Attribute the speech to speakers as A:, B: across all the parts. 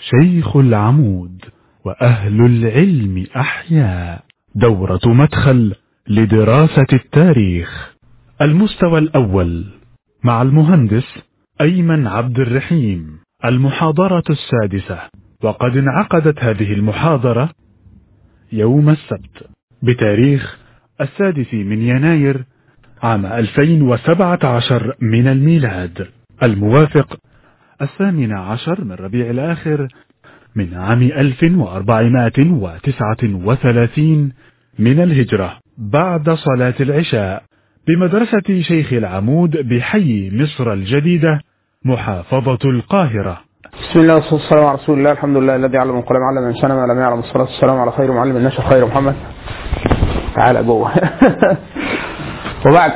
A: شيخ العمود وأهل العلم أحياء دورة مدخل لدراسة التاريخ المستوى الأول مع المهندس أيمن عبد الرحيم المحاضرة السادسة وقد انعقدت هذه المحاضرة يوم السبت بتاريخ السادس من يناير عام 2017 من الميلاد الموافق الثامن عشر من ربيع الآخر من عام 1439 من الهجرة بعد صلاة العشاء بمدرسة شيخ العمود بحي مصر الجديدة محافظة القاهرة
B: بسم الله والصلاة والسلام على رسول الله الحمد لله الذي علم القلم علم الإنسان ما لم يعلم الصلاة والسلام على خير معلم الناس خير محمد تعالى جوه وبعد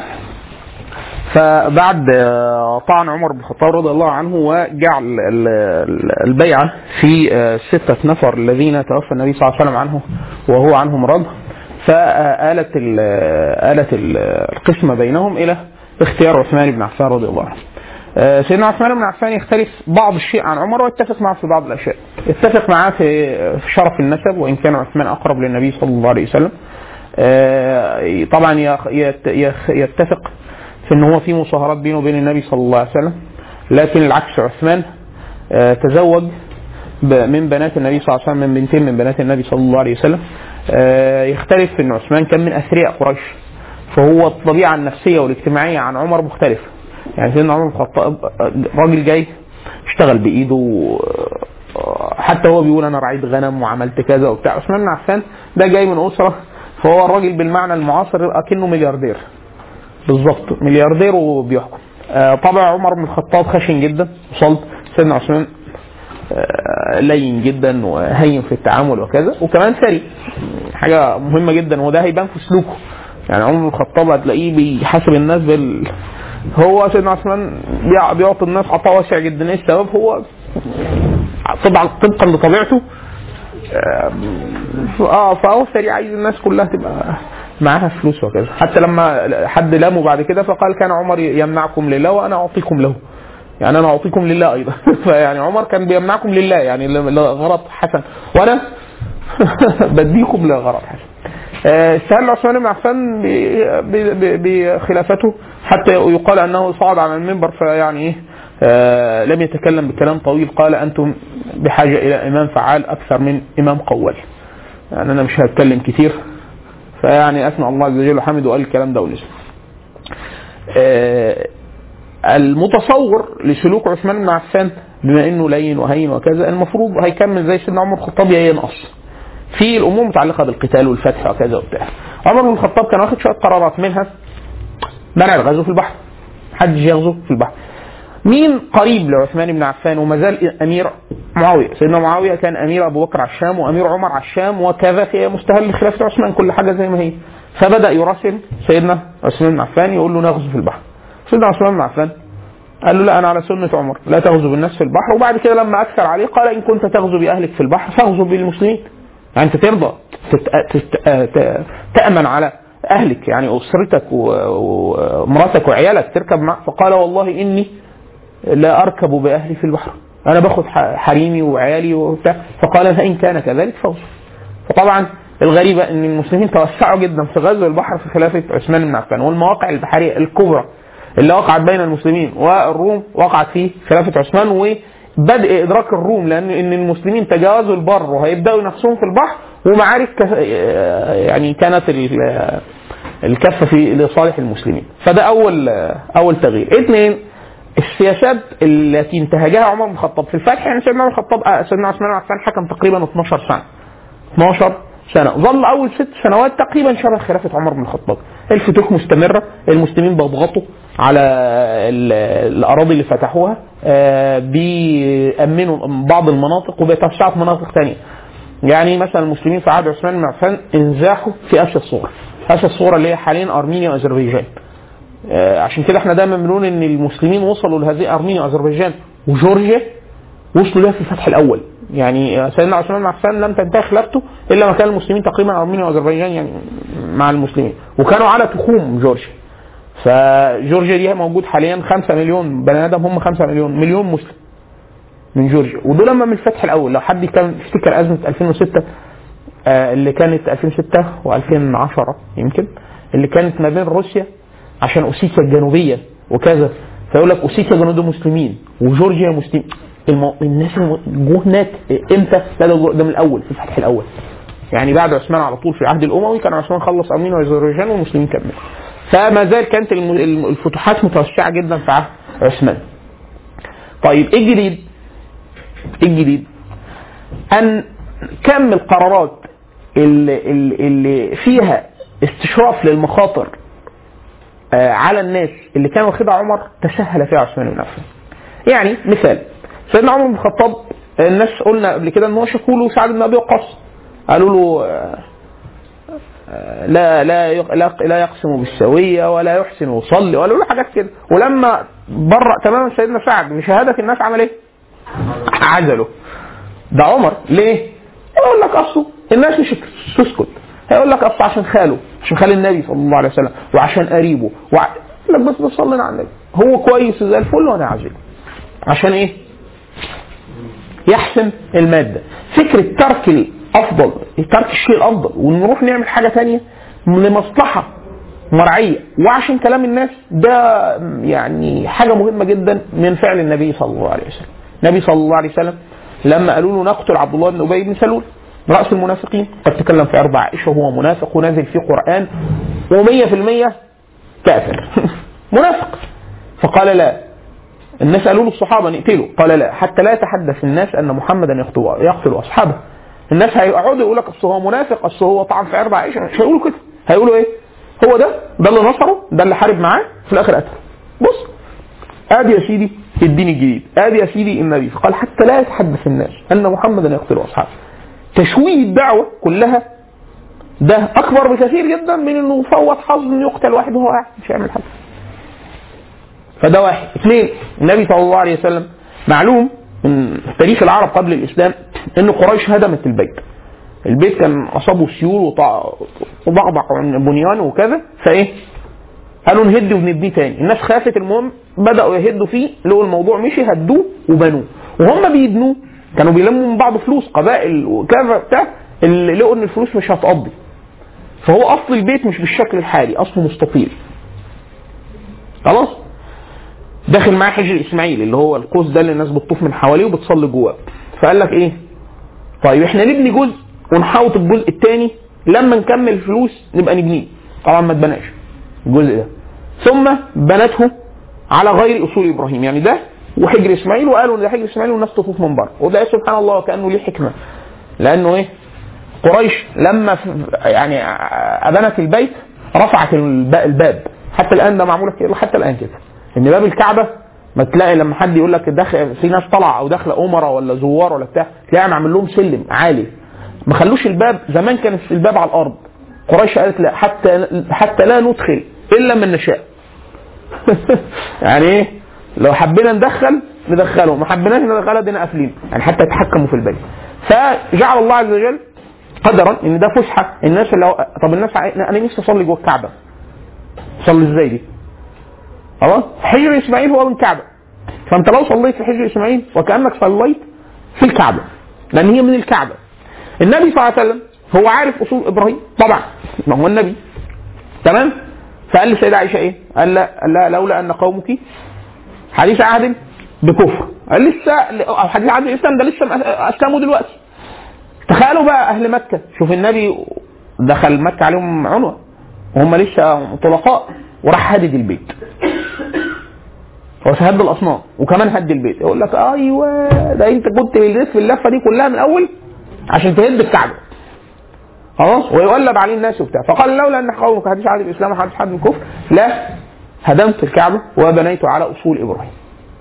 B: فبعد طعن عمر بن الخطاب رضي الله عنه وجعل البيعة في ستة نفر الذين توفى النبي صلى الله عليه وسلم عنه وهو عنهم رد فآلت آلت القسمة بينهم إلى اختيار عثمان بن عفان رضي الله عنه سيدنا عثمان بن عفان يختلف بعض الشيء عن عمر ويتفق معه في بعض الاشياء. يتفق معاه في شرف النسب وان كان عثمان اقرب للنبي صلى الله عليه وسلم. طبعا يتفق في ان هو في مصاهرات بينه وبين النبي صلى الله عليه وسلم لكن العكس عثمان تزوج من بنات النبي صلى الله عليه وسلم من بنتين من بنات النبي صلى الله عليه وسلم يختلف في ان عثمان كان من اثرياء قريش فهو الطبيعه النفسيه والاجتماعيه عن عمر مختلفه يعني سيدنا عمر بن الخطاب راجل جاي اشتغل بايده حتى هو بيقول انا رعيت غنم وعملت كذا وبتاع عثمان بن عفان ده جاي من اسره فهو الراجل بالمعنى المعاصر اكنه ملياردير بالظبط ملياردير وبيحكم طبع عمر بن الخطاب خشن جدا وصلت سيدنا عثمان لين جدا وهين في التعامل وكذا وكمان ثري حاجه مهمه جدا وده هيبان في سلوكه يعني عمر بن الخطاب هتلاقيه بيحاسب الناس بال هو سيدنا عثمان بيعطي الناس عطاء واسع جدا ايه السبب هو طبعا طبقا لطبيعته اه فهو سريع عايز الناس كلها تبقى معاها فلوس وكذا حتى لما حد لامه بعد كده فقال كان عمر يمنعكم لله وانا اعطيكم له يعني انا اعطيكم لله ايضا فيعني عمر كان بيمنعكم لله يعني لغرض حسن وانا بديكم لغرض حسن استهل عثمان بن عفان بخلافته حتى يقال انه صعد على المنبر فيعني ايه آه لم يتكلم بكلام طويل قال انتم بحاجه الى امام فعال اكثر من امام قوال يعني انا مش هتكلم كتير فيعني اثنى الله عز وجل وحمد وقال الكلام ده ونسي آه المتصور لسلوك عثمان بن عفان بما انه لين وهين وكذا المفروض هيكمل زي سيدنا عمر الخطاب ينقص في الامور المتعلقه بالقتال والفتح وكذا وبتاع عمر بن الخطاب كان واخد شويه قرارات منها منع الغزو في البحر محدش يغزو في البحر مين قريب لعثمان بن عفان وما زال امير معاويه سيدنا معاويه كان امير ابو بكر على الشام وامير عمر على الشام وكذا في مستهل خلافه عثمان كل حاجه زي ما هي فبدا يراسل سيدنا عثمان بن عفان يقول له نغزو في البحر سيدنا عثمان بن عفان قال له لا انا على سنه عمر لا تغزو بالناس في البحر وبعد كده لما اكثر عليه قال ان كنت تغزو باهلك في البحر فاغزو بالمسلمين يعني انت ترضى تامن على اهلك يعني اسرتك ومراتك وعيالك تركب معك فقال والله اني لا اركب باهلي في البحر انا باخذ حريمي وعيالي وبتاع فقال فان كان كذلك فوز فطبعا الغريبه ان المسلمين توسعوا جدا في غزو البحر في خلافه عثمان بن عفان والمواقع البحريه الكبرى اللي وقعت بين المسلمين والروم وقعت في خلافه عثمان وبدء ادراك الروم لان ان المسلمين تجاوزوا البر وهيبداوا نفسهم في البحر ومعارك يعني كانت الكفه في لصالح المسلمين فده اول اول تغيير اثنين السياسات التي انتهجها عمر بن الخطاب في الفتح يعني سيدنا عمر الخطاب سيدنا عثمان بن عفان حكم تقريبا 12 سنه 12 سنه ظل اول ست سنوات تقريبا شبه خلافه عمر بن الخطاب الفتوح مستمره المسلمين بيضغطوا على الاراضي اللي فتحوها بيامنوا بعض المناطق وبيتوسعوا في مناطق ثانيه يعني مثلا المسلمين في عهد عثمان بن عفان انزاحوا في اسيا الصغرى اسيا الصغرى اللي هي حاليا ارمينيا واذربيجان آه عشان كده احنا دايما بنقول ان المسلمين وصلوا لهذه ارمينيا واذربيجان وجورجيا وصلوا لها في الفتح الاول يعني سيدنا عثمان بن عفان لم تنتهي خلافته الا ما كان المسلمين تقريبا ارمينيا واذربيجان يعني مع المسلمين وكانوا على تخوم جورجيا فجورجيا دي موجود حاليا 5 مليون بني ادم هم 5 مليون مليون مسلم من جورجيا ودول لما من الفتح الاول لو حد كان يفتكر ازمه 2006 آه، اللي كانت 2006 و2010 يمكن اللي كانت ما بين روسيا عشان اوسيتيا الجنوبيه وكذا فيقول لك اوسيتيا الجنوبيه مسلمين وجورجيا مسلمين المو... الناس الم- جوه هناك امتى؟ لا ده جو- ده من الاول في الفتح الاول يعني بعد عثمان على طول في العهد الاموي كان عثمان خلص ارمينيا واذربيجان والمسلمين كملوا فما زال كانت الم- الم- الفتوحات متوسعه جدا في عهد عثمان طيب ايه الجديد؟ ايه الجديد؟ ان كم القرارات اللي, اللي اللي فيها استشراف للمخاطر آه، على الناس اللي كان واخدها عمر تسهل فيها عثمان بن عفان. يعني مثال سيدنا عمر بن الخطاب آه، الناس قلنا قبل كده ان هو شكوا له سعد بن ابي وقاص قالوا له آه، آه، لا لا يق- لا لا يقسم بالسويه ولا يحسن يصلي ولا له حاجات كده ولما برأ تماما سيدنا سعد بشهاده الناس عمل ايه؟ عزله ده عمر ليه؟ يقول لك اصله الناس مش تسكت هيقول لك اصل عشان خاله عشان خال النبي صلى الله عليه وسلم وعشان قريبه وع... يقول لك بس بصلي على النبي هو كويس زي الفل وانا عازله عشان ايه؟ يحسن الماده فكره ترك الافضل ترك الشيء الافضل ونروح نعمل حاجه تانية لمصلحه مرعيه وعشان كلام الناس ده يعني حاجه مهمه جدا من فعل النبي صلى الله عليه وسلم النبي صلى الله عليه وسلم لما قالوا له نقتل عبد الله بن ابي بن سلول راس المنافقين قد تكلم في اربع عائشه وهو منافق ونازل فيه قران و100% كافر منافق فقال لا الناس قالوا له الصحابه نقتله قال لا حتى لا يتحدث الناس ان محمدا يقتل يقتل اصحابه الناس هيقعدوا يقول لك اصل هو منافق اصل هو طعن في اربع عائشه مش هيقولوا كده هيقولوا ايه هو ده ده اللي نصره ده اللي حارب معاه في الاخر قتله بص ادي يا سيدي الدين الجديد ادي يا سيدي النبي فقال حتى لا يتحدث الناس ان محمدا يقتل اصحابه تشويه الدعوه كلها ده اكبر بكثير جدا من انه فوت حظ انه يقتل واحد وهو قاعد مش هيعمل حاجه فده واحد اثنين النبي صلى الله عليه وسلم معلوم من تاريخ العرب قبل الاسلام ان قريش هدمت البيت البيت كان اصابه سيول وطع- وضعضع عن بنيانه وكذا فايه قالوا نهد ونبنيه تاني الناس خافت المهم بداوا يهدوا فيه لقوا الموضوع مشي هدوه وبنوه وهم بيبنوه كانوا بيلموا من بعض فلوس قبائل وكذا بتاع اللي لقوا ان الفلوس مش هتقضي فهو اصل البيت مش بالشكل الحالي اصله مستطيل خلاص داخل معاه حجر اسماعيل اللي هو القوس ده اللي الناس بتطوف من حواليه وبتصلي جواه فقال لك ايه طيب احنا نبني جزء ونحوط الجزء الثاني لما نكمل الفلوس نبقى نبنيه طبعا ما اتبناش الجزء ده ثم بنته على غير اصول ابراهيم يعني ده وحجر اسماعيل وقالوا ان ده حجر اسماعيل والناس تطوف من بره وده سبحان الله كانه ليه حكمه لانه ايه قريش لما ف- يعني ابنت البيت رفعت الب- الباب حتى الان ده معموله كده حتى الان كده ان باب الكعبه ما تلاقي لما حد يقول لك داخل في ناس طالعه او داخله امراء ولا زوار ولا بتاع تلاقي معمل لهم سلم عالي ما خلوش الباب زمان كان الباب على الارض قريش قالت لا حتى حتى لا ندخل الا من نشاء يعني ايه لو حبينا ندخل ندخله ما حبيناش ندخله دينا قافلين يعني حتى يتحكموا في البيت فجعل الله عز وجل قدرا ان ده فسحه الناس اللي طب الناس عاي- انا نفسي اصلي جوه الكعبه صلي ازاي دي؟ خلاص حجر اسماعيل هو من الكعبه فانت لو صليت في حجر اسماعيل وكانك صليت في الكعبه لان هي من الكعبه النبي صلى الله عليه وسلم هو عارف اصول ابراهيم طبعا ما هو النبي تمام فقال للسيدة عائشة ايه؟ قال لا, قال لا لولا ان قومك حديث عهد بكفر قال لسه او حديث عهد الاسلام ده لسه اسلموا دلوقتي تخيلوا بقى اهل مكة شوف النبي دخل مكة عليهم عنوة وهم لسه طلقاء وراح هدد البيت هو هد الاصنام وكمان هد البيت يقول لك ايوه ده انت كنت بتلف اللفه دي كلها من الاول عشان تهد الكعبه خلاص ويقلب عليه الناس وبتاع فقال لولا ان قومك حديث عهد الاسلام وحديث عهد الكفر لا هدمت الكعبه وبنيت على اصول ابراهيم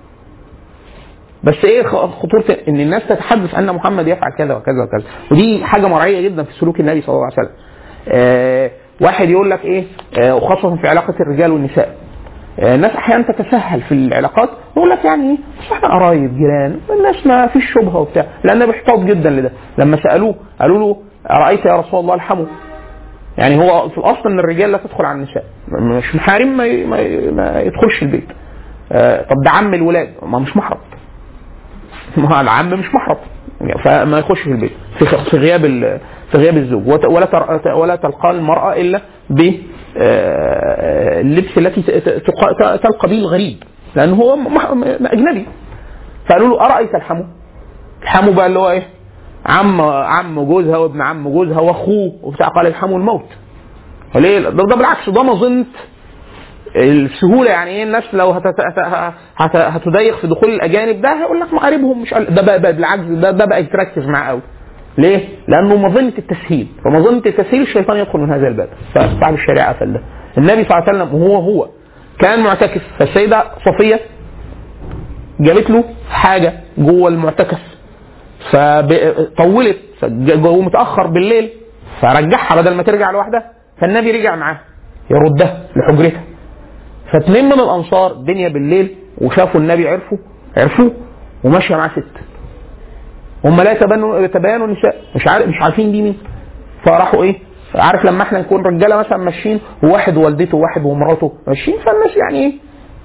B: بس ايه خطوره ان الناس تتحدث ان محمد يفعل كذا وكذا وكذا ودي حاجه مرعيه جدا في سلوك النبي صلى الله عليه وسلم آه واحد يقول لك ايه آه وخاصه في علاقه الرجال والنساء آه الناس احيانا تتسهل في العلاقات يقول لك يعني ايه بس احنا قرايب جيران الناس ما فيش شبهه وبتاع لان بيحتاط جدا لده لما سالوه قالوا له ارايت يا رسول الله الحمو يعني هو في الاصل ان الرجال لا تدخل على النساء مش محارم ما, ما, ما يدخلش البيت آه طب ده عم الولاد ما مش محرم ما هو العم مش محرم فما يخش في البيت في في غياب ال- في غياب الزوج وت- ولا تر- ولا تلقى المراه الا ب آه، اللبس التي ت- ت- تقا- تلقى به الغريب لانه هو مح- اجنبي فقالوا له ارايت الحمو الحمو بقى اللي هو ايه عم عم جوزها وابن عم جوزها واخوه وبتاع قال الحمو الموت ليه ده, ده بالعكس ده مظنه السهوله يعني ايه الناس لو هت- هت- هت- هتضيق في دخول الاجانب ده هيقول لك مقاربهم مش قال- ده بقى, بقى بالعكس ده, ده بقى تركز معاه قوي ليه؟ لانه مظنه التسهيل فمظنه التسهيل الشيطان يدخل من هذا الباب فصاحب الشريعه قفل ده النبي صلى الله عليه وسلم وهو هو كان معتكف فالسيده صفيه جابت له حاجه جوه المعتكف فطولت جوه متاخر بالليل فرجعها بدل ما ترجع لوحدها فالنبي رجع معاه يردها لحجرتها فاتنين من الانصار الدنيا بالليل وشافوا النبي عرفوا عرفوه وماشيه معاه ست هم لا يتبانوا يتباينوا نساء مش عارف مش عارفين دي مين فراحوا ايه عارف لما احنا نكون رجاله مثلا ماشيين وواحد ووالدته وواحد ومراته ماشيين فالناس يعني ايه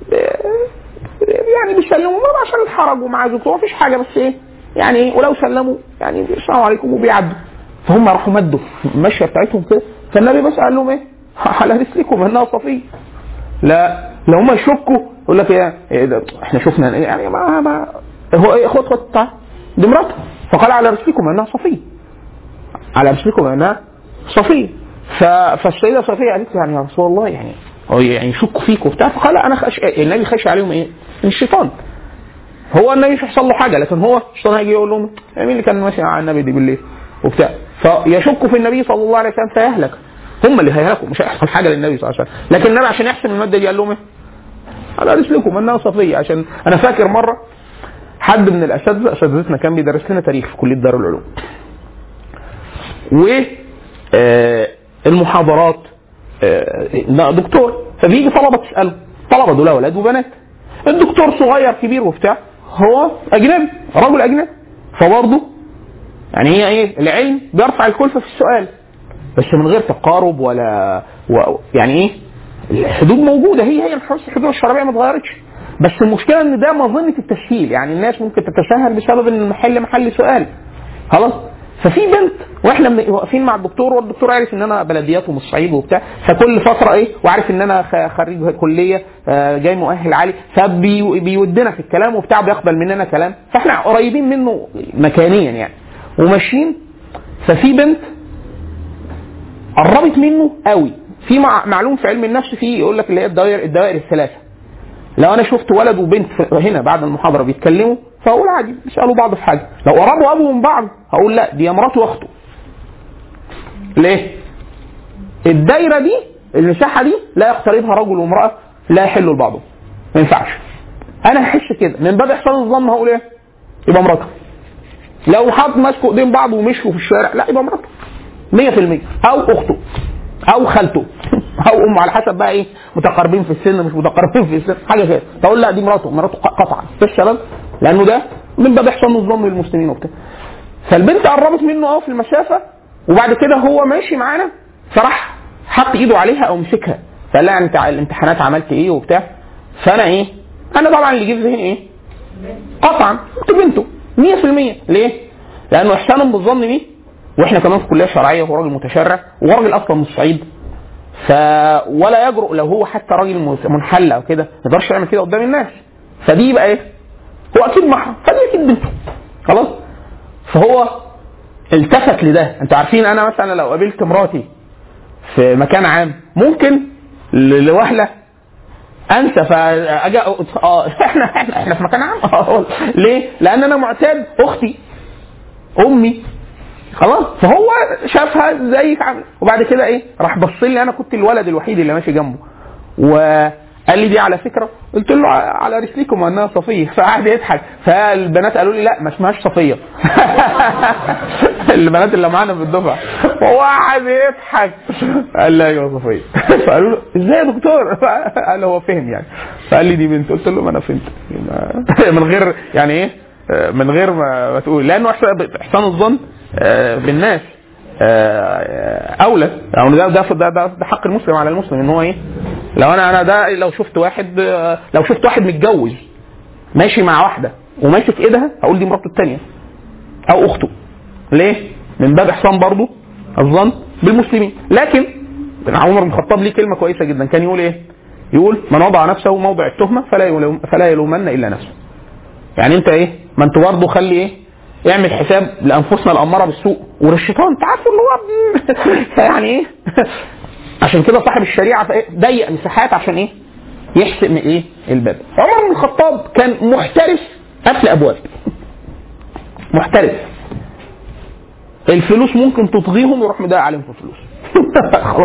B: يعني بيسلموا ما عشان الحرج ومع زوجته مفيش حاجه بس ايه يعني ايه ولو سلموا يعني السلام عليكم وبيعدوا فهم راحوا مدوا المشيه بتاعتهم كده فالنبي بس قال لهم ايه على رسلكم انها صفيه لا لو هم يشكوا يقول لك ايه, إيه ده احنا شفنا إيه يعني ما, ما هو ايه خد خد تعال دي مراته فقال على رسلكم انها صفيه على رسلكم انها صفيه ف... فالسيده صفيه قالت له يعني يا رسول الله يعني هو يعني يشكوا فيك وبتاع فقال انا خش... النبي خشي عليهم ايه؟ من الشيطان هو النبي مش هيحصل له حاجه لكن هو الشيطان هيجي يقول لهم مين اللي كان ماشي مع النبي دي بالليل وبتاع فيشكوا في النبي صلى الله عليه وسلم فيهلك هم اللي هيهلكوا مش هيحصل حاجه للنبي صلى الله عليه وسلم لكن النبي عشان يحسن الماده دي قال لهم ايه؟ على رسلكم انها صفيه عشان انا فاكر مره حد من الاساتذه اساتذتنا كان بيدرس لنا تاريخ في كليه دار العلوم و آه، المحاضرات آه، دكتور فبيجي طلبه تساله طلبه دول اولاد وبنات الدكتور صغير كبير وبتاع هو اجنبي رجل اجنبي فبرضه يعني هي ايه العلم بيرفع الكلفه في السؤال بس من غير تقارب ولا و يعني ايه الحدود موجوده هي هي الحدود الشرعيه ما اتغيرتش بس المشكله ان ده مظنه التسهيل يعني الناس ممكن تتساهل بسبب ان المحل محل سؤال خلاص ففي بنت واحنا من- واقفين مع الدكتور والدكتور عارف ان انا بلديات ومش صعيد وبتاع فكل فتره ايه وعارف ان انا خ- خريج كليه آه، جاي مؤهل عالي فبيودنا في الكلام وبتاع بيقبل مننا كلام فاحنا قريبين منه مكانيا يعني وماشيين ففي بنت قربت منه قوي في مع معلوم في علم النفس في يقول لك اللي هي الدوائر الدوائر الثلاثه لو انا شفت ولد وبنت في- هنا بعد المحاضره بيتكلموا فاقول عادي بيسالوا بعض في حاجه لو قربوا ابوه من بعض هقول لا دي مراته واخته ليه الدايره دي المساحه دي لا يقتربها رجل وامراه لا يحل لبعضهم ما ينفعش انا هحس كده من باب احسان الظن هقول ايه يبقى مراته لو حد ماسكوا ايدين بعض ومشوا في الشارع لا يبقى مراته 100% او اخته او خالته او امه على حسب بقى ايه متقاربين في السن مش متقاربين في السن حاجه كده تقول لا دي مراته مراته قطعا في الشباب لانه ده من باب احسان الظن للمسلمين وبتاع فالبنت قربت منه اه في المسافه وبعد كده هو ماشي معانا فراح حط ايده عليها او مسكها فقال لها انت على الامتحانات عملت ايه وبتاع فانا ايه انا طبعا اللي جه في ذهني ايه قطعا انت بنته 100% ليه؟ لانه احسانا بالظن بيه واحنا كمان في كليه شرعيه وهو راجل متشرع وهو راجل اصلا من الصعيد ف ولا يجرؤ لو هو حتى راجل مس- منحل او كده ما يقدرش يعمل كده قدام الناس فدي يبقى ايه؟ هو اكيد محرم فدي اكيد بنته خلاص فهو التفت لده انتوا عارفين انا مثلا لو قابلت مراتي في مكان عام ممكن ل- لوهله انسى فاجي أ- اه احنا احنا احنا في مكان عام آه. ليه؟ لان انا معتاد اختي امي خلاص فهو شافها زي عامل وبعد كده ايه راح بص لي انا كنت الولد الوحيد اللي ماشي جنبه وقال لي دي على فكره قلت له على رسلكم انها صفيه فقعد يضحك فالبنات قالوا لي لا ما اسمهاش صفيه البنات اللي معانا في الدفعه فهو قعد يضحك قال لي ايوه صفيه فقالوا له ازاي يا دكتور قال هو فهم يعني فقال لي دي بنت قلت له ما انا فهمت من غير يعني ايه من غير ما ما تقول لانه إحسان- احسان الظن آه، بالناس آه، اولى يعني ده ده ده ده, ده حق المسلم على المسلم ان هو ايه لو انا انا ده لو شفت واحد آه، لو شفت واحد متجوز ماشي مع واحده وماسك ايدها هقول دي مراته الثانيه او اخته ليه؟ من باب احسان برضه الظن بالمسلمين لكن عمر بن الخطاب ليه كلمه كويسه جدا كان يقول ايه؟ يقول من وضع نفسه موضع التهمه فلا يلوم فلا يلومن الا نفسه. يعني انت ايه؟ ما انت برضه خلي ايه؟ اعمل حساب لانفسنا الاماره بالسوء والشيطان انت عارف ان هو فيعني ايه؟ عشان كده صاحب الشريعه فإيه؟ ضيق مساحات عشان ايه؟ يحسم ايه؟ الباب. عمر بن الخطاب كان محترف قفل ابواب. محترف. الفلوس ممكن تطغيهم ويروح مضايق عليهم في الفلوس. خلاص.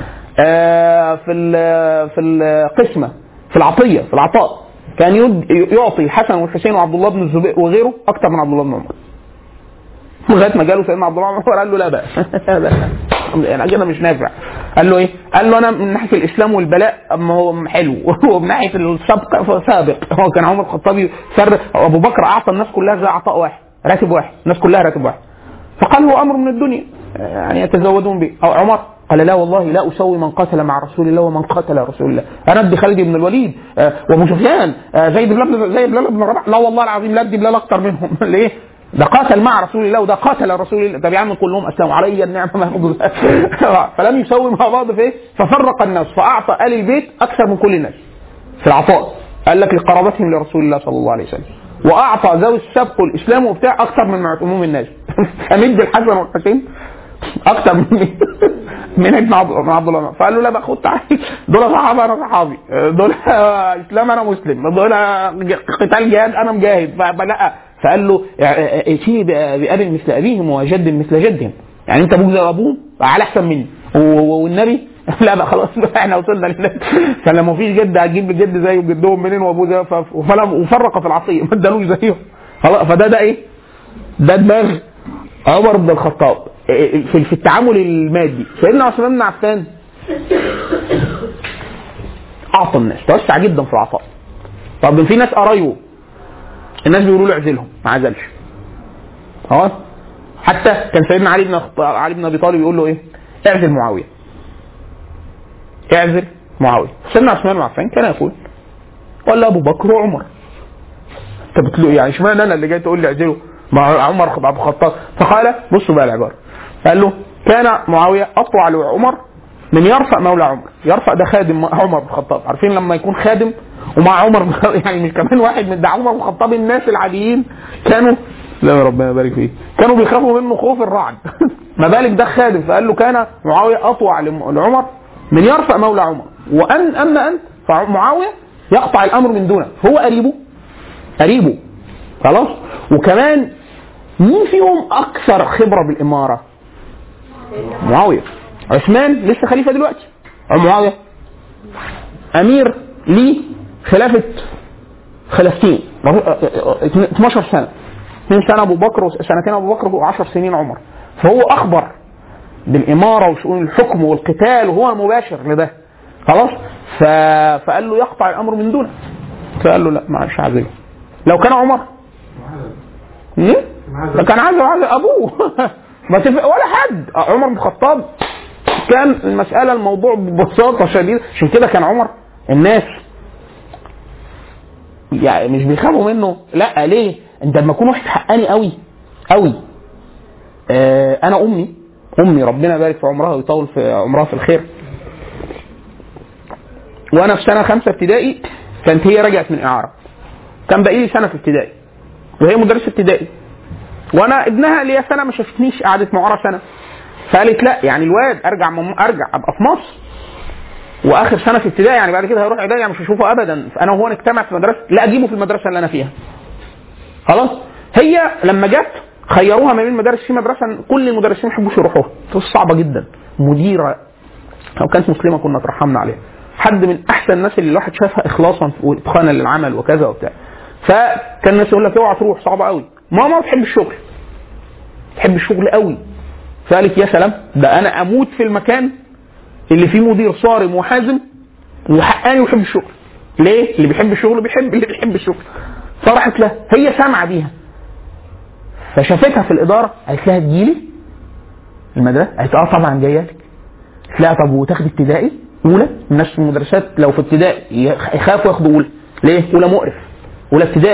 B: آه في ال- في القسمه في العطيه في العطاء كان يد- يعطي الحسن والحسين وعبد الله بن الزبير وغيره اكثر من عبد الله بن عمر. لغايه ما جاله سيدنا عبد الله بن عمر قال له لا بأس يعني كده مش نافع قال له ايه؟ قال له انا من ناحيه الاسلام والبلاء اما هو حلو ومن ناحيه السبق فسابق هو كان عمر الخطاب سر ابو بكر اعطى الناس كلها زي عطاء واحد راتب واحد الناس كلها راتب واحد فقال هو امر من الدنيا يعني يتزودون به او عمر قال لا والله لا اسوي من قاتل مع رسول الله ومن قاتل رسول الله انا ادي خالد بن الوليد آه، وابو سفيان آه، زيد بن زيد بن بن رباح لا والله العظيم لا ادي بلال اكتر منهم ليه؟ ده قاتل مع رسول الله وده قاتل رسول الله طب يا عم كلهم اسلموا علي النعمه ما ياخذوا فلم يسوي مع بعض في ايه؟ ففرق الناس فاعطى ال البيت اكثر من كل الناس في العطاء قال لك لقرابتهم لرسول الله صلى الله عليه وسلم واعطى ذوي السبق والاسلام وبتاع اكثر من عموم الناس فمد الحسن والحسين اكثر من من ابن عبد من عبد الله فقال له لا بقى خد تعالى دول صحابه انا صحابي دول اسلام انا مسلم دول قتال جهاد انا مجاهد فلا فقال له ائتي باب مثل ابيهم وجد مثل جدهم يعني انت ابوك زي ابوه على احسن مني و- والنبي لا بقى خلاص بقى احنا وصلنا لله فلما مفيش جد هتجيب جد زيه جدهم منين وابوه زيه ف- فلم وفرق في العطيه ما ادالوش زيهم خلاص فده ده ايه؟ ده دماغ عمر بن الخطاب في في التعامل المادي سيدنا عثمان بن عفان اعطى الناس توسع جدا في العطاء طب في ناس قرايبه الناس بيقولوا له اعزلهم ما عزلش خلاص حتى كان سيدنا علي بن أخ- علي بن ابي طالب يقول له ايه؟ اعزل معاويه اعزل معاويه سيدنا عثمان بن عفان كان يقول ولا ابو بكر وعمر انت بتقول يعني اشمعنى انا اللي جاي تقول لي اعزله مع عمر بن عبد الخطاب فقال بصوا بقى العباره قال له كان معاويه اطوع لعمر من يرفع مولى عمر يرفع ده خادم عمر بن الخطاب عارفين لما يكون خادم ومع عمر بن- يعني مش كمان واحد من ده عمر بن الخطاب الناس العاديين كانوا لا يا ربنا يبارك فيه كانوا بيخافوا منه خوف الرعد ما بالك ده خادم فقال له كان معاويه اطوع لم- لعمر من يرفع مولى عمر وان اما انت فمعاويه يقطع الامر من دونه هو قريبه قريبه خلاص وكمان مين فيهم اكثر خبره بالاماره معاويه عثمان لسه خليفه دلوقتي معاويه امير ليه خلافه خلافتين 12 سنه 2 سنه ابو بكر وسنتين ابو بكر و10 سنين عمر فهو اخبر بالاماره وشؤون الحكم والقتال وهو مباشر لده خلاص ف... فقال له يقطع الامر من دونه فقال له لا معلش عزله لو كان عمر ايه؟ ده كان عايز عايز ابوه ما تفق ولا حد عمر بن الخطاب كان المساله الموضوع ببساطه شديده عشان كده كان عمر الناس يعني مش بيخافوا منه لا ليه انت لما تكون واحد حقاني قوي قوي آه انا امي امي ربنا يبارك في عمرها ويطول في عمرها في الخير وانا في سنه خمسه ابتدائي كانت هي رجعت من اعاره كان باقي لي سنه في ابتدائي وهي مدرسه ابتدائي وانا ابنها ليا سنه ما شافتنيش قعدت معاره سنه فقالت لا يعني الواد ارجع مم... ارجع ابقى في مصر واخر سنه في ابتدائي يعني بعد كده هيروح اعدادي يعني مش هشوفه ابدا انا وهو نجتمع في مدرسه لا اجيبه في المدرسه اللي انا فيها خلاص هي لما جت خيروها ما بين مدارس في مدرسه كل المدرسين ما يحبوش يروحوها صعبه جدا مديره لو كانت مسلمه كنا ترحمنا عليها حد من احسن الناس اللي الواحد شافها اخلاصا واتقانا للعمل وكذا وبتاع فكان الناس يقول لك اوعى تروح صعبه قوي ماما بتحب الشغل تحب الشغل قوي فقالت يا سلام ده انا اموت في المكان اللي فيه مدير صارم وحازم وحقاني ويحب الشغل ليه؟ اللي بيحب الشغل بيحب اللي بيحب الشغل فراحت لها هي سامعه بيها فشافتها في الاداره قالت لها تجيلي المدرسه قالت اه طبعا جايه لك قالت لها طب وتاخدي ابتدائي اولى الناس في المدرسات لو في ابتدائي يخافوا ياخدوا اولى ليه؟ اولى مقرف اولى ابتدائي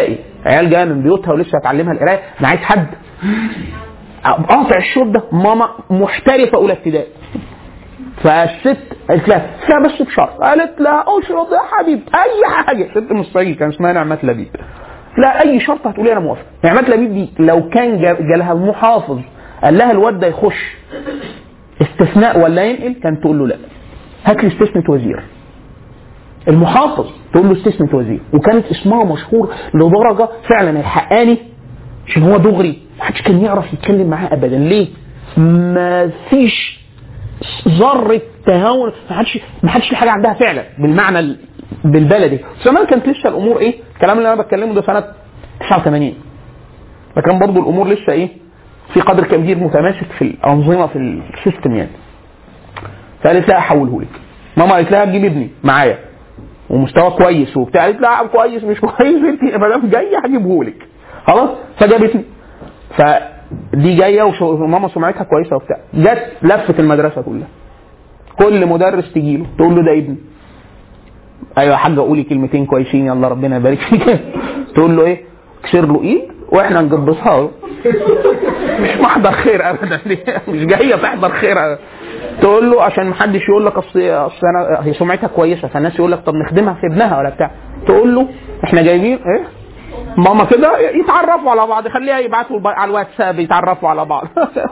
B: عيال جايه من بيوتها ولسه هتعلمها القرايه انا عايز حد قاطع الشوط ده ماما محترفه اولى ابتدائي فالست قالت لها لا بس بشرط قالت لها اشرط يا حبيب اي حاجه ست مستجي كان اسمها نعمات لبيب لا اي شرط هتقولي انا موافق نعمات لبيب دي لو كان جا- جالها المحافظ قال لها الواد ده يخش استثناء ولا ينقل كان تقول له لا هات لي استثناء وزير المحافظ تقول له استثناء وزير وكانت اسمها مشهور لدرجه فعلا الحقاني عشان هو دغري ما حدش كان يعرف يتكلم معاه ابدا ليه؟ ما فيش ذره تهاون ما حدش ما حدش في حاجه عندها فعلا بالمعنى ال- بالبلدي زمان كانت لسه الامور ايه؟ الكلام اللي انا بتكلمه ده سنه 89 فكان برضو الامور لسه ايه؟ في قدر كبير متماسك في الانظمه في السيستم يعني فقالت لها احوله لك ماما قالت لها تجيب ابني معايا ومستوى كويس وبتاع قالت لها كويس مش كويس انت ما دام جايه هجيبه لك خلاص فجابتني فدي جايه وش- وماما سمعتها كويسه وبتاع جت لفت المدرسه كلها كل مدرس تجي له تقول له ده ابني ايوه يا حاجه قولي كلمتين كويسين يلا ربنا يبارك فيك تقول له ايه كسر له ايد واحنا نجبصها له مش محضر خير ابدا دي مش جايه تحضر خير أبداً. تقول له عشان محدش يقول لك اصل اصل انا هي سمعتها كويسه فالناس يقول لك طب نخدمها في ابنها ولا بتاع تقول له احنا جايبين ايه ماما كده يتعرفوا على بعض خليها يبعتوا الب- على الواتساب يتعرفوا على بعض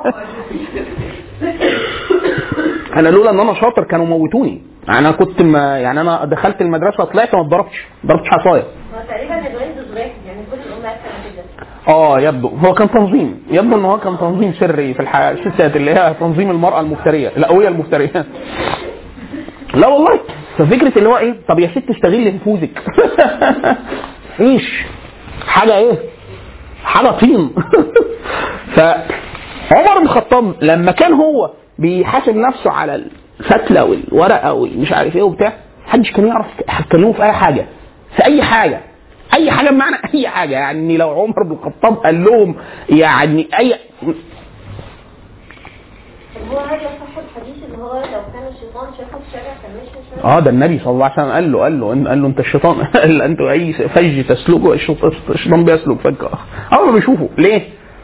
B: انا لولا ان انا شاطر كانوا موتوني انا كنت ما يعني انا دخلت المدرسه طلعت ما اتضربتش ما ضربتش حصايه
C: هو تقريبا الولاد زغراف يعني كل الامهات كانت كده
B: اه يبدو هو كان تنظيم يبدو ان هو كان تنظيم سري في الحياه الستات اللي هي تنظيم المراه المفتريه القويه المفتريه لا والله ففكره اللي هو ايه طب يا ست استغل نفوذك عيش حاجه ايه حاجه طين فعمر بن الخطاب لما كان هو بيحاسب نفسه على الفتله والورقه ومش عارف ايه وبتاع محدش كان يعرف يتكلموا في اي حاجه في اي حاجه اي حاجه بمعنى اي حاجه يعني لو عمر بن الخطاب قال لهم يعني اي
C: طب هو هل يصح الحديث ان هو لو كان الشيطان شافه في الشارع كان ماشي في الشارع؟
B: اه ده النبي صلى الله عليه وسلم قال له قال له قال له انت الشيطان قال انتوا اي فج تسلكه الشيط- الشيطان بيسلك فج اول ما بيشوفه ليه؟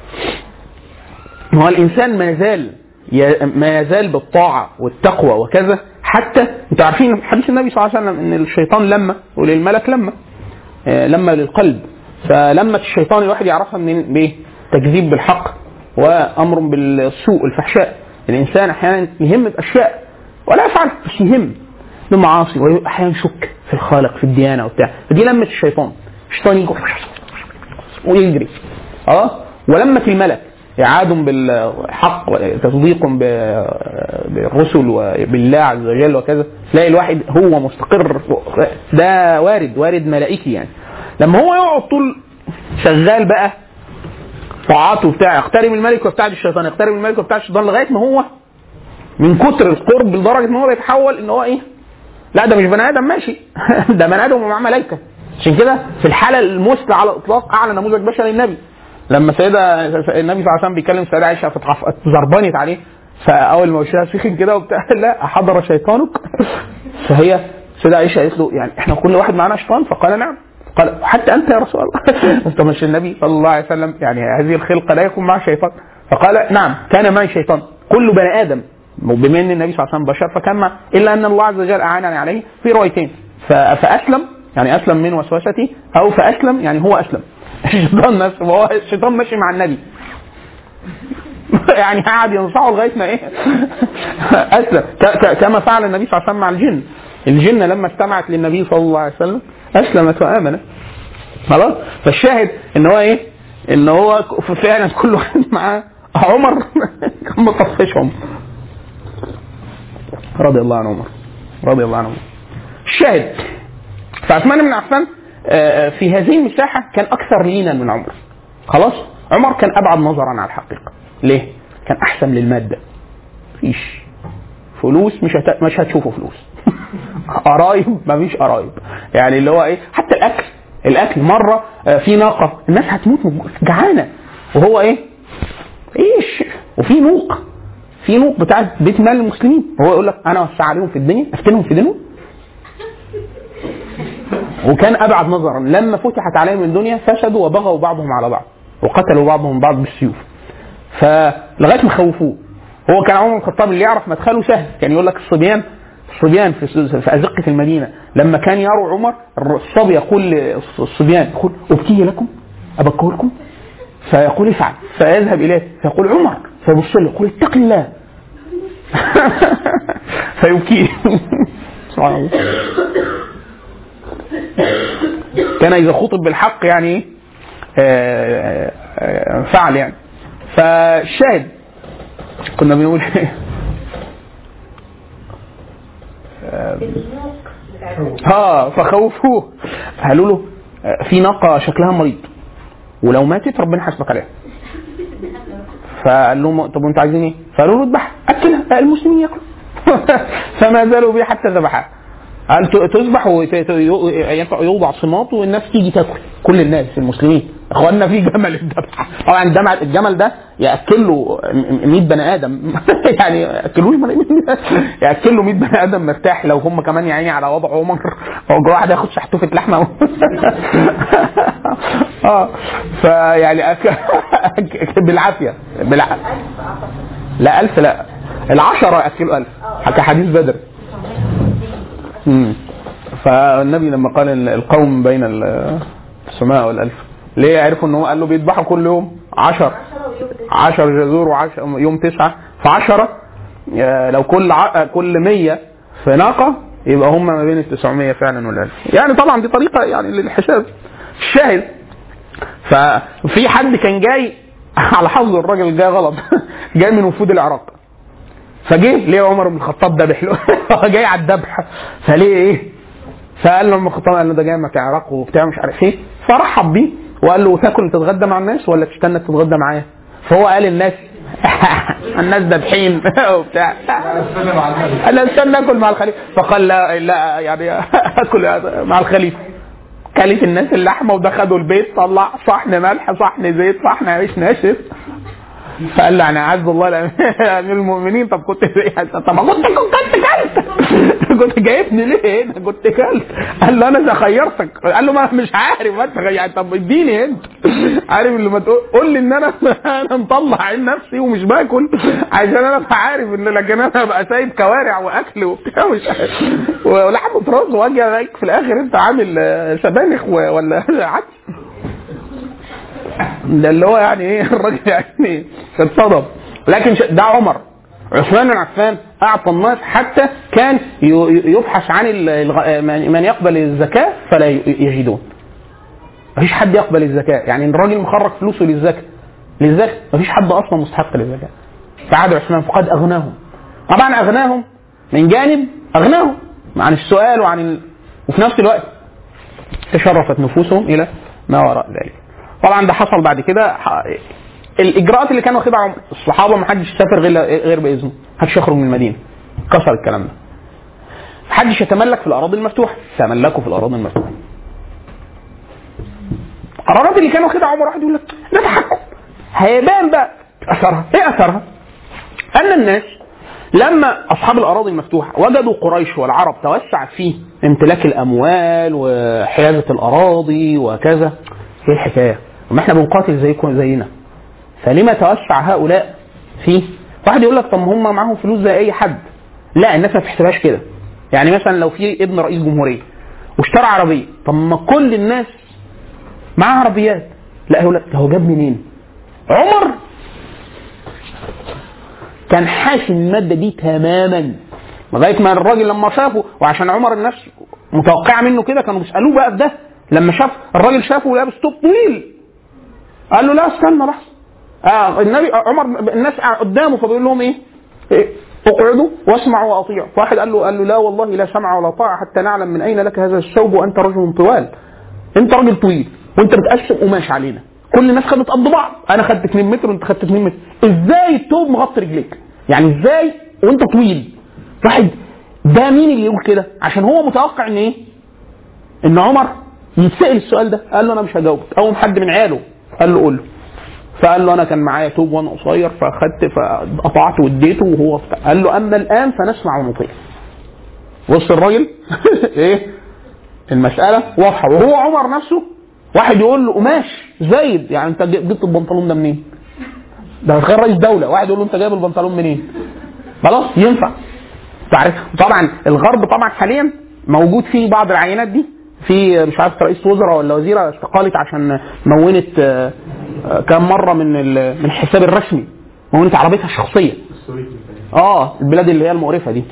B: هو الانسان ما يزال ي- ما يزال بالطاعه والتقوى وكذا حتى انتوا عارفين حديث النبي صلى الله عليه وسلم ان الشيطان لما وللملك لما آه، لما للقلب فلما الشيطان الواحد يعرفها من بايه؟ تكذيب بالحق وامر بالسوء الفحشاء الانسان احيانا يهم باشياء ولا يفعل بس يهم بمعاصي واحيانا يشك في الخالق في الديانه وبتاع فدي لمه الشيطان الشيطان يجي ويجري اه ولمة الملك إعاد بالحق تصديق ب- بالرسل وبالله عز وجل وكذا تلاقي الواحد هو مستقر ده وارد وارد ملائكي يعني لما هو يقعد طول شغال بقى طاعاته بتاع يقترب الملك وبتاع الشيطان يقترب الملك وبتاع الشيطان لغايه ما هو من كتر القرب لدرجه ان هو بيتحول ان هو ايه لا ده مش بني ادم ماشي ده بني ادم ومعاه ملائكه عشان كده في الحاله المثلى على الاطلاق اعلى نموذج بشري النبي لما سيدة النبي صلى الله عليه وسلم بيكلم سيدة عائشة فتعف- زربنت عليه فأول ما وشها سخن كده وبتاع لا حضر شيطانك فهي سيدة عائشة قالت له يعني احنا كل واحد معنا شيطان فقال نعم قال حتى أنت يا رسول الله أنت مش النبي صلى الله عليه وسلم يعني هذه الخلقة لا يكون معها شيطان فقال نعم كان معي شيطان كل بني آدم وبما ان النبي صلى الله عليه وسلم بشر فكان مع الا ان الله عز وجل اعانني عليه في روايتين ف- فاسلم يعني اسلم من وسوستي او فاسلم يعني هو اسلم الشيطان نفسه وهو الشيطان ماشي مع النبي يعني قعد ينصحه لغايه ما ايه اسلم ك- ك- كما فعل النبي صلى الله عليه وسلم مع الجن الجن لما استمعت للنبي صلى الله عليه وسلم اسلمت وامنت خلاص فالشاهد ان هو ايه ان هو ك- فعلا كل واحد معاه عمر كان مطفش عمر رضي الله عن عمر رضي الله عن عمر الشاهد فعثمان بن عفان آه، في هذه المساحة كان أكثر لينا من عمر خلاص عمر كان أبعد نظرا على الحقيقة ليه؟ كان أحسن للمادة فيش فلوس مش هت... مش هتشوفوا فلوس قرايب مفيش قرايب يعني اللي هو ايه حتى الاكل الاكل مره آه، في ناقه الناس هتموت من الجوع، جعانه وهو ايه ايش وفي نوق في نوق بتاع بيت مال المسلمين هو يقول لك انا اوسع عليهم في الدنيا افتنهم في دينهم وكان ابعد نظرا لما فتحت عليهم الدنيا فسدوا وبغوا بعضهم على بعض وقتلوا بعضهم بعض بالسيوف فلغايه ما خوفوه هو كان عمر بن الخطاب اللي يعرف مدخله سهل كان يقول لك الصبيان الصبيان في في ازقه المدينه لما كان يروا عمر الصبي يقول للصبيان يقول ابكيه لكم ابكه لكم فيقول افعل فيذهب اليه فيقول عمر فيبص له يقول اتق الله فيبكيه سبحان الله كان اذا خطب بالحق يعني إيه؟ آه، آه، فعل يعني فالشاهد كنا بنقول ايه
C: النوق بتاع
B: اه فخوفوه قالوا له آه، في ناقه شكلها مريض ولو ماتت ربنا حاسبك عليها فقال لهم طب وانتوا عايزين ايه؟ فقالوا له اذبحها اكلها المسلمين ياكلوا فما زالوا بيه حتى ذبحها قال ت- تذبح ويوضع صمات والناس تيجي تاكل كل الناس المسلمين اخواننا في جمل الذبح طبعا الجمل الجمل ده ياكل له 100 بني ادم يعني ياكلوه ياكل له 100 بني ادم مرتاح لو هم كمان يعني على وضع عمر هو كل واحد ياخد شحتوفه لحمه اه فيعني أك... بالعافيه بالع... لا ألف لا العشرة يأكلوا ألف كحديث بدر مم. فالنبي لما قال إن القوم بين ال- السماء والألف ليه عرفوا ان هو قال له بيذبحوا كل يوم عشر عشر جزور وعشر يوم تسعة فعشرة آه، لو كل ع... كل مية في ناقة يبقى هم ما بين التسعمية فعلا والألف يعني طبعا دي طريقة يعني للحساب الشاهد ففي حد كان جاي على حظه الراجل جاي غلط جاي من وفود العراق فجه ليه عمر بن الخطاب ذبح له هو جاي على الذبح فليه ايه فقال له عمر الخطاب قال له ده جاي معك عراق وبتاع مش عارف ايه فرحب بيه وقال له تاكل تتغدى مع الناس ولا تستنى تتغدى معايا فهو قال الناس الناس ذابحين وبتاع قال له استنى اكل مع الخليفه فقال لا لا يعني اكل مع الخليفه كلت الناس اللحمه وده خدوا البيت طلع صحن ملح صحن زيت صحن عيش ناشف فقال له انا اعز الله الأمير- امير المؤمنين طب كنت طب ما كنت كنت كلت كنت جايبني ليه هنا كنت كلت قال له انا إذا خيرتك قال له ما مش عارف ما انت يعني طب اديني انت عارف اللي ما تقول قول لي ان انا انا مطلع عين نفسي ومش باكل عشان انا ابقى عارف ان لكن انا ابقى سايب كوارع واكل وبتاع مش عارف ولحمه راس واجي ألاقيك في الاخر انت عامل آه، سبانخ و- ولا عدس ده اللي هو يعني ايه الراجل يعني اتصدم لكن ش- ده عمر عثمان بن عفان اعطى الناس حتى كان ي- ي- يبحث عن ال- الغ- من من يقبل الزكاه فلا ي- يجدون مفيش حد يقبل الزكاه يعني الراجل مخرج فلوسه للزكاه للزكاه مفيش حد اصلا مستحق للزكاه فعاد عثمان فقد اغناهم طبعا اغناهم من جانب اغناهم عن السؤال وعن ال... وفي نفس الوقت تشرفت نفوسهم الى ما وراء ذلك طبعا ده حصل بعد كده ح- الاجراءات اللي كان واخدها عمر الصحابه ما حدش سافر غير غير باذنه ما حدش يخرج من المدينه كسر الكلام ده ما حدش يتملك في الاراضي المفتوحه تملكوا في الاراضي المفتوحه القرارات اللي كان واخدها عمر واحد يقول لك ده تحكم هيبان بقى اثرها ايه اثرها ان الناس لما اصحاب الاراضي المفتوحه وجدوا قريش والعرب توسعت في امتلاك الاموال وحيازه الاراضي وكذا ايه الحكايه؟ ما احنا بنقاتل زيكم زينا فلما توسع هؤلاء فيه؟ واحد يقول لك طب ما هم معاهم فلوس زي اي حد لا الناس ما بتحسبهاش كده يعني مثلا لو في ابن رئيس جمهوريه واشترى عربيه طب ما كل الناس معاه عربيات لا يقول لك ده هو جاب منين؟ عمر كان حاشي الماده دي تماما لغايه ما الراجل لما شافه وعشان عمر الناس متوقعه منه كده كانوا بيسالوه بقى في ده لما شاف الراجل شافه لابس توب طويل قال له لا استنى لحظه آه النبي عمر الناس قدامه فبيقول لهم ايه؟ إيه؟ اقعدوا واسمعوا واطيعوا، فواحد قال له قال له لا والله لا سمع ولا طاعه حتى نعلم من اين لك هذا الثوب وانت رجل طوال. انت راجل طويل وانت بتقسم قماش علينا. كل الناس خدت قد بعض، انا خدت 2 متر وانت خدت 2 متر. ازاي الثوب مغطي رجليك؟ يعني ازاي وانت طويل؟ واحد ده مين اللي يقول كده؟ عشان هو متوقع ان ايه؟ ان عمر يتسال السؤال ده، قال له انا مش هجاوبك، قوم حد من عياله قال له قول له. فقال له انا كان معايا توب وانا قصير فاخدت فقطعت واديته وهو قال له اما الان فنسمع ونطيع. بص الراجل ايه المساله واضحه وهو عمر نفسه واحد يقول له قماش زايد يعني انت جبت البنطلون ده منين؟ ده غير رئيس دوله واحد يقول له انت جايب البنطلون منين؟ خلاص ينفع تعرف طبعا الغرب طبعا حاليا موجود فيه بعض العينات دي في مش عارف رئيس وزراء ولا وزيره استقالت عشان مونت آه، آه، كام مره من ال- من الحساب الرسمي مونت عربيتها الشخصيه اه البلاد اللي هي المقرفه دي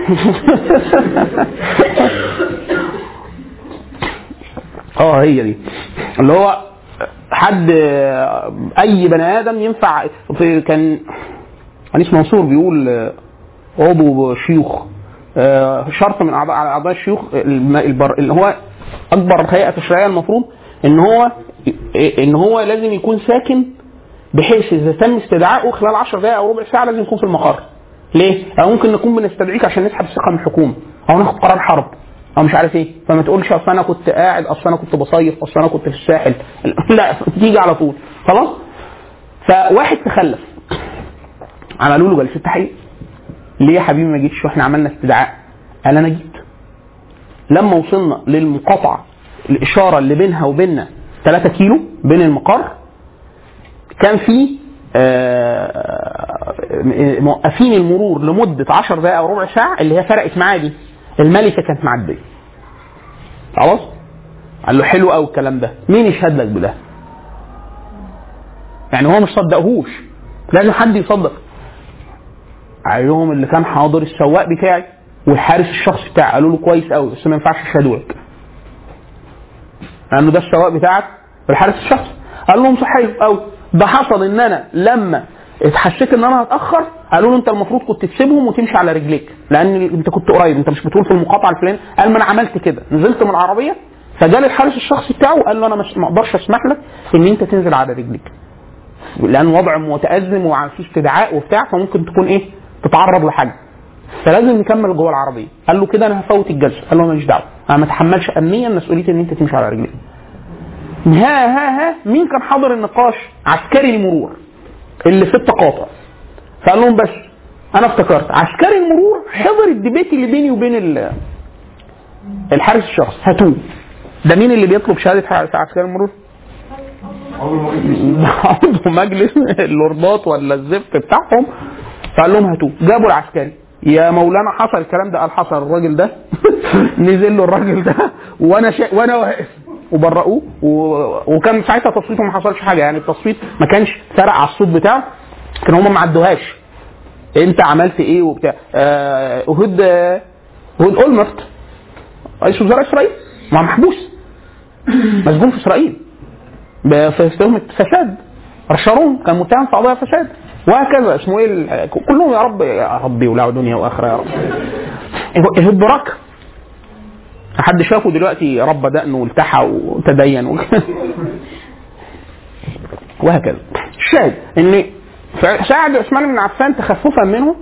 B: اه هي دي اللي هو حد اي بني ادم ينفع في كان انيس منصور بيقول آه، عضو شيوخ آه، شرط من اعضاء اعضاء الشيوخ الم- البر- اللي هو اكبر هيئه تشريعيه المفروض ان هو ان هو لازم يكون ساكن بحيث اذا تم استدعائه خلال 10 دقائق او ربع ساعه لازم يكون في المقر. ليه؟ او ممكن نكون بنستدعيك عشان نسحب الثقه من الحكومه او ناخد قرار حرب او مش عارف ايه فما تقولش اصل انا كنت قاعد اصل انا كنت بصيف اصل انا كنت في الساحل لا تيجي على طول خلاص؟ فواحد تخلف عملوا له جلسه تحقيق ليه يا حبيبي ما جيتش واحنا عملنا استدعاء؟ قال انا جيت لما وصلنا للمقاطعه الاشاره اللي بينها وبيننا 3 كيلو بين المقر كان في آه، موقفين المرور لمده 10 دقائق او ربع ساعه اللي هي فرقت معاه دي الملكه كانت معديه خلاص قال له حلو قوي الكلام ده مين يشهد لك بده يعني هو مش صدقهوش لازم حد يصدق قال لهم اللي كان حاضر السواق بتاعي والحارس الشخصي بتاعي قالوا له كويس قوي بس ما ينفعش يشهدوا لك لانه ده السواق بتاعك والحارس الشخصي قال لهم صح حلو قوي ده حصل ان انا لما اتحسيت ان انا هتاخر قالوا له انت المفروض كنت تسيبهم وتمشي على رجليك لان انت كنت قريب انت مش بتقول في المقاطعه الفلانيه قال ما انا عملت كده نزلت من العربيه فجالي الحارس الشخصي بتاعه وقال له انا مش ما اقدرش اسمح لك ان انت تنزل على رجليك لان وضع متازم وفي استدعاء وبتاع فممكن تكون ايه تتعرض لحاجه فلازم نكمل جوه العربيه قال له كده انا هفوت الجلسه قال له ماليش دعوه انا ما اتحملش امنيا مسؤوليه ان انت تمشي على رجليك ها ها ها مين كان حاضر النقاش عسكري المرور اللي في التقاطع فقال لهم بس انا افتكرت عسكري المرور حضر الديبيت اللي بيني وبين ال- الحارس الشخص هاتوه ده مين اللي بيطلب شهاده حارس عسكري المرور؟ عضو مجلس اللوردات ولا الزفت بتاعهم فقال لهم هاتوه جابوا العسكري يا مولانا حصل الكلام ده قال حصل الراجل ده نزل له الراجل ده وانا شا... وانا واقف وبرئوه و... وكان ساعتها تصويت وما حصلش حاجه يعني التصويت ما كانش فرق على الصوت بتاعه كان هم ما عدوهاش انت عملت ايه وبتاع آه، اهود اهود اولمرت رئيس وزراء اسرائيل ما محبوس مسجون في اسرائيل ب- في تهمه فساد رشارون كان متهم في قضايا فساد وهكذا اسمه ايه ال- كلهم يا رب يا ربي ولعوا دنيا واخره يا رب ايهود براك حد شافه دلوقتي رب دقنه والتحى وتدين وكده. وهكذا الشاهد ان ساعد عثمان بن عفان تخففا منه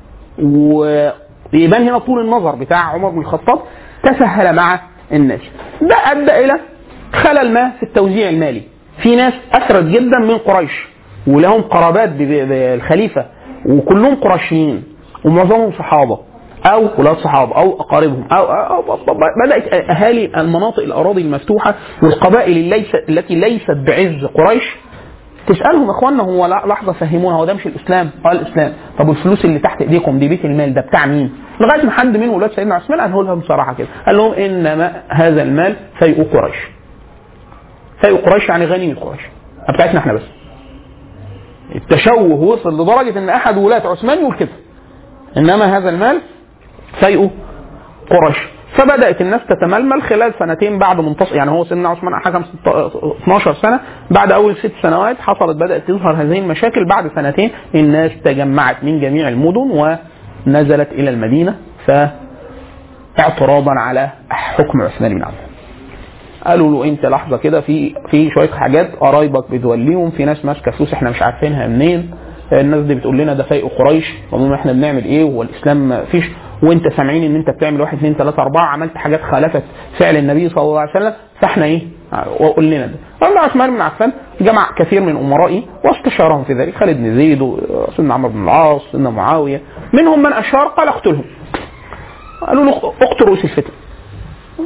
B: ويبان هنا طول النظر بتاع عمر بن الخطاب تسهل مع الناس ده ادى الى خلل ما في التوزيع المالي في ناس اثرت جدا من قريش ولهم قرابات ب- ب- بالخليفه وكلهم قرشيين ومعظمهم صحابه او ولاد صحابه او اقاربهم او, أو, أو بدات اهالي المناطق الاراضي المفتوحه والقبائل اللي ليس التي ليست بعز قريش تسالهم اخواننا هو لا- لحظه فهمونا هو ده مش الاسلام؟ قال الاسلام، طب الفلوس اللي تحت ايديكم دي بيت المال ده بتاع مين؟ لغايه ما حد من ولاد سيدنا عثمان قال لهم بصراحه كده، قال لهم انما هذا المال فيء قريش. فيء قريش يعني غنيمه قريش. بتاعتنا احنا بس. التشوه وصل لدرجه ان احد ولاه عثمان يقول كده. انما هذا المال فيء قريش فبدات الناس تتململ خلال سنتين بعد منتصف يعني هو سيدنا عثمان حكم ست- 12 سنه بعد اول ست سنوات حصلت بدات تظهر هذه المشاكل بعد سنتين الناس تجمعت من جميع المدن ونزلت الى المدينه فاعتراضا على حكم عثمان بن عفان قالوا له انت لحظه كده في في شويه حاجات قرايبك بتوليهم في ناس ماسكه فلوس احنا مش عارفينها منين الناس دي بتقول لنا ده فايق قريش طب احنا بنعمل ايه هو الاسلام ما فيش وانت سامعين ان انت بتعمل واحد اثنين ثلاثه اربعه عملت حاجات خالفت فعل النبي صلى الله عليه وسلم فاحنا ايه؟ وقول لنا ده. قال عثمان بن عفان جمع كثير من امرائه واستشارهم في ذلك خالد بن زيد وسيدنا عمرو بن العاص سيدنا معاويه منهم من اشار قال اقتلهم. قالوا له اقتل رؤوس الفتن.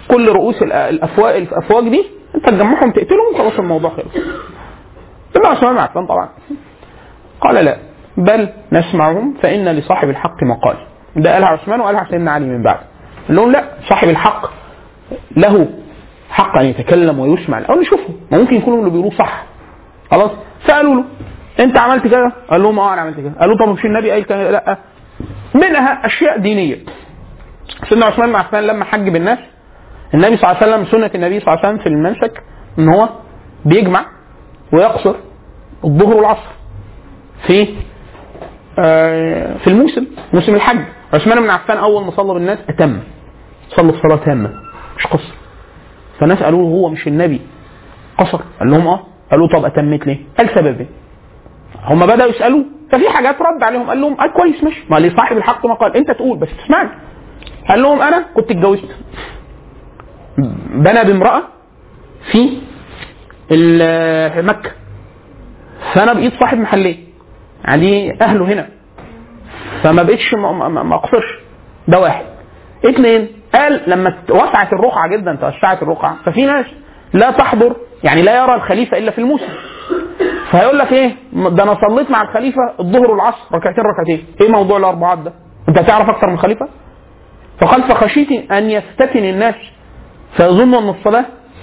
B: كل رؤوس الأ- الافواج الافواج دي انت تجمعهم تقتلهم وخلاص الموضوع خلص سيدنا عثمان بن عفان طبعا قال لا بل نسمعهم فان لصاحب الحق مقال ده قالها عثمان وقالها سيدنا علي من بعد قال لهم لا صاحب الحق له حق ان يتكلم ويسمع او نشوفه ما ممكن يكونوا اللي بيقولوه صح خلاص سالوا له انت عملت كده قال لهم اه انا عملت كده قالوا طب مش النبي قال كده لا منها اشياء دينيه سيدنا عثمان بن عفان لما حج بالناس النبي صلى الله عليه وسلم سنه النبي صلى الله عليه وسلم في المنسك ان هو بيجمع ويقصر الظهر والعصر في آه، في الموسم موسم الحج عثمان بن عفان اول ما صلى بالناس اتم صلى الصلاه تامه مش قصر فالناس قالوا له هو مش النبي قصر قال لهم اه قالوا طب اتمت ليه؟ قال سبب ايه؟ هم بداوا يسالوه ففي حاجات رد عليهم قال لهم قال كويس ماشي ما لصاحب الحق ما قال انت تقول بس تسمعني قال لهم انا كنت اتجوزت بنى بامراه في ال- مكه فانا بقيت صاحب محلين عندي اهله هنا فما بقتش ما- ما ما اقصرش ده واحد اثنين قال لما وسعت الرقعه جدا توسعت الرقعه ففي ناس لا تحضر يعني لا يرى الخليفه الا في الموسم فهيقول لك ايه ده انا صليت مع الخليفه الظهر والعصر ركعتين ركعتين ايه موضوع الاربعات ده انت تعرف اكتر من الخليفه فقال فخشيت ان يفتتن الناس فيظنوا ان الصلاه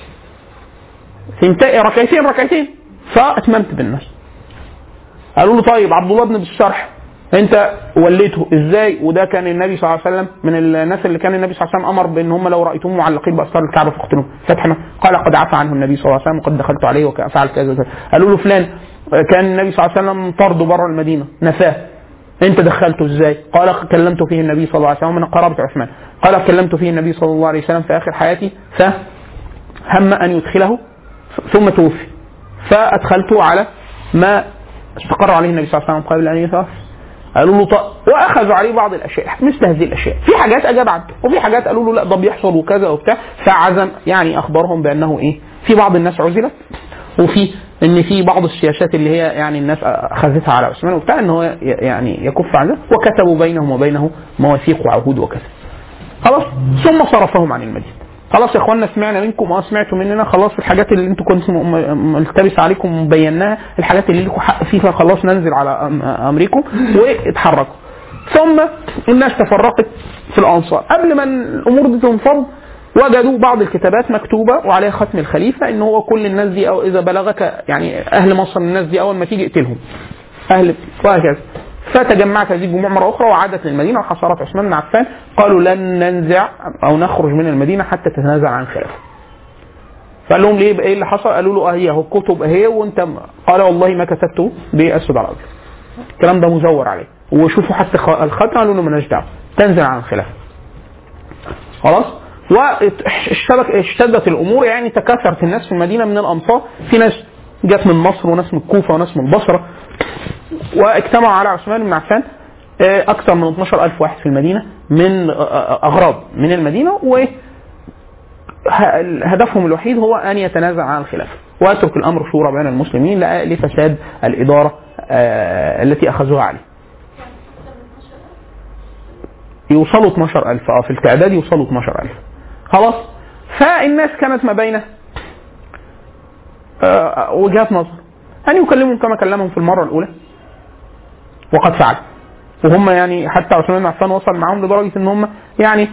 B: ثنتين ركعتين ركعتين فاتممت بالناس قالوا له طيب عبد الله بن الشرح انت وليته ازاي وده كان النبي صلى الله عليه وسلم من الناس اللي كان النبي صلى الله عليه وسلم امر بان هم لو رايتم معلقين باستار الكعبه فاقتلوهم فتح ما- قال قد عفى عنه النبي صلى الله عليه وسلم وقد دخلت عليه وفعل كذا كذا قالوا له فلان كان النبي صلى الله عليه وسلم طرده بره المدينه نفاه انت دخلته ازاي؟ قال كلمت فيه النبي صلى الله عليه وسلم من قرابه عثمان قال كلمت فيه النبي صلى الله عليه وسلم في اخر حياتي فهم ان يدخله ثم توفي فادخلته على ما استقر عليه النبي صلى الله عليه وسلم قبل ان يتوفى قالوا له طب واخذوا عليه بعض الاشياء مثل هذه الاشياء في حاجات اجاب عنها وفي حاجات قالوا له لا ده بيحصل وكذا وبتاع فعزم يعني اخبرهم بانه ايه في بعض الناس عزلت وفي ان في بعض السياسات اللي هي يعني الناس اخذتها على عثمان وبتاع ان هو ي- يعني يكف عن ذلك وكتبوا بينهم وبينه مواثيق وعهود وكذا خلاص ثم صرفهم عن المدينه خلاص يا اخوانا سمعنا منكم اه سمعتوا مننا خلاص الحاجات اللي انتوا كنتوا م- م- ملتبس عليكم بيناها الحاجات اللي لكم حق فيها خلاص ننزل على أم- امركم واتحركوا ثم الناس تفرقت في الانصار قبل ما الامور دي تنفض وجدوا بعض الكتابات مكتوبه وعليها ختم الخليفه ان هو كل الناس دي او اذا بلغك يعني اهل مصر الناس دي اول ما تيجي اقتلهم اهل وهكذا فتجمعت هذه الجموع مره اخرى وعادت للمدينه وحصرت عثمان بن عفان قالوا لن ننزع او نخرج من المدينه حتى تتنازع عن الخلافه. فقال لهم ليه ايه اللي حصل؟ قالوا له اه هي اهو الكتب اهي وانت م- قال والله ما كتبته باسود على ابيض. الكلام ده مزور عليه وشوفوا حتى خ- الختم قالوا له مالناش دعوه تنزل عن الخلافه. خلاص؟ واشتبك اشتدت الامور يعني تكاثرت الناس في المدينه من الامصار في ناس جت من مصر وناس من الكوفه وناس من البصره واجتمعوا على عثمان بن عفان آه، اكثر من 12000 واحد في المدينه من آه، آه، اغراب من المدينه و ه- هدفهم الوحيد هو ان يتنازع عن الخلافه ويترك الامر شورى بين المسلمين ل- لفساد الاداره آه، التي اخذوها عليه. يوصلوا 12000 اه في التعداد يوصلوا 12000 خلاص فالناس كانت ما بين آه، وجهات نظر ان يكلمهم كما كلمهم في المره الاولى وقد فعل وهم يعني حتى عثمان بن عفان وصل معهم لدرجه ان هم يعني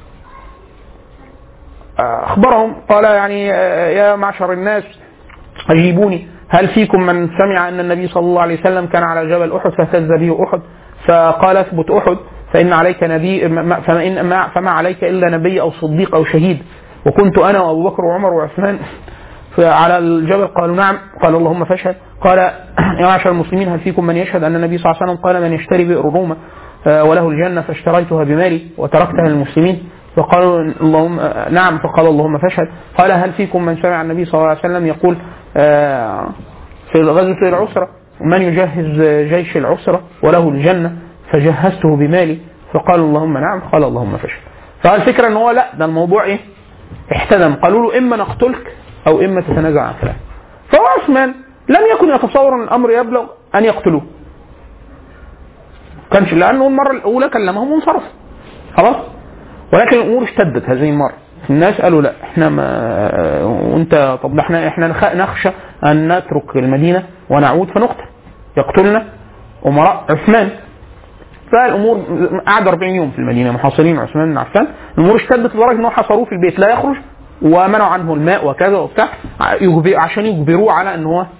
B: آه، اخبرهم قال يعني آه، يا معشر الناس اجيبوني هل فيكم من سمع ان النبي صلى الله عليه وسلم كان على جبل احد فاهتز به احد فقال اثبت احد فان عليك نبي ما- فما, إن ما فما عليك الا نبي او صديق او شهيد وكنت انا وابو بكر وعمر وعثمان على الجبل قالوا نعم قال اللهم فاشهد قال يا معشر المسلمين هل فيكم من يشهد ان النبي صلى الله عليه وسلم قال من يشتري بئر روما آه، وله الجنه فاشتريتها بمالي وتركتها للمسلمين فقالوا اللهم آه، نعم فقال اللهم فاشهد قال هل فيكم من سمع النبي صلى الله عليه وسلم يقول آه، في غزوه العسره من يجهز جيش العسره وله الجنه فجهزته بمالي فقال اللهم نعم قال اللهم فاشهد فالفكره ان هو لا ده الموضوع ايه احتدم قالوا له اما نقتلك او اما تتنازع عن خلافه فهو عثمان لم يكن يتصور ان الامر يبلغ ان يقتلوه كانش لانه المره الاولى كلمهم وانصرف خلاص ولكن الامور اشتدت هذه المره الناس قالوا لا احنا ما وانت طب ده احنا احنا نخ- نخشى ان نترك المدينه ونعود فنقتل يقتلنا امراء عثمان فالامور قعد 40 يوم في المدينه محاصرين عثمان بن عفان الامور اشتدت لدرجه انه حصروه في البيت لا يخرج ومنعوا عنه الماء وكذا وبتاع يجبر- عشان يجبروه على ان هو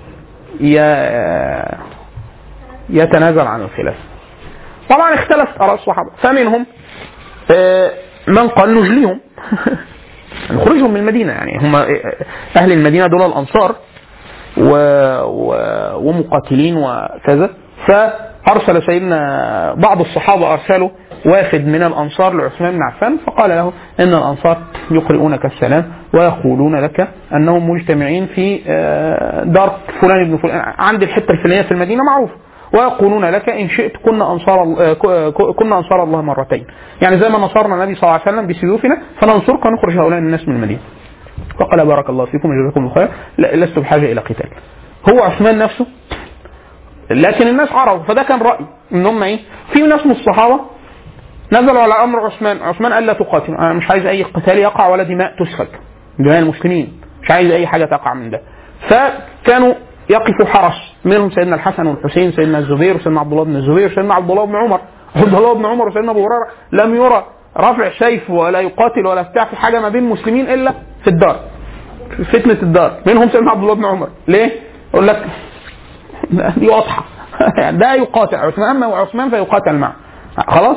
B: ي- يتنازل عن الخلافه. طبعا اختلفت اراء الصحابه فمنهم آه، من قال نجليهم نخرجهم من المدينه يعني هم اهل المدينه دول الانصار و... و... ومقاتلين وكذا فارسل سيدنا بعض الصحابه ارسلوا وافد من الانصار لعثمان بن عفان فقال له ان الانصار يقرؤونك السلام ويقولون لك انهم مجتمعين في آه، دار فلان بن فلان عند الحته الفلانيه في المدينه معروف ويقولون لك ان شئت كنا انصار ال- آه، ك- ك- كنا انصار الله مرتين يعني زي ما نصرنا النبي صلى الله عليه وسلم بسيوفنا فننصرك ونخرج هؤلاء الناس من المدينه فقال بارك الله فيكم جزاكم الله خير لا- لست بحاجه الى قتال هو عثمان نفسه لكن الناس عرفوا فده كان راي ان هم ايه في ناس من الصحابه نزلوا على امر عثمان عثمان قال لا تقاتل انا مش عايز اي قتال يقع ولا دماء تسفك دماء المسلمين مش عايز اي حاجه تقع من ده فكانوا يقفوا حرس منهم سيدنا الحسن والحسين سيدنا الزبير وسيدنا عبد الله بن الزبير وسيدنا عبد الله بن عمر عبد الله بن عمر وسيدنا ابو هريره لم يرى رفع سيف ولا يقاتل ولا بتاع في حاجه ما بين المسلمين الا في الدار في فتنه الدار منهم سيدنا عبد الله بن عمر ليه؟ يقول لك دي واضحه ده يقاتل عثمان اما عثمان فيقاتل معه خلاص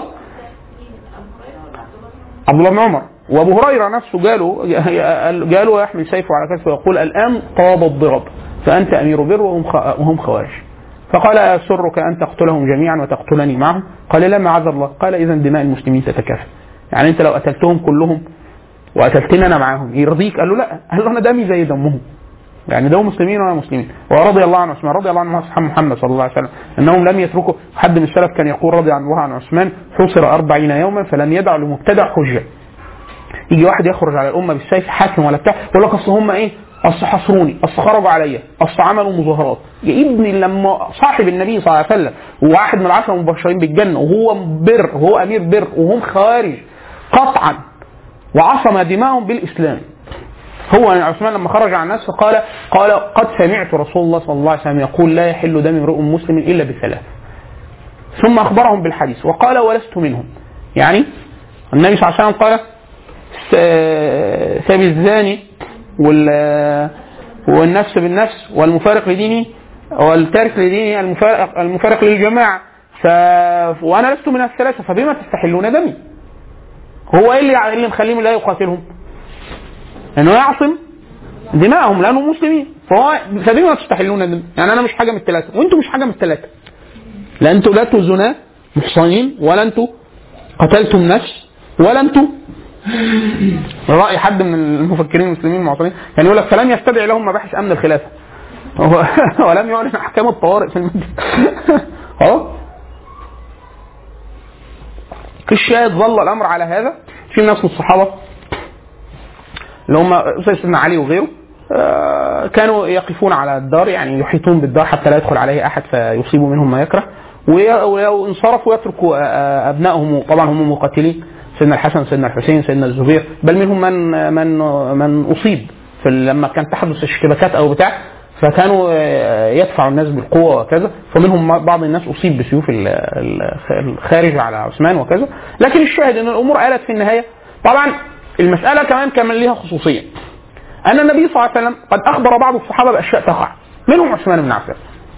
B: عبد الله بن عمر وابو هريره نفسه قالوا قالوا يحمل سيفه على كتفه ويقول الان طاب الضرب فانت امير بر وهم خ- وهم خوارج فقال أسرك أن تقتلهم جميعا وتقتلني معهم قال لا معاذ الله قال إذا دماء المسلمين تتكافئ يعني أنت لو قتلتهم كلهم وقتلتني أنا معاهم يرضيك قال له لا قال له أنا دمي زي دمهم يعني ده مسلمين وانا مسلمين ورضي الله عن عثمان رضي الله عن اصحاب محمد صلى الله عليه وسلم انهم لم يتركوا حد من السلف كان يقول رضي الله عن عثمان حصر أربعين يوما فلم يدع لمبتدع حجه يجي واحد يخرج على الامه بالسيف حاكم ولا بتاع يقول لك اصل هم ايه؟ اصل حصروني، اصل خرجوا عليا، اصل عملوا مظاهرات. يا ابني لما صاحب النبي صلى الله عليه وسلم وواحد من العشره المبشرين بالجنه وهو بر وهو امير بر وهم خوارج قطعا وعصم دماءهم بالاسلام. هو عثمان لما خرج على الناس فقال قال قد سمعت رسول الله صلى الله عليه وسلم يقول لا يحل دم امرؤ مسلم الا بثلاث. ثم اخبرهم بالحديث وقال ولست منهم. يعني النبي صلى الله عليه وسلم قال س- سبي الزاني وال والنفس بالنفس والمفارق لدينه والتارك لدينه المفارق, المفارق للجماعة ف... وأنا لست من الثلاثة فبما تستحلون دمي هو ايه اللي إيه اللي مخليهم لا يقاتلهم؟ انه يعصم دماءهم لانهم مسلمين فهو فبما تستحلون دمي؟ يعني انا مش حاجه من الثلاثه وانتم مش حاجه من الثلاثه لا انتم لا انتم زنا محصنين ولا انتم قتلتم نفس ولا انتم رأي حد من المفكرين المسلمين المعاصرين كان يقول لك فلم يستدعي لهم مباحث امن الخلافه هو- ولم يعلن احكام الطوارئ في المدينه اهو الشاهد ظل الامر على هذا في ناس من الصحابه اللي هم زي سيدنا علي وغيره آه، كانوا يقفون على الدار يعني يحيطون بالدار حتى لا يدخل عليه احد فيصيب منهم ما يكره وي- ولو انصرفوا يتركوا آه، ابنائهم طبعا هم مقاتلين سيدنا الحسن سيدنا الحسين سيدنا الزبير بل منهم من من من اصيب في ال- لما كانت تحدث اشتباكات او بتاع فكانوا آه، يدفعوا الناس بالقوه وكذا فمنهم بعض الناس اصيب بسيوف ال- ال- الخارج على عثمان وكذا لكن الشاهد ان الامور آلت في النهايه طبعا المساله كمان كان ليها خصوصيه ان النبي صلى الله عليه وسلم قد اخبر بعض الصحابه باشياء تقع منهم عثمان بن عفان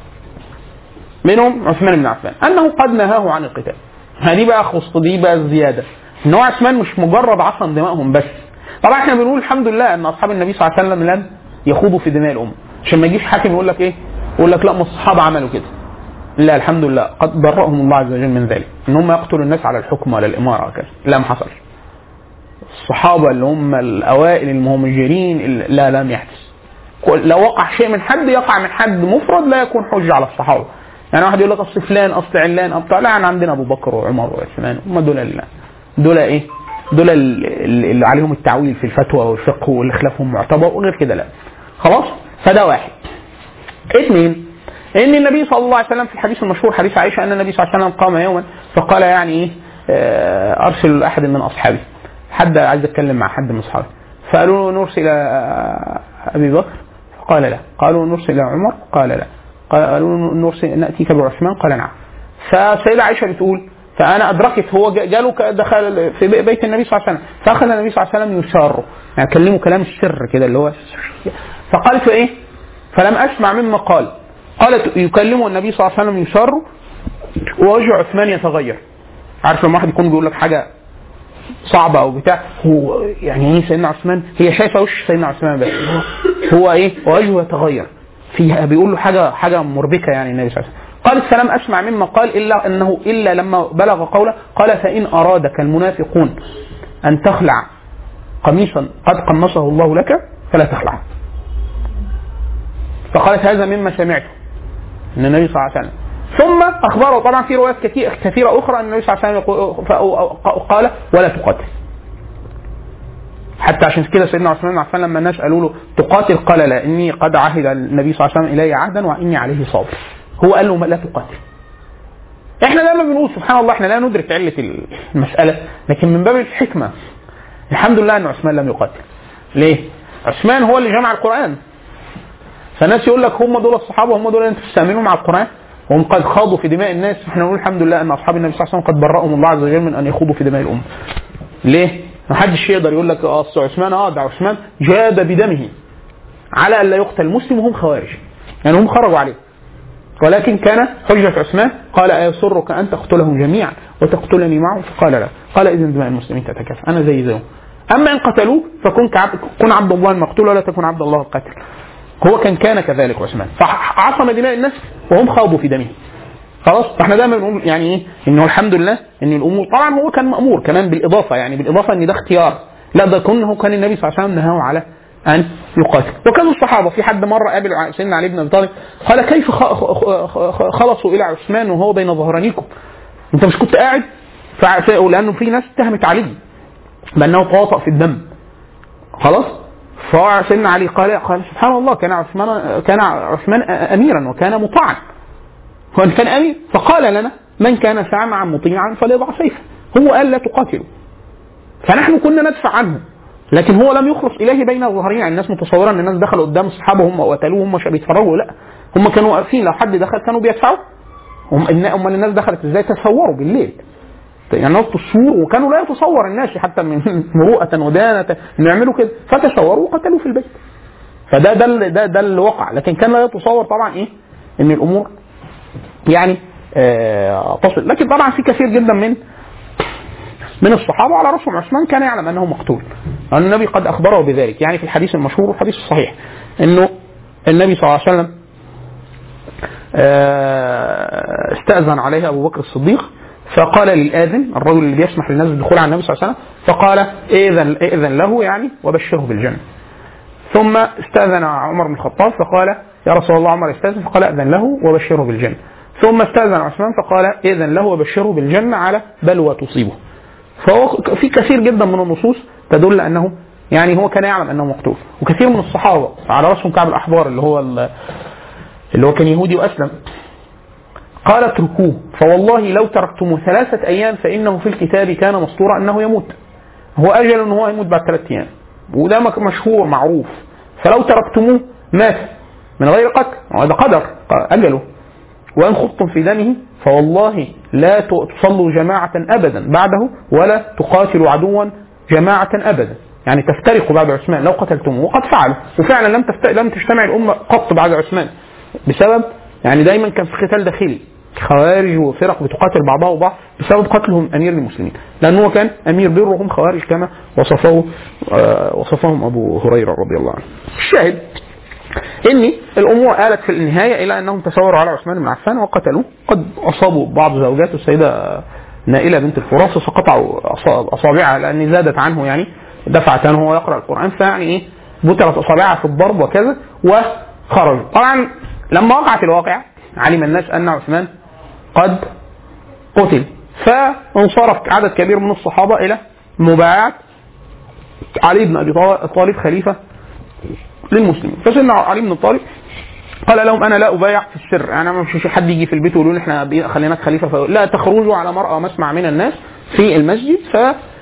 B: منهم عثمان بن عفان انه قد نهاه عن القتال هذه بقى خص دي بقى الزياده ان هو عثمان مش مجرد عصم دمائهم بس طبعا احنا بنقول الحمد لله ان اصحاب النبي صلى الله عليه وسلم لم يخوضوا في دماء الامه عشان ما يجيش حاكم يقول لك ايه يقول لك لا ما الصحابه عملوا كده لا الحمد لله قد برأهم الله عز وجل من ذلك ان هم يقتلوا الناس على الحكم ولا الاماره وكذا لا ما حصلش الصحابه اللي هم الاوائل المهمجرين اللي- لا لم يحدث كل- لو وقع شيء من حد يقع من حد مفرد لا يكون حجه على الصحابه يعني واحد يقول لك اصل فلان اصل علان اصل لا احنا عندنا ابو بكر وعمر وعثمان هم دول ال- دول ايه؟ دول ال- ال- اللي عليهم التعويل في الفتوى والفقه واللي خلافهم معتبر وغير كده لا خلاص فده واحد اثنين ان النبي صلى الله عليه وسلم في الحديث المشهور حديث عائشه ان النبي صلى الله عليه وسلم قام يوما فقال يعني ايه آه، ارسل احد من اصحابي حد عايز اتكلم مع حد من اصحابي فقالوا له نرسل الى ابي بكر قال لا قالوا نرسل الى عمر قال لا قالوا نرسل ناتيك بعثمان قال نعم فالسيده عائشه بتقول فانا ادركت هو جا- جاله ك- دخل في بي- بيت النبي صلى الله عليه وسلم فاخذ النبي صلى الله عليه وسلم يساره يعني كلمه كلام السر كده اللي هو فقالت له ايه؟ فلم اسمع مما قال قالت يكلمه النبي صلى الله عليه وسلم يساره ووجه عثمان يتغير عارف لما واحد يكون بيقول لك حاجه صعبه او بتاع هو يعني ايه سيدنا عثمان هي شايفه وش سيدنا عثمان بس هو, هو ايه وجهه يتغير فيها بيقول له حاجه حاجه مربكه يعني النبي صلى الله عليه وسلم قالت فلم اسمع مما قال الا انه الا لما بلغ قوله قال فان ارادك المنافقون ان تخلع قميصا قد قمصه الله لك فلا تخلعه فقالت هذا مما سمعته من النبي صلى الله عليه وسلم ثم اخبره طبعا في روايات كثير كثيره اخرى ان النبي صلى الله عليه وسلم يقول- فأو- قال ولا تقاتل حتى عشان كده سيدنا عثمان بن عفان لما الناس قالوا له تقاتل قال لا اني قد عهد النبي صلى الله عليه وسلم الي عهدا واني عليه صابر هو قال له لا تقاتل احنا دايما بنقول سبحان الله احنا لا ندرك عله المساله لكن من باب الحكمه الحمد لله ان عثمان لم يقاتل ليه؟ عثمان هو اللي جمع القران فالناس يقول لك هم دول الصحابه هم دول اللي انتم تستامنوا على القران وهم قد خاضوا في دماء الناس احنا نقول الحمد لله ان اصحاب النبي صلى الله عليه وسلم قد برأهم الله عز وجل من ان يخوضوا في دماء الامه. ليه؟ ما حدش يقدر يقول لك اه أصل عثمان اه ده عثمان جاد بدمه على ان لا يقتل مسلم وهم خوارج. يعني هم خرجوا عليه. ولكن كان حجة عثمان قال أيسرك أن تقتلهم جميعا وتقتلني معهم فقال لا قال إذن دماء المسلمين تتكافى أنا زي زيهم أما إن قتلوه فكن كعب كن عبد الله المقتول ولا تكن عبد الله القاتل هو كان كان كذلك عثمان فعصم دماء الناس وهم خاضوا في دمه خلاص فاحنا دايما بنقول يعني ايه انه الحمد لله ان الامور طبعا هو كان مامور كمان بالاضافه يعني بالاضافه ان ده اختيار لا ده كونه كان النبي صلى الله عليه وسلم نهاه على ان يقاتل وكذا الصحابه في حد مره قابل سيدنا علي بن ابي طالب قال كيف خ- خ- خ- خلصوا الى عثمان وهو بين ظهرانيكم انت مش كنت قاعد فع- ف- لانه في ناس اتهمت علي بانه تواطأ في الدم خلاص فسيدنا علي قال قال سبحان الله كان عثمان كان عثمان اميرا وكان مطاعا وان كان امير فقال لنا من كان سامعا مطيعا فليضع سيفه هو قال لا تقاتلوا فنحن كنا ندفع عنه لكن هو لم يخلص اليه بين الظهرين يعني الناس متصوره ان الناس دخلوا قدام الصحابه هم وقتلوه هم مش بيتفرجوا لا هم كانوا واقفين لو حد دخل كانوا بيدفعوا هم امال الناس دخلت ازاي تصوروا بالليل يعني نط السور وكانوا لا يتصور الناس حتى من مروءة ودانة انه يعملوا كده فتصوروا وقتلوا في البيت فده ده ال- ده ده اللي وقع لكن كان لا يتصور طبعا ايه ان الامور يعني آه تصل لكن طبعا في كثير جدا من من الصحابه على راسهم عثمان كان يعلم انه مقتول لان النبي قد اخبره بذلك يعني في الحديث المشهور والحديث الصحيح انه النبي صلى الله عليه وسلم آه، استأذن عليه أبو بكر الصديق فقال للآذن الرجل اللي بيسمح للناس بالدخول على النبي صلى الله عليه وسلم فقال إذن إذن له يعني وبشره بالجنة ثم استأذن عمر بن الخطاب فقال يا رسول الله عمر استأذن فقال أذن له وبشره بالجنة ثم استأذن عثمان فقال إذن له وبشره بالجنة على بلوى تصيبه فهو في كثير جدا من النصوص تدل أنه يعني هو كان يعلم أنه مقتول وكثير من الصحابة على رأسهم كعب الأحبار اللي هو ال- اللي هو كان يهودي وأسلم قال اتركوه فوالله لو تركتموه ثلاثة أيام فإنه في الكتاب كان مسطورا أنه يموت هو أجل أنه هو يموت بعد ثلاثة أيام وده مك- مشهور معروف فلو تركتموه مات من غير قتل وهذا قدر أجله وإن خضتم في دمه فوالله لا ت- تصلوا جماعة أبدا بعده ولا تقاتلوا عدوا جماعة أبدا يعني تفترقوا بعد عثمان لو قتلتموه وقد فعلوا وفعلا لم تفت... لم تجتمع الأمة قط بعد عثمان بسبب يعني دايما كان في قتال داخلي خوارج وفرق بتقاتل بعضها وبعض بسبب قتلهم امير المسلمين لانه هو كان امير برهم خوارج كما وصفه آه وصفهم ابو هريره رضي الله عنه. الشاهد ان الامور آلت في النهايه الى انهم تسوروا على عثمان بن عفان وقتلوه قد اصابوا بعض زوجات السيده نائله بنت الفراس فقطعوا أصا- اصابعها لان زادت عنه يعني دفعت عنه وهو يقرا القران فيعني ايه بترت اصابعها في الضرب وكذا وخرجوا طبعا لما وقعت الواقعه علم الناس ان عثمان قد قتل فانصرف عدد كبير من الصحابه الى مبايعه علي بن ابي طالب خليفه للمسلمين فسيدنا علي بن طالب قال لهم انا لا ابايع في السر يعني ما مش حد يجي في البيت ويقول لي احنا بي- خليناك خليفه فيقول لا تخرجوا على مرأى مسمع من الناس في المسجد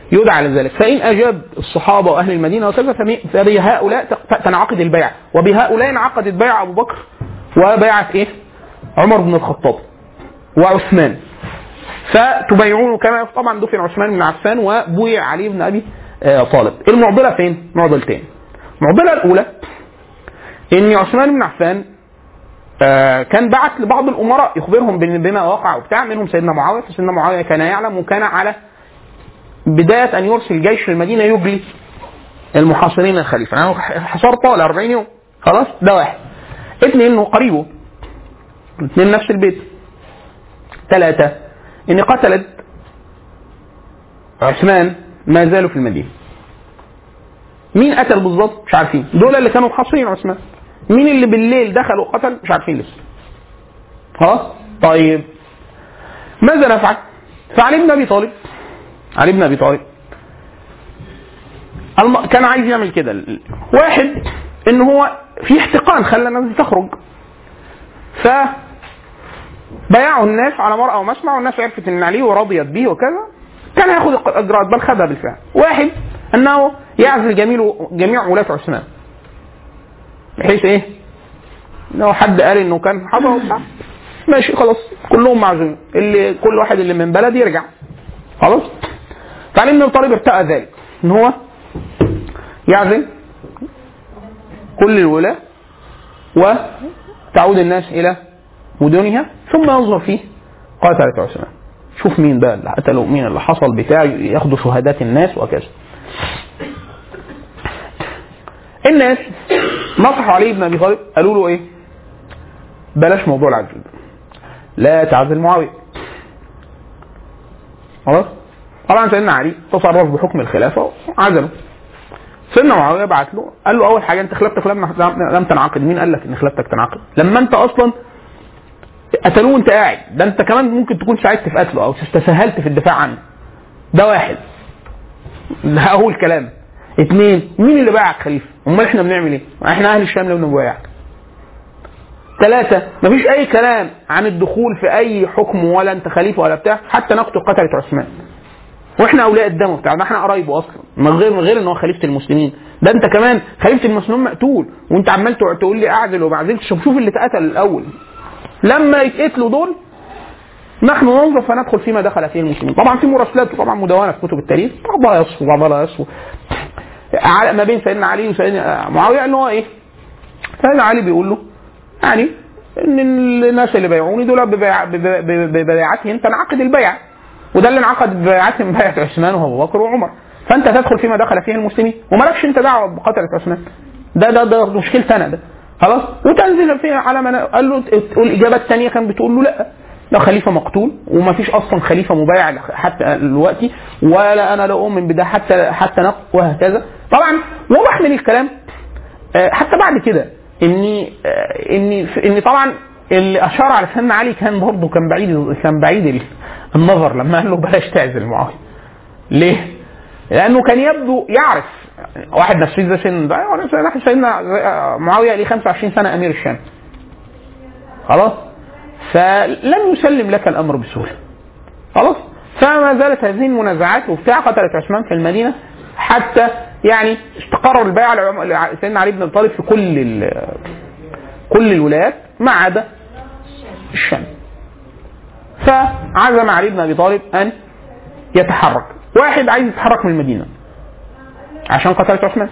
B: يدعى لذلك فإن أجاب الصحابة وأهل المدينة وكذا فمي- فبهؤلاء تق- تنعقد البيعة وبهؤلاء انعقدت بيعة أبو بكر وبيعة إيه؟ عمر بن الخطاب وعثمان فتبايعون كما طبعا دفن عثمان بن عفان وبويع علي بن ابي آه، طالب المعضله فين؟ معضلتين المعضله الاولى ان عثمان بن عفان آه، كان بعت لبعض الامراء يخبرهم بن- بما وقع وبتاع منهم سيدنا معاويه فسيدنا معاويه كان يعلم وكان على بدايه ان يرسل جيش للمدينه يجلي المحاصرين الخليفه يعني حصار طال 40 يوم خلاص ده واحد اثنين انه قريبه اثنين نفس البيت ثلاثة إن قتلت عثمان ما زالوا في المدينة مين قتل بالظبط مش عارفين دول اللي كانوا محاصرين عثمان مين اللي بالليل دخل وقتل مش عارفين لسه خلاص طيب ماذا نفعل فعلي بن ابي طالب علي بن ابي طالب الم... كان عايز يعمل كده واحد ان هو في احتقان خلى الناس دي تخرج ف بايعوا الناس على مرأى ومسمع والناس عرفت ان عليه ورضيت به وكذا كان هياخد اجراءات بل خدها بالفعل. واحد انه يعزل جميع جميع ولاة عثمان. بحيث ايه؟ لو حد قال انه كان حضر وبتاع ماشي خلاص كلهم معزولين اللي كل واحد اللي من بلد يرجع خلاص فعلي بن ابي طالب ارتأى ذلك ان هو يعزل كل الولاة وتعود الناس الى مدنها ثم ينظر فيه قتلة عثمان شوف مين بقى اللي قتلوا مين اللي حصل بتاع ياخدوا شهادات الناس وكذا الناس نصحوا علي بن ابي طالب قالوا له ايه بلاش موضوع العزل ده. لا تعزل معاويه خلاص طبعا سيدنا علي تصرف بحكم الخلافه وعزله سيدنا معاويه بعت له قال له اول حاجه انت خلفتك لم لم تنعقد مين قال لك ان خلافته تنعقد لما انت اصلا قتلوه وانت قاعد ده انت كمان ممكن تكون ساعدت في قتله او تساهلت في الدفاع عنه ده واحد ده اول كلام اثنين مين اللي بايعك خليفه امال احنا بنعمل ايه احنا اهل الشام لو بنبايعك ثلاثة مفيش أي كلام عن الدخول في أي حكم ولا أنت خليفة ولا بتاع حتى نقتل قتلة عثمان. واحنا أولياء الدم بتاع ده احنا قرايبه أصلا من غير من غير إن هو خليفة المسلمين. ده أنت كمان خليفة المسلمين مقتول وأنت عمال تقعد تقول لي أعزل وما أعزلش شوف شوف اللي اتقتل الأول. لما يتقتلوا دول نحن ننظر فندخل فيما دخل فيه المسلمين طبعا في مراسلات طبعا مدونه في كتب التاريخ بعضها يصفو بعضها لا يصفو على- ما بين سيدنا علي وسيدنا معاويه ان هو ايه سيدنا علي بيقول له يعني ان الناس اللي بيعوني دول ببيع- بب- بب- ببيعتهم تنعقد البيعه وده اللي انعقد ببيعتهم بيعه عثمان وابو بكر وعمر فانت تدخل فيما دخل فيه المسلمين ومالكش انت دعوه بقتله عثمان ده ده ده مشكلتي انا ده خلاص وتنزل فيها على ما قال له الاجابه الثانيه كان بتقول له لا ده خليفه مقتول وما فيش اصلا خليفه مبايع حتى دلوقتي ولا انا لا اؤمن بده حتى حتى نق وهكذا طبعا واضح من الكلام آه، حتى بعد كده اني آه، اني اني طبعا اللي اشار على سيدنا علي كان برضه كان بعيد كان بعيد ال- النظر لما قال له بلاش تعزل معاويه ليه؟ لانه كان يبدو يعرف واحد نفسي زي سن ده واحد سيدنا معاويه ليه 25 سنه امير الشام خلاص فلم يسلم لك الامر بسهوله خلاص فما زالت هذه المنازعات وبتاع قتلت عثمان في المدينه حتى يعني استقر البيع لعم- سيدنا علي بن ابي طالب في كل ال- كل الولايات ما عدا الشام فعزم علي بن ابي طالب ان يتحرك واحد عايز يتحرك من المدينه عشان قتلت عثمان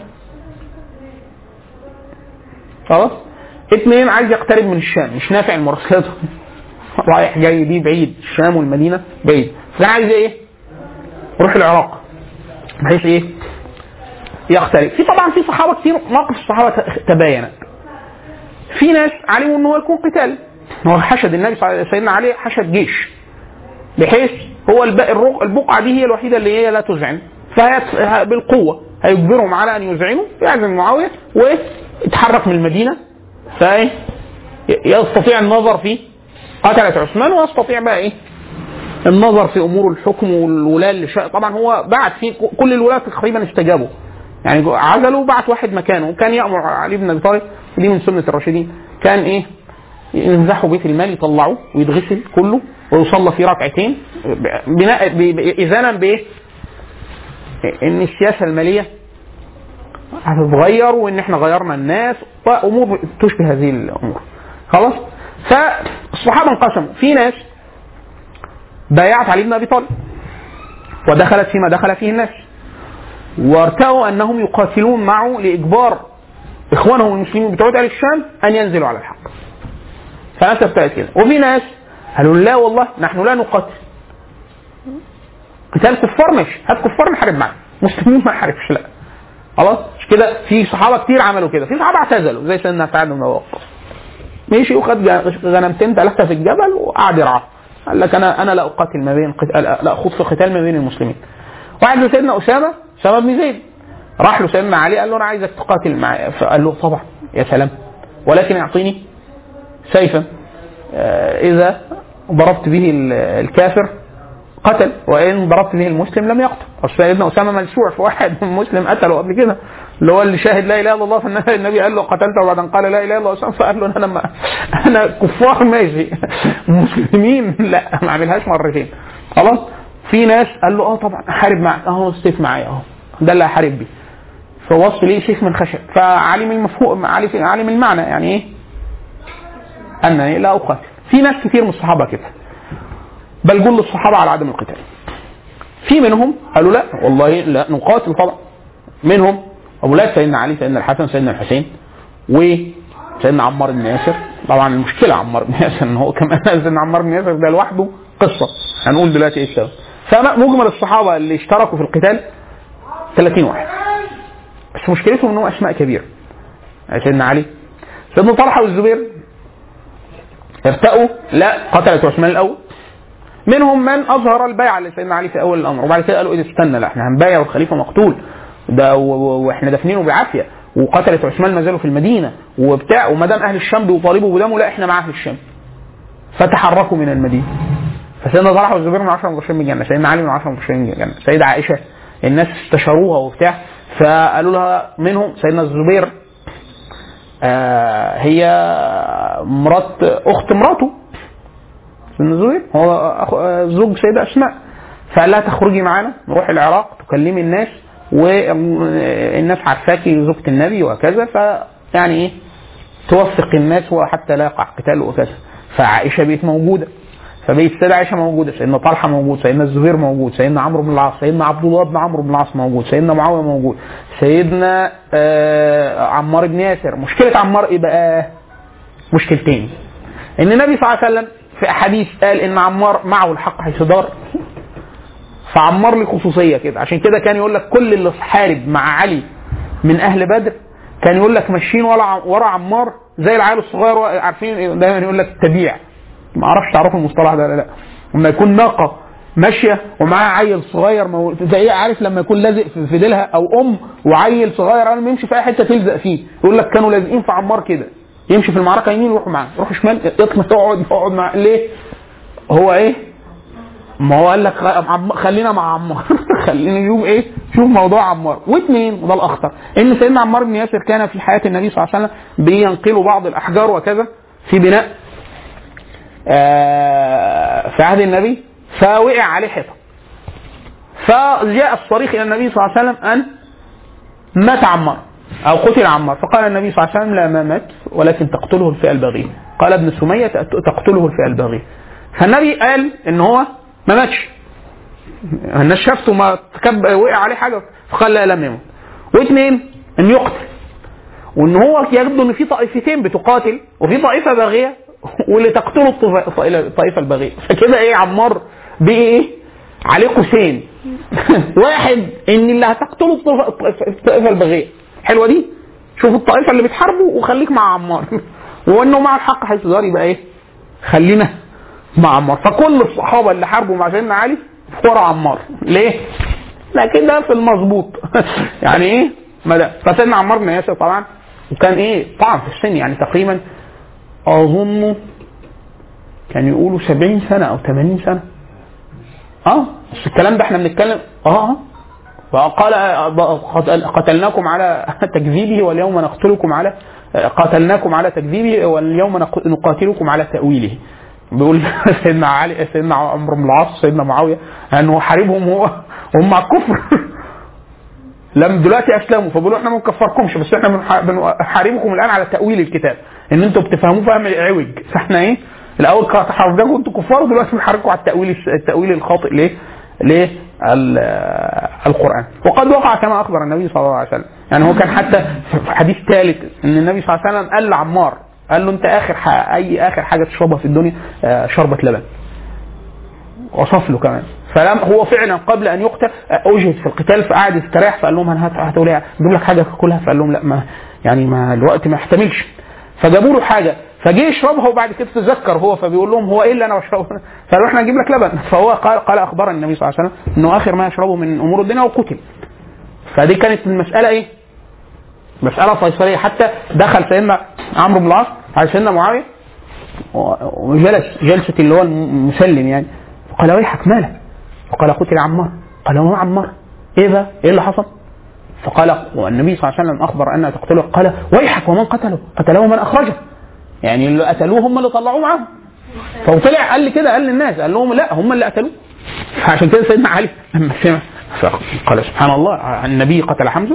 B: خلاص اثنين عايز يقترب من الشام مش نافع المراسلات رايح جاي دي بعيد الشام والمدينه بعيد فكان عايز ايه؟ يروح العراق بحيث ايه؟ يقترب في طبعا في صحابه كتير مواقف الصحابه تباينت في ناس علموا ان هو يكون قتال هو حشد النبي صلى الله عليه وسلم سيدنا علي حشد جيش بحيث هو الب- الرق- البقعه دي هي الوحيده اللي هي لا تذعن فهي بالقوه هيجبرهم على ان يذعنوا يعزم معاويه ويتحرك من المدينه فايه يستطيع النظر في قتلة عثمان ويستطيع بقى ايه النظر في امور الحكم والولاة اللي شاء طبعا هو بعت في كل الولاة تقريبا استجابوا يعني عزلوا وبعت واحد مكانه وكان يامر علي بن ابي طالب ودي من سنه الراشدين كان ايه ينزحوا بيت المال يطلعوه ويتغسل كله ويصلى فيه ركعتين بناء ب- ب- اذانا بايه؟ ان السياسه الماليه هتتغير وان احنا غيرنا الناس وامور تشبه هذه الامور خلاص فالصحابه انقسموا في ناس بايعت علي بن ابي طالب ودخلت فيما دخل فيه الناس وارتأوا انهم يقاتلون معه لاجبار اخوانهم المسلمين بتوع اهل الشام ان ينزلوا على الحق فناس ابتدت كده وفي ناس قالوا لا والله نحن لا نقاتل قتال كفار ماشي هات كفار نحارب معاهم مسلمين ما نحاربش لا خلاص مش كده في صحابه كتير عملوا كده في صحابه اعتزلوا زي سيدنا سعد بن وقاص مشي وخد غنمتين ثلاثه في الجبل وقعد يرعى قال لك انا انا لا اقاتل ما بين قتال لا اخوض في قتال ما بين المسلمين واحد له سيدنا اسامه اسامه بن زيد راح له سيدنا علي قال له انا عايزك تقاتل معايا فقال له طبعا يا سلام ولكن اعطيني سيفا آه، اذا ضربت به ال- الكافر قتل وان ضربت به المسلم لم يقتل اصل سيدنا اسامه ملسوع في واحد مسلم قتله قبل كده اللي هو اللي شاهد لا اله الا الله فالنبي قال له قتلته بعد ان قال لا اله الا الله اسامه فقال له انا ما انا كفار ماشي مسلمين لا ما اعملهاش مرتين خلاص في ناس قال له اه طبعا احارب معك اهو السيف معايا اهو ده اللي هحارب بيه فوصف ليه سيف من خشب فعلم المفهوم علم علم المعنى يعني ايه؟ انني لا اقاتل في ناس كتير من الصحابه كده بل جل الصحابه على عدم القتال في منهم قالوا لا والله لا نقاتل طبعا منهم اولاد سيدنا علي سيدنا الحسن سيدنا الحسين وسيدنا عمار بن ياسر طبعا المشكله عمار بن ياسر ان هو كمان سيدنا عمار بن ياسر ده لوحده قصه هنقول دلوقتي ايه السبب فمجمل الصحابه اللي اشتركوا في القتال 30 واحد بس مشكلتهم انهم اسماء كبيره سيدنا علي سيدنا طلحه والزبير ارتأوا لا قتلت عثمان الاول منهم من اظهر البيعه لسيدنا علي في اول الامر وبعد كده قالوا ايه استنى لا احنا هنبايع والخليفه مقتول ده و- و- واحنا دافنينه بعافيه وقتلت عثمان ما زالوا في المدينه وبتاع وما دام اهل الشام بيطالبوا بدمه لا احنا مع اهل الشام فتحركوا من المدينه فسيدنا طلحه والزبير من 10 مبشرين بالجنه سيدنا علي من 10 مبشرين بالجنه سيدة عائشه الناس استشاروها وبتاع فقالوا لها منهم سيدنا الزبير آه هي مرات اخت مراته سيدنا الزبير هو أخو آه، زوج سيدة اسماء فقال لها تخرجي معانا نروح العراق تكلمي الناس والناس عارفاكي زوجة النبي وكذا فيعني ايه توثق الناس وحتى لا يقع قتال وكذا فعائشه بقت موجوده فبقت السيده عائشه موجوده سيدنا طلحه موجود سيدنا الزبير موجود سيدنا عمرو بن العاص سيدنا عبد الله بن عمرو بن العاص موجود سيدنا معاويه موجود سيدنا آه عمار بن ياسر مشكله عمار ايه بقى مشكلتين ان النبي صلى الله عليه وسلم في احاديث قال ان عمار معه الحق حيث دار فعمار له خصوصيه كده عشان كده كان يقول لك كل اللي حارب مع علي من اهل بدر كان يقول لك ماشيين ورا ورا عمار زي العيال الصغير عارفين إيه؟ دايما يقول لك تبيع ما اعرفش تعرفوا المصطلح ده ولا لا لما يكون ناقه ماشيه ومعاها عيل صغير مو... زي عارف لما يكون لازق في في ديلها او ام وعيل صغير قبل ما يمشي في اي حته تلزق فيه يقول لك كانوا لازقين في عمار كده يمشي في المعركه يمين يروحوا معاه يروحوا شمال يطلع يقعد يقعد معاه ليه؟ هو ايه؟ ما هو قال لك خ- عم- خلينا مع عمار خلينا نشوف ايه شوف موضوع عمار واثنين وده الاخطر ان سيدنا عمار بن ياسر كان في حياه النبي صلى الله عليه وسلم بينقلوا بعض الاحجار وكذا في بناء آه، في عهد النبي فوقع عليه حيطه فجاء الصريخ الى النبي صلى الله عليه وسلم ان مات عمار او قتل عمار فقال النبي صلى الله عليه وسلم لا ما مات ولكن تقتله الفئه الباغيه قال ابن سميه تقتله الفئه الباغيه فالنبي قال ان هو ما ماتش الناس شافته ما تكب وقع عليه حاجه فقال لا لم يمت واثنين ان يقتل وان هو يبدو ان في طائفتين بتقاتل وفي طائفه باغيه واللي تقتله الطف- الطائفه الباغيه فكده ايه عمار بقي ايه عليه قوسين واحد ان اللي هتقتله الطف- الطائفه الباغيه حلوه دي شوف الطائفه اللي بتحاربه وخليك مع عمار وانه مع الحق حيث دار يبقى ايه خلينا مع عمار فكل الصحابه اللي حاربوا مع سيدنا علي ورا عمار ليه؟ لكن ده في المظبوط يعني ايه؟ ما ده فسيدنا عمار بن ياسر طبعا وكان ايه؟ طبعا في السن يعني تقريبا اظن كان يقولوا 70 سنه او 80 سنه اه بس الكلام ده احنا بنتكلم اه وقال قتل- قتلناكم على تكذيبه واليوم نقتلكم على قاتلناكم على تكذيبه واليوم نق- نقاتلكم على تأويله بيقول سيدنا علي سيدنا عمرو بن العاص سيدنا معاويه انه حاربهم هو وهم على الكفر لم دلوقتي اسلموا فبيقولوا احنا ما بنكفركمش بس احنا بنح- بنحاربكم الان على تاويل الكتاب ان انتوا بتفهموه فهم عوج فاحنا ايه الاول كانت حافظينكم انتوا كفار ودلوقتي بنحاربكم على التاويل التاويل الخاطئ ليه؟ ليه؟ ال- القران وقد وقع كما اخبر النبي صلى الله عليه وسلم يعني هو كان حتى في حديث ثالث ان النبي صلى الله عليه وسلم قال لعمار قال له انت اخر ح- اي اخر حاجه تشربها في الدنيا آه، شربة لبن وصف له كمان فلم هو فعلا قبل ان يقتل اجهد في القتال فقعد يستريح فقال لهم انا هات- هتقول ايه اجيب لك حاجه تاكلها فقال لهم لا ما يعني ما الوقت ما يحتملش فجابوا له حاجه فجه يشربها وبعد كده تذكر هو فبيقول لهم هو ايه اللي انا بشربه؟ فقالوا احنا نجيب لك لبن فهو قال قال اخبرني النبي صلى الله عليه وسلم انه اخر ما يشربه من امور الدنيا وقتل فدي كانت المساله ايه؟ مساله فيصليه حتى دخل سيدنا عمرو بن العاص على سيدنا معاويه وجلس جلسه اللي هو المسلم يعني فقال ويحك مالك؟ فقال قتل عمار قال وما عمار؟ ايه بقى؟ ايه اللي حصل؟ فقال والنبي صلى الله عليه وسلم اخبر ان تقتله قال ويحك ومن قتله؟ قتله من اخرجه يعني اللي قتلوه هم اللي طلعوه معاهم فطلع قال لي كده قال للناس قال لهم لا هم اللي قتلوه فعشان كده سيدنا علي لما سمع قال سبحان الله النبي قتل حمزه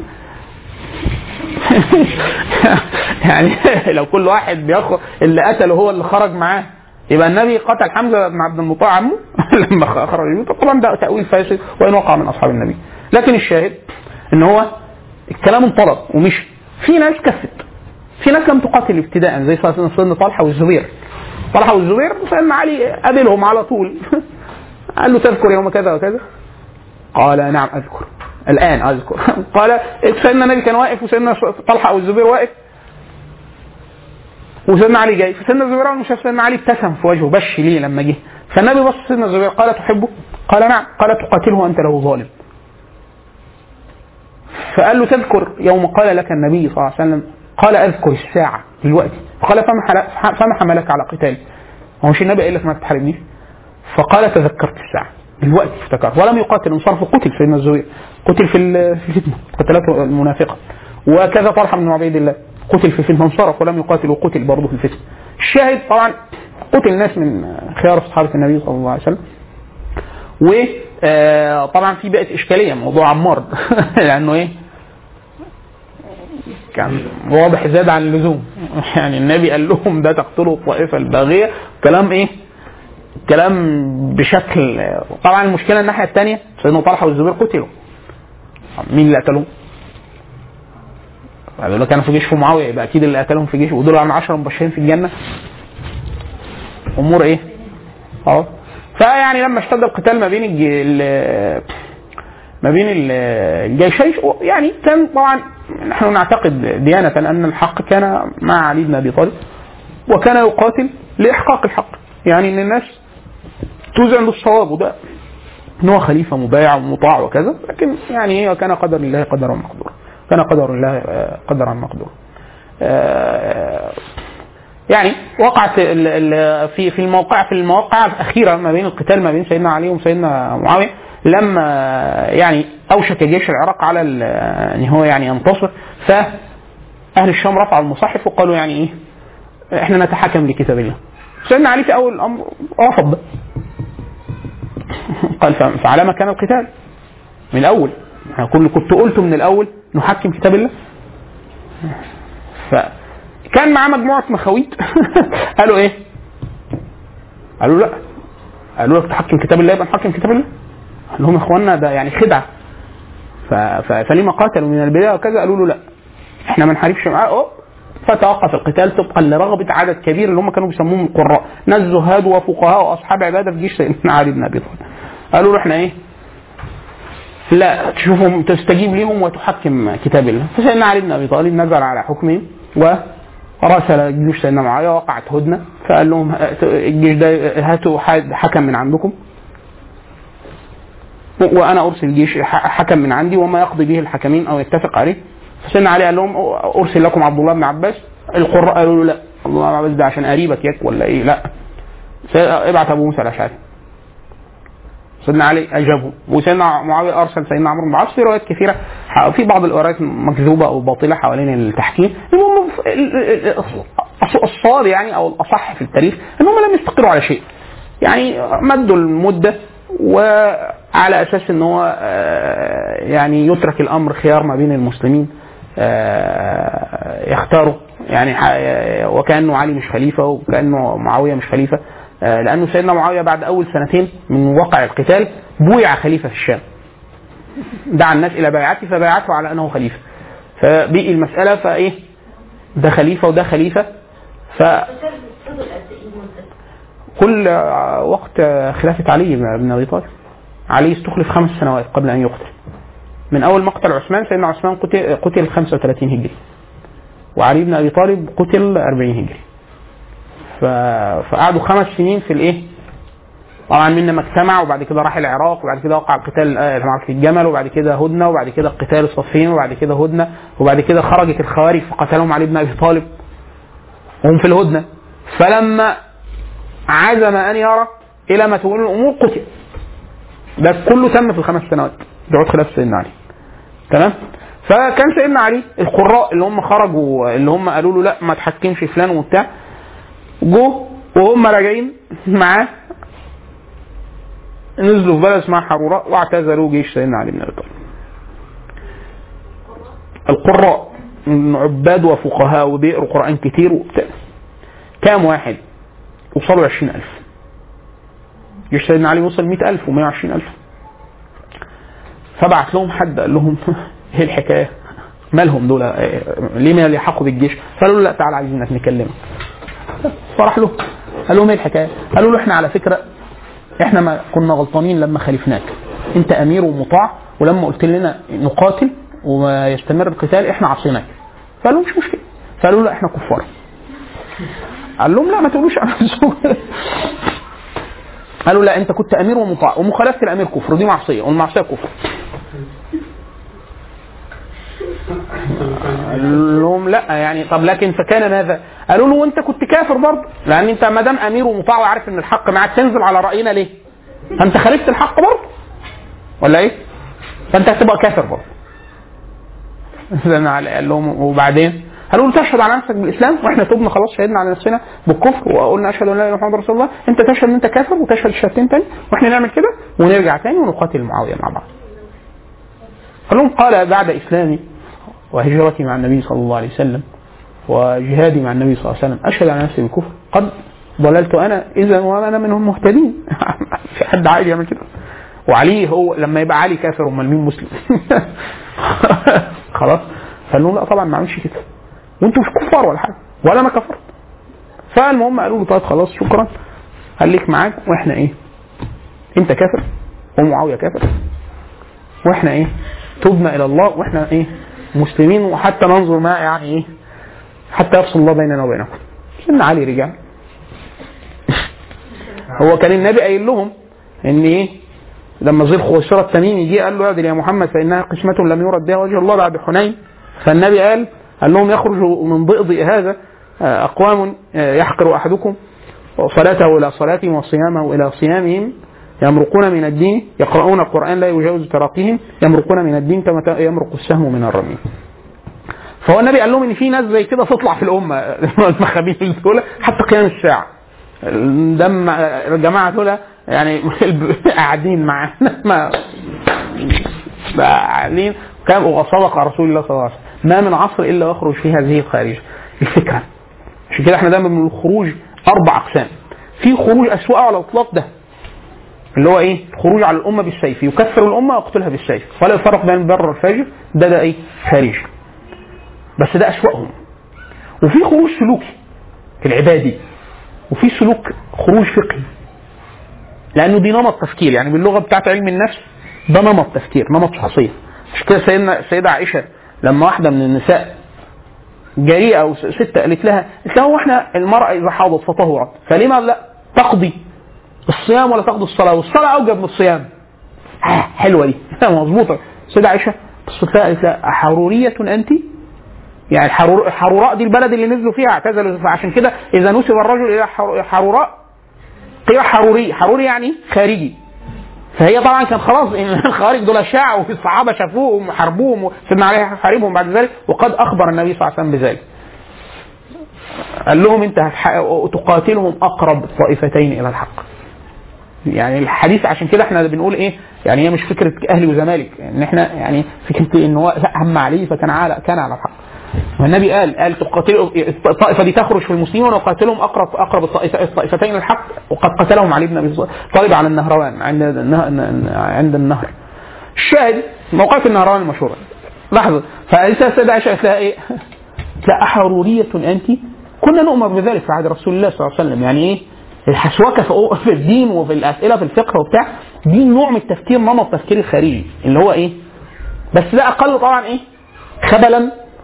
B: يعني لو كل واحد بياخد اللي قتله هو اللي خرج معاه يبقى النبي قتل حمزه بن عبد المطلب عمه لما خرج طبعا ده تاويل فاسد وان وقع من اصحاب النبي لكن الشاهد ان هو الكلام انطلق ومشي في ناس كفت في ناس لم تقاتل ابتداء زي سيدنا طلحه والزبير طلحه والزبير سيدنا علي قابلهم على طول قال له تذكر يوم كذا وكذا قال نعم اذكر الان اذكر قال سيدنا النبي كان واقف وسيدنا طلحه او الزبير واقف وسيدنا علي جاي فسيدنا الزبير اول ما شاف سيدنا علي ابتسم في وجهه بش ليه لما جه فالنبي بص سيدنا الزبير قال تحبه؟ قال نعم قال تقاتله وانت له ظالم فقال له تذكر يوم قال لك النبي صلى الله عليه وسلم قال اذكر الساعه دلوقتي فقال فما حل- فما حملك على قتالي هو مش النبي قال لك ما تحاربنيش فقال تذكرت الساعه دلوقتي افتكرت ولم يقاتل انصرف قتل سيدنا الزبير قتل في ال- في الفتنه قتلته المنافقه وكذا طلحه بن عبيد الله قتل في الفتنه انصرف ولم يقاتل وقتل برضه في الفتنه الشاهد طبعا قتل ناس من خيار صحابه النبي صلى الله عليه وسلم وطبعا في بقت اشكاليه موضوع عمار لانه ايه كان واضح زاد عن اللزوم يعني النبي قال لهم ده تقتلوا الطائفه الباغيه كلام ايه كلام بشكل طبعا المشكله الناحيه الثانيه سيدنا طلحه والزبير قتلوا مين اللي قتلهم؟ دول كانوا في جيش معاويه يبقى اكيد اللي قتلهم في جيش ودول عن 10 مبشرين في الجنه امور ايه؟ اه فيعني لما اشتد القتال ما بين الج... ال- ما بين ال- الجيشين يعني كان طبعا نحن نعتقد ديانة أن الحق كان مع علي بن أبي طالب وكان يقاتل لإحقاق الحق يعني أن الناس توزع عنده الصواب وده ان هو خليفه مبايع ومطاع وكذا لكن يعني كان قدر الله قدرا مقدورا كان قدر الله آه، قدرا مقدورا آه، يعني وقعت ال- ال- في في الموقع في المواقع الاخيره ما بين القتال ما بين سيدنا علي وسيدنا معاويه لما يعني اوشك جيش العراق على ال- ان هو يعني ينتصر فاهل الشام رفعوا المصاحف وقالوا يعني ايه احنا نتحكم لكتاب الله سيدنا علي في اول الامر رفض ده قال ف- فعلى ما كان القتال من الاول أنا كل كنت قلت من الاول نحكم كتاب الله فكان معاه مجموعه مخاويت قالوا ايه؟ قالوا لا قالوا لك تحكم كتاب الله يبقى نحكم كتاب الله قال لهم يا اخوانا ده يعني خدعه ف... ف... فلما قاتلوا من البدايه وكذا قالوا له لا احنا ما نحاربش معاه أوه. فتوقف القتال طبقا لرغبه عدد كبير اللي هم كانوا بيسموهم القراء ناس زهاد وفقهاء واصحاب عباده في جيش سيدنا علي بن ابي طالب قالوا له احنا ايه لا تشوفهم تستجيب لهم وتحكم كتاب الله فسيدنا علي بن ابي طالب نزل على حكمهم وراسل جيوش سيدنا معاويه وقعت هدنه فقال لهم هات- الجيش ده هاتوا حد- حكم من عندكم وانا ارسل جيش ح- حكم من عندي وما يقضي به الحكمين او يتفق عليه فسيدنا علي قال لهم ارسل لكم عبد الله بن عباس القراء قالوا له لا عبد الله بن عباس ده عشان قريبك ياك ولا ايه لا سي- ابعت ابو موسى الاشعري سيدنا علي اجابه وسيدنا معاويه ارسل سيدنا عمرو بن العاص في روايات كثيره ح- في بعض الروايات مكذوبه او باطله حوالين التحكيم المهم ف- ال- ال- ال- الص- الصواب يعني او الاصح في التاريخ ان هم لم يستقروا على شيء يعني مدوا المده وعلى اساس ان هو آه، يعني يترك الامر خيار ما بين المسلمين آه، يختاروا يعني ح- وكانه علي مش خليفه وكانه معاويه مش خليفه آه، لانه سيدنا معاويه بعد اول سنتين من وقع القتال بويع خليفه في الشام دعا الناس الى بيعته فبايعته على انه خليفه فبقي المساله فايه ده خليفه وده خليفه ف
C: فضل قد ايه مدة؟
B: كل آه، وقت آه، خلافة علي بن أبي طالب علي استخلف خمس سنوات قبل أن يقتل من أول مقتل عثمان سيدنا عثمان قتل, قتل 35 هجري وعلي بن أبي طالب قتل 40 هجري ف... فقعدوا خمس سنين في الإيه طبعا من ما اجتمع وبعد كده راح العراق وبعد كده وقع القتال آه، معركة الجمل وبعد كده هدنة وبعد كده قتال الصفين وبعد كده هدنة وبعد كده خرجت الخوارج فقتلهم علي بن أبي طالب وهم في الهدنة فلما عزم ان يرى الى ما تقول الامور قتل ده كله تم في الخمس سنوات بيقعد خلاف سيدنا علي تمام فكان سيدنا علي القراء اللي هم خرجوا اللي هم قالوا له لا ما تحكمش فلان وبتاع جو وهم راجعين معاه نزلوا في بلد اسمها حروراء واعتزلوا جيش سيدنا علي بن ابي طالب القراء من عباد وفقهاء وبيقروا قرآن كتير وبتاع كام واحد وصلوا 20000 جيش سيدنا علي وصل 100000 و120000 فبعت لهم حد قال لهم ايه الحكايه؟ مالهم دول إيه، ليه ما يلحقوا بالجيش؟ فقالوا له لا تعالى عايزينك نكلمك فراح له قال لهم ايه الحكايه؟ قالوا له احنا على فكره احنا ما كنا غلطانين لما خالفناك انت امير ومطاع ولما قلت لنا نقاتل وما يستمر القتال احنا عصيناك فقالوا مش مشكله فقالوا لا احنا كفار قال لهم لا ما تقولوش على نفسكم قالوا لا انت كنت امير ومطاع ومخالفه الامير كفر ودي معصيه والمعصيه كفر قال لهم لا يعني طب لكن فكان ماذا؟ قالوا له وانت كنت كافر برضه لان انت ما دام امير ومطاع وعارف ان الحق معاك تنزل على راينا ليه؟ فانت خالفت الحق برضه ولا ايه؟ فانت هتبقى كافر برضه سيدنا علي قال لهم وبعدين قالوا له تشهد على نفسك بالاسلام واحنا تبنا خلاص شهدنا على نفسنا بالكفر وقلنا اشهد ان لا اله الا الله محمد رسول الله انت تشهد ان انت كافر وتشهد الشهادتين تاني واحنا نعمل كده ونرجع تاني ونقاتل معاويه مع بعض. قال لهم قال بعد اسلامي وهجرتي مع النبي صلى الله عليه وسلم وجهادي مع النبي صلى الله عليه وسلم اشهد على نفسي بالكفر قد ضللت انا اذا وانا منهم المهتدين في حد عاقل يعمل كده وعلي هو لما يبقى علي كافر امال مين مسلم خلاص قال لهم لا طبعا ما عملش كده وانتوا مش كفار ولا حاجه ولا انا كفرت فالمهم قالوا له طيب خلاص شكرا خليك معاك واحنا ايه انت كافر ومعاويه كافر واحنا ايه تبنا الى الله واحنا ايه مسلمين وحتى ننظر ما يعني ايه حتى يفصل الله بيننا وبينكم سيدنا علي رجع هو كان النبي قايل لهم ان ايه لما ذي الخويصره التميمي جه قال له اعدل يا محمد فانها قسمه لم يرد بها وجه الله بعد حنين فالنبي قال قال لهم يخرج من ضئضئ هذا آه، اقوام آه، يحقر احدكم صلاته الى صلاتهم وصيامه الى صيامهم يمرقون من الدين يقرؤون القران لا يجاوز تراقيهم يمرقون من الدين كما ت- يمرق السهم من الرمي فهو النبي قال لهم ان في ناس زي كده تطلع في الامه المخابيل دول حتى قيام الساعه دم الجماعه دول يعني قاعدين معانا ما قاعدين كان وصدق رسول الله صلى الله عليه وسلم ما من عصر الا يخرج في هذه الخارجه الفكره عشان كده احنا دايما من الخروج اربع اقسام في خروج اسوأ على الاطلاق ده اللي هو ايه؟ خروج على الامه بالسيف يكفر الامه ويقتلها بالسيف ولا يفرق بين البر والفاجر ده ده ايه؟ خارجي بس ده اسوأهم وفي خروج سلوكي العبادي وفي سلوك خروج فقهي لانه دي نمط تفكير يعني باللغه بتاعت علم النفس ده نمط تفكير نمط شخصيه مش كده سيدنا السيده عائشه لما واحده من النساء جريئه او ست قالت لها قالت لها هو احنا المراه اذا حاضت فطهرت فلما لا تقضي الصيام ولا تقضي الصلاه والصلاه اوجب من الصيام آه حلوه دي مظبوطه السيده عائشه بصت لها قالت لها حروريه انت يعني الحرور حروراء دي البلد اللي نزلوا فيها اعتزلوا فعشان كده اذا نسب الرجل الى حر- حروراء قيل حروري حروري يعني خارجي فهي طبعا كان خلاص ان الخوارج دول شاعوا في الصحابه شافوهم وحاربوهم وسيدنا علي حاربهم بعد ذلك وقد اخبر النبي صلى الله عليه وسلم بذلك. قال لهم انت هتح- تقاتلهم اقرب الطائفتين الى الحق. يعني الحديث عشان كده احنا بنقول ايه يعني هي مش فكره اهلي وزمالك ان احنا يعني فكره ان هو هم عليه فكان على كان على الحق والنبي قال قال تقاتلوا الطائفه دي تخرج في المسلمين وقاتلهم اقرب اقرب الطائف- الطائفتين للحق وقد قتلهم علي بن ابي طالب على النهروان عند النه- عند النهر الشاهد موقعة النهروان المشهورة لحظة فالسيدة السيدة عائشة قالت لها ايه؟ لا أحرورية أنت؟ كنا نؤمر بذلك في عهد رسول الله صلى الله عليه وسلم يعني ايه؟ الحسوكة في في الدين وفي الأسئلة في الفقه وبتاع دي نوع من التفكير نمط التفكير الخارجي اللي هو ايه؟ بس ده أقل طبعا ايه؟ خبلا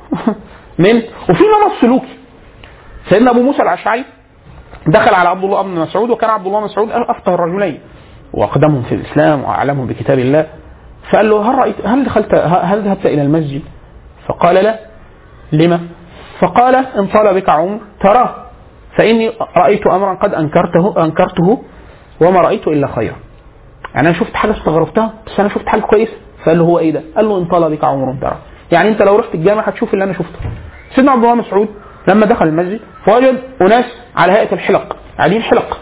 B: من وفي نمط سلوكي سيدنا أبو موسى الأشعري دخل على عبد الله بن مسعود وكان عبد الله بن مسعود أفقه الرجلين وأقدمهم في الإسلام وأعلمهم بكتاب الله فقال له هل رأيت هل دخلت هل ذهبت إلى المسجد؟ فقال لا لما؟ فقال إن طال بك عمر تراه فإني رأيت أمرا قد أنكرته أنكرته وما رأيت إلا خيرا. يعني أنا شفت حاجة استغربتها بس أنا شفت حاجة كويسة فقال له هو إيه ده؟ قال له إن طال بك عمر تراه. يعني أنت لو رحت الجامع هتشوف اللي أنا شفته. سيدنا عبد الله مسعود لما دخل المسجد فوجد أناس على هيئة الحلق قاعدين حلق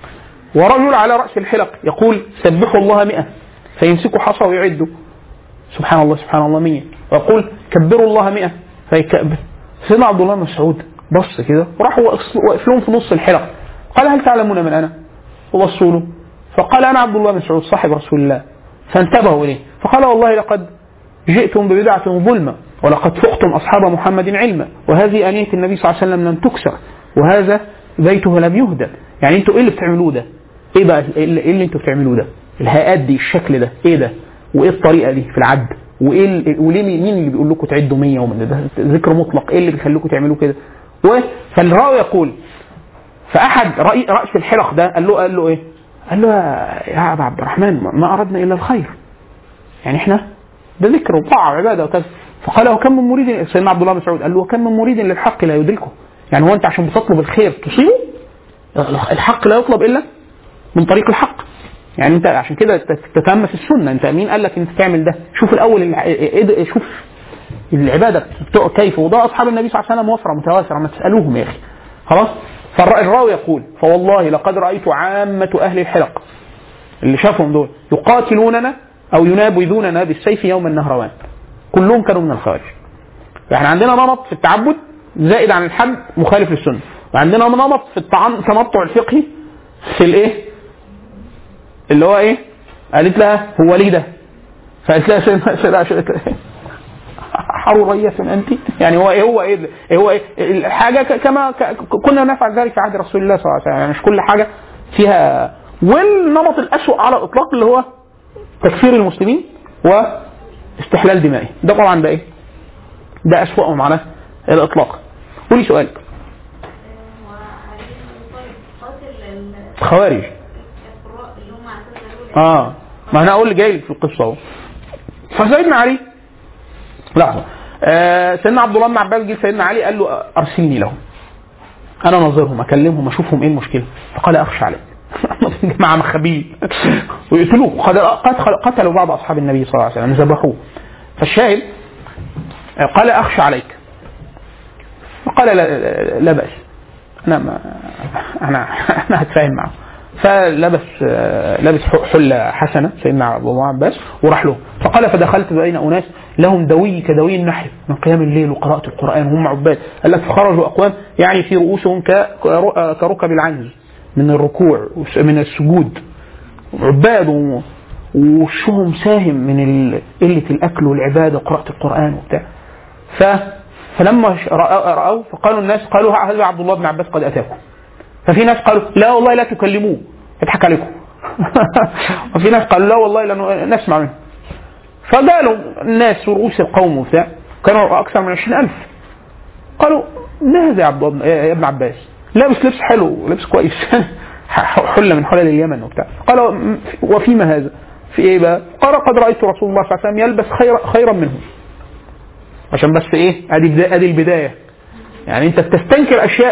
B: ورجل على رأس الحلق يقول سبحوا الله مئة فيمسكوا حصى ويعدوا سبحان الله سبحان الله مية ويقول كبروا الله مئة فيكبر سيدنا عبد الله بن مسعود بص كده وراح واقف لهم في نص الحلق قال هل تعلمون من انا؟ وبصوا له فقال انا عبد الله بن مسعود صاحب رسول الله فانتبهوا اليه فقال والله لقد جئتم ببدعة ظلمة ولقد فقتم أصحاب محمد علما وهذه آنية النبي صلى الله عليه وسلم لم تكسر وهذا بيته لم يهدى يعني انتوا ايه اللي بتعملوه ده؟ ايه بقى ايه اللي, إيه اللي انتوا بتعملوه ده؟ الهيئات دي الشكل ده ايه ده؟ وايه الطريقه دي في العد؟ وايه ال- وليه مين اللي بيقول لكم تعدوا 100 ومن ده ذكر مطلق ايه اللي بيخليكم تعملوا كده؟ و- فالراوي يقول فاحد رأي راس الحلق ده قال له قال له ايه؟ قال له يا- يا ابا عبد الرحمن ما- ما اردنا الا الخير. يعني احنا ده ذكر وطاعه وعباده وكذا فقال وكم من مريد سيدنا عبد الله بن مسعود قال له وكم من مريد للحق لا يدركه يعني هو انت عشان بتطلب الخير تصيبه الحق لا يطلب الا من طريق الحق يعني انت عشان كده تت- تتلمس السنه انت مين قال لك انت تعمل ده شوف الاول الع- ايه ده- شوف العباده بتوع كيف وده اصحاب النبي صلى الله عليه وسلم وفره متواتره ما تسالوهم يا اخي خلاص فالراوي يقول فوالله لقد رايت عامه اهل الحلق اللي شافهم دول يقاتلوننا او ينابذوننا بالسيف يوم النهروان كلهم كانوا من الخوارج احنا عندنا نمط في التعبد زائد عن الحد مخالف للسنه وعندنا نمط في التعن- التنطع الفقهي في الايه اللي هو ايه قالت لها هو ليه ده فقالت لها سيدنا سيدنا سيدنا حرورية انت يعني هو ايه هو ايه ده؟ إيه هو ايه الحاجه ك- كما ك- كنا نفعل ذلك في عهد رسول الله صلى الله عليه وسلم يعني مش كل حاجه فيها والنمط الاسوأ على الاطلاق اللي هو تكفير المسلمين واستحلال دمائهم ده طبعا ده ايه ده اسوأهم على الاطلاق قولي سؤالك
C: وعلي بن طالب قاتل ال-
B: خوارج
C: القراء اللي هم اعتزلوا
B: اه ما انا اقول جاي لك في القصه اهو فسيدنا علي لحظه آه سيدنا عبد الله بن عباس جه سيدنا علي قال له ارسلني لهم انا ناظرهم اكلمهم اشوفهم ايه المشكله فقال اخشى عليك جماعه مخابيل ويقتلوه قد- قتل- قتلوا بعض اصحاب النبي صلى الله عليه وسلم ذبحوه فالشاهد آه، قال اخشى عليك فقال لا, لا باس انا ما انا انا هتفاهم معه فلبس آه، لبس ح- حله حسنه سيدنا عبد الله بن عباس وراح له فقال فدخلت بين اناس لهم دوي كدوي النحل من قيام الليل وقراءه القران وهم عباد قال لك فخرجوا اقوام يعني في رؤوسهم ك- كر- كركب العنز من الركوع وس- من السجود عباد و- ووشهم ساهم من ال- قله الاكل والعباده وقراءه القران وبتاع ف فلما ش- رأوا رأوا فقالوا الناس قالوا هذا عبد الله بن عباس قد اتاكم ففي ناس قالوا لا والله لا تكلموه يضحك عليكم وفي ناس قالوا لا والله لا نسمع منه فقالوا الناس ورؤوس القوم وبتاع كانوا اكثر من 20000 قالوا ما هذا يا عبد الله يا ابن عباس لابس لبس حلو لبس كويس حله من حلل اليمن وبتاع قالوا م- وفيما هذا في ايه بقى؟ قال قد رايت رسول الله صلى الله عليه وسلم يلبس خير خيرا منه عشان بس ايه ادي بدا- ادي البدايه يعني انت بتستنكر اشياء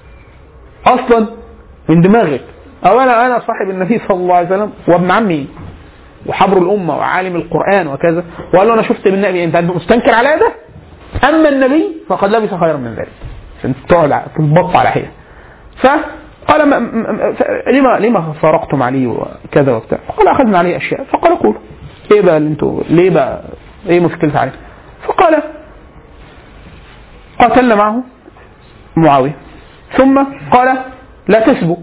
B: اصلا من دماغك او انا انا صاحب النبي صلى الله عليه وسلم وابن عمي وحبر الامه وعالم القران وكذا وقال له انا شفت بالنبي انت مستنكر على هذا اما النبي فقد لبس خيرا من ذلك عشان تقعد على- تتبط على حيله قال ما م- م- ف- لما لما فارقتم علي وكذا وبتاع قال اخذنا عليه اشياء فقال قولوا ايه بقى اللي انتوا ليه بقى ايه مشكلة عليه فقال قاتلنا معه معاوية ثم قال لا تسبوا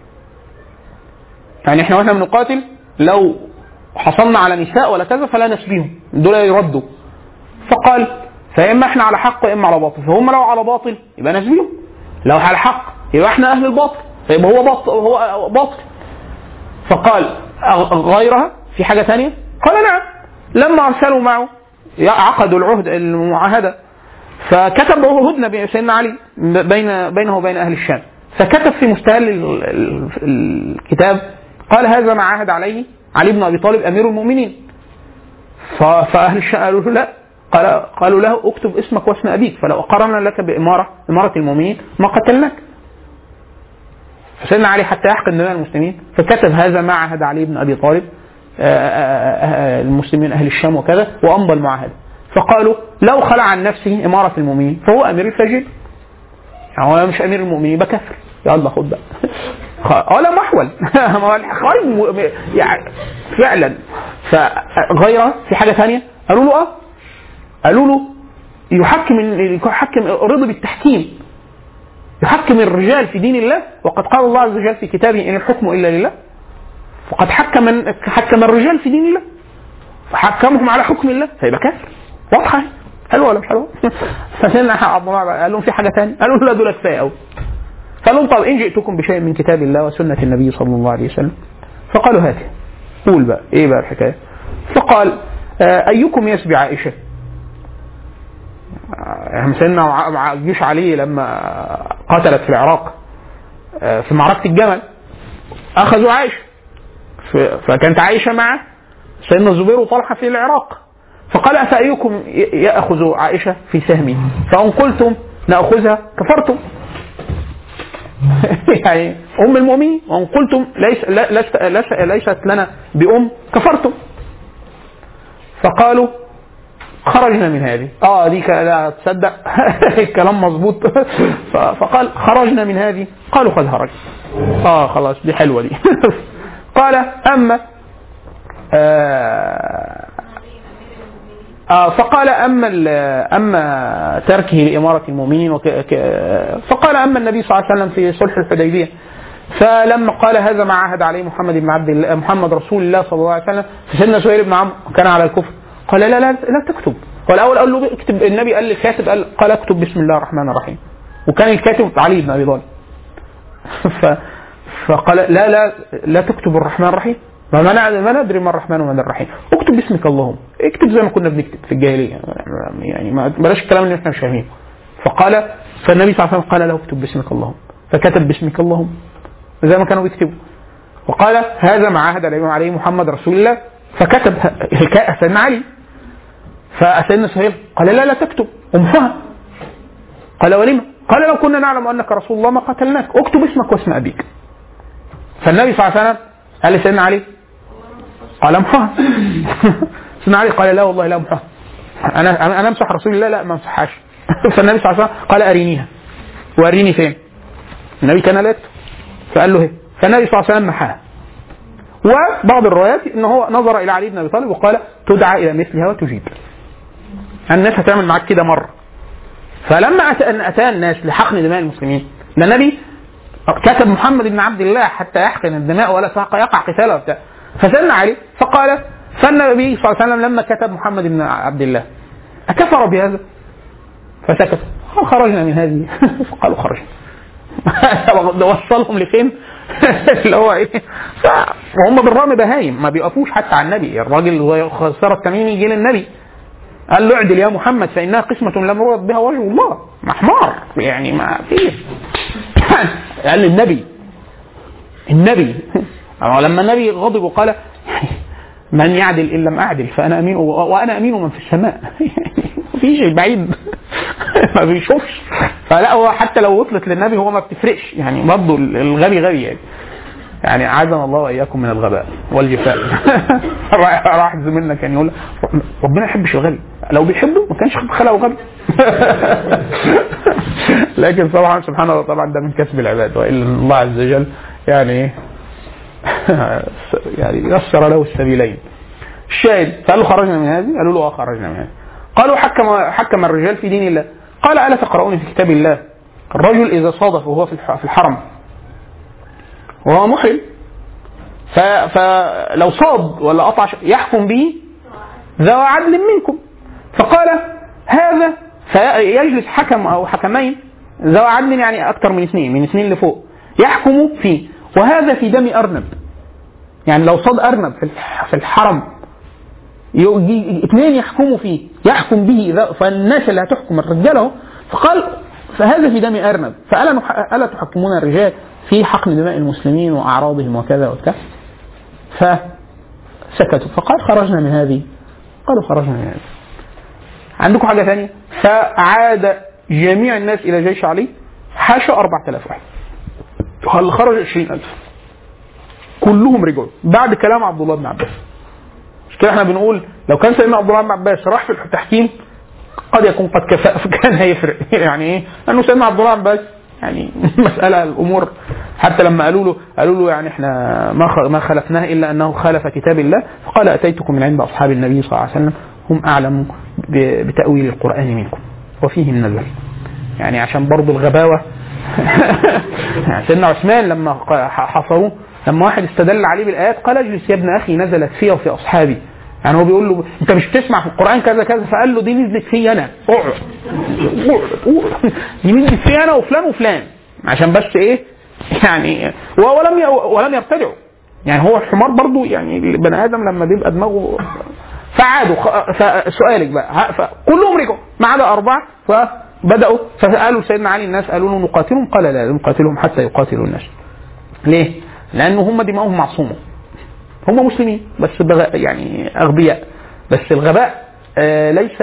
B: يعني احنا واحنا بنقاتل لو حصلنا على نساء ولا كذا فلا نسبيهم دول يردوا فقال فاما احنا على حق واما على باطل فهم لو على باطل يبقى نسبيهم لو على حق يبقى احنا اهل الباطل يبقى هو باطل هو باطل فقال أغ- غيرها في حاجه ثانيه قال نعم لما ارسلوا معه عقدوا العهد المعاهده فكتب هدنه بين سيدنا علي بين بينه وبين اهل الشام فكتب في مستهل ال- ال- الكتاب قال هذا ما عاهد عليه علي بن ابي طالب امير المؤمنين ف- فاهل الشام قالوا له لا قال قالوا له اكتب اسمك واسم ابيك فلو اقررنا لك باماره اماره المؤمنين ما قتلناك فسيدنا علي حتى يحقن دماء المسلمين فكتب هذا ما عهد علي بن ابي طالب آه، آه، آه، المسلمين اهل الشام وكذا وامضى المعاهده فقالوا لو خلع عن نفسه اماره المؤمنين فهو امير الفاجرين يعني هو مش امير المؤمنين يبقى كافر يلا خد بقى خ- ولا محول ما هو خارج م- يعني فعلا فغيره في حاجه ثانيه قالوا له اه قالوا له يحكم يحكم رضي بالتحكيم يحكم الرجال في دين الله وقد قال الله عز وجل في كتابه ان الحكم الا لله وقد حكم حكم الرجال في دين الله فحكمهم على حكم الله فيبقى كافر واضحه اهي. حلوه ولا مش حلوه؟ فسيدنا عبد الله قال لهم في حاجه ثانيه قالوا له لا دول كفايه قوي قال لهم طب ان جئتكم بشيء من كتاب الله وسنه النبي صلى الله عليه وسلم فقالوا هاته قول بقى ايه بقى الحكايه؟ فقال آه، ايكم يسبي عائشه؟ آه، سيدنا وع- وع- جيش علي لما قتلت في العراق آه، في معركه الجمل اخذوا عائشه ف- فكانت عائشه مع سيدنا الزبير وطلحه في العراق فقال افايكم ي- ياخذ عائشه في سهمي فان قلتم ناخذها كفرتم يعني ام المؤمنين وان قلتم ليس لا- لست ليس- ليست لنا بام كفرتم فقالوا خرجنا من هذه اه دي ك- لا تصدق الكلام مظبوط ف- فقال خرجنا من هذه قالوا قد خرج اه خلاص دي حلوه دي قال اما آه آه فقال اما ال- اما تركه لاماره المؤمنين وك ك- فقال اما النبي صلى الله عليه وسلم في صلح الحديبيه فلما قال هذا ما عهد عليه محمد بن عبد الله محمد رسول الله صلى الله عليه وسلم فسيدنا سهيل بن عمرو كان على الكفر قال لا لا لا تكتب هو الاول قال له اكتب النبي قال للكاتب قال, قال اكتب بسم الله الرحمن الرحيم وكان الكاتب علي بن ابي طالب ف فقال لا لا لا تكتب الرحمن الرحيم ما ما ن- ما ندري ما الرحمن وما الرحيم اكتب باسمك اللهم اكتب زي ما كنا بنكتب في الجاهليه يعني ما بلاش الكلام اللي احنا مش فاهمينه فقال فالنبي صلى الله عليه وسلم قال له اكتب باسمك اللهم فكتب باسمك اللهم زي ما كانوا بيكتبوا وقال هذا ما عهد عليه عليه محمد رسول الله فكتب ه- سيدنا علي فسيدنا سهيل قال لا لا تكتب امها قال ولم قال لو كنا نعلم انك رسول الله ما قتلناك اكتب اسمك واسم ابيك فالنبي صلى الله عليه وسلم قال لسيدنا علي قال امحها سيدنا علي قال لا والله لا امحها انا انا انا امسح رسول الله لا ما امسحهاش فالنبي صلى الله عليه وسلم قال ارينيها وريني فين النبي كان لا يكتب فقال له هي فالنبي صلى الله عليه وسلم محاها وبعض الروايات ان هو نظر الى علي بن ابي طالب وقال تدعى الى مثلها وتجيب الناس هتعمل معاك كده مره فلما أتى أن أتى الناس لحقن دماء المسلمين ده النبي كتب محمد بن عبد الله حتى يحقن الدماء ولا يقع قتاله وبتاع فسألنا عليه فقال فالنبي صلى الله عليه وسلم لما كتب محمد بن عبد الله أكفر بهذا؟ فسكت قال خرجنا من هذه فقالوا خرجنا ده وصلهم لفين؟ اللي هو ايه؟ ف- وهم بالرغم بهايم ما بيقفوش حتى على النبي الراجل زي خسارة التميمي يجي للنبي قال له اعدل يا محمد فانها قسمه لم يرد بها وجه الله ما حمار يعني ما فيش قال للنبي النبي أما لما النبي غضب وقال من يعدل ان لم اعدل فانا امين وانا امين من في السماء ما فيش بعيد ما بيشوفش فلا هو حتى لو وصلت للنبي هو ما بتفرقش يعني برضه الغبي غبي يعني يعني عاذنا الله واياكم من الغباء والجفاء راح راح زميلنا كان يقول ربنا ما يحبش الغبي لو بيحبه ما كانش خلقه غبي لكن طبعا سبحان الله طبعا ده من كسب العباد والا الله عز وجل يعني إيه؟ يعني يسر له السبيلين الشاهد فقالوا خرجنا من هذه قالوا له اه خرجنا من هذه قالوا حكم حكم الرجال في دين الله قال الا تقرؤون في كتاب الله الرجل اذا صادف وهو في الح- في الحرم وهو محرم ف- فلو صاد ولا قطع ش- يحكم به ذوى عدل منكم فقال هذا فيجلس حكم او حكمين ذوى عدل يعني اكثر من اثنين من اثنين لفوق يحكم فيه وهذا في دم ارنب يعني لو صاد ارنب في الح- في الحرم يجي اثنين يحكموا فيه يحكم به ذا- فالناس اللي هتحكم الرجال اهو فقال فهذا في دم ارنب فالا نح- الا تحكمون الرجال في حقن دماء المسلمين واعراضهم وكذا وكذا فسكتوا فقال خرجنا من هذه قالوا خرجنا من هذه عندكم حاجة ثانية فعاد جميع الناس إلى جيش علي حاشا 4000 واحد هل خرج 20000 كلهم رجعوا بعد كلام عبد الله بن عباس مش كده احنا بنقول لو كان سيدنا عبد الله بن عباس راح في التحكيم قد يكون قد كفأ فكان هيفرق يعني ايه؟ لانه سيدنا عبد الله بن عباس يعني مسألة الأمور حتى لما قالوا له قالوا له يعني احنا ما خ- ما خلفناه إلا أنه خالف كتاب الله فقال أتيتكم من عند أصحاب النبي صلى الله عليه وسلم هم أعلم ب- بتأويل القرآن منكم وفيهم نزل يعني عشان برضو الغباوة يعني سيدنا عثمان لما ق- حصروه لما واحد استدل عليه بالآيات قال اجلس يا ابن أخي نزلت في وفي أصحابي يعني هو بيقول له انت مش بتسمع في القران كذا كذا فقال له دي نزلت في انا اقعد اقعد اقعد. دي نزلت في انا وفلان وفلان عشان بس ايه يعني و- ولم ي- ولم يرتدعوا يعني هو الحمار برضو يعني البني ادم لما بيبقى دماغه فعادوا خ- فسؤالك بقى ها- فكلهم رجعوا ما عدا اربعه فبداوا فسالوا سيدنا علي الناس قالوا له نقاتلهم قال لا نقاتلهم حتى يقاتلوا الناس ليه؟ لان هم دماؤهم معصومه هم مسلمين بس بغ... يعني اغبياء بس الغباء آه، ليس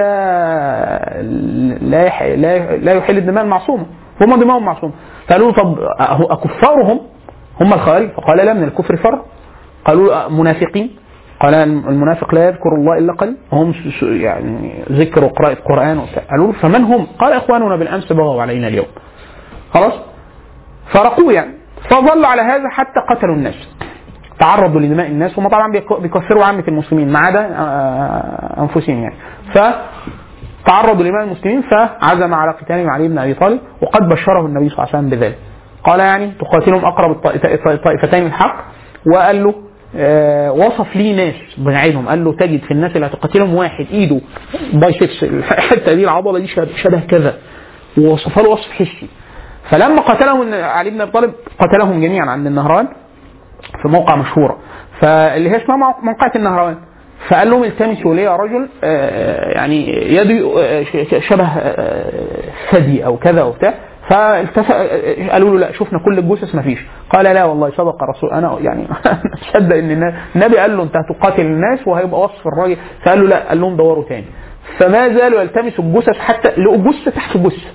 B: لا يح... لا لا يحل الدماء المعصومه هم دماؤهم معصومه قالوا له طب أه- أكفارهم هم الخوارج فقال لا من الكفر فرق قالوا له منافقين قال المنافق لا يذكر الله الا قليل هم س- س- يعني ذكر وقراءة قرآن وبتاع قالوا له فمن هم؟ قال اخواننا بالامس بغوا علينا اليوم خلاص فرقوه يعني فظلوا على هذا حتى قتلوا الناس تعرضوا لدماء الناس هم طبعا بيك- بيكفروا عامة المسلمين ما عدا آه، انفسهم يعني ف تعرضوا لدماء المسلمين فعزم على قتالهم علي بن ابي طالب وقد بشره النبي صلى الله عليه وسلم بذلك قال يعني تقاتلهم اقرب الطائف- الطائفتين الحق وقال له آه، وصف لي ناس بعينهم قال له تجد في الناس اللي هتقاتلهم واحد ايده بايسبس الحته دي العضله دي شبه شبه كذا ووصفها له وصف حسي فلما قتلهم علي بن ابي طالب قتلهم جميعا عند النهران في موقع مشهورة فاللي هي اسمها موق- موقعة النهروان فقال لهم التمسوا لي رجل آه، يعني يده آه، ش- ش- شبه آه، ثدي او كذا وبتاع فالتف... آه، قالوا له لا شفنا كل الجثث ما فيش قال لا والله صدق الرسول انا يعني مصدق ان النا- النبي قال له انت هتقاتل الناس وهيبقى وصف الراجل فقال له لا قال لهم دوروا تاني فما زالوا يلتمسوا الجثث حتى لقوا جثه تحت جثه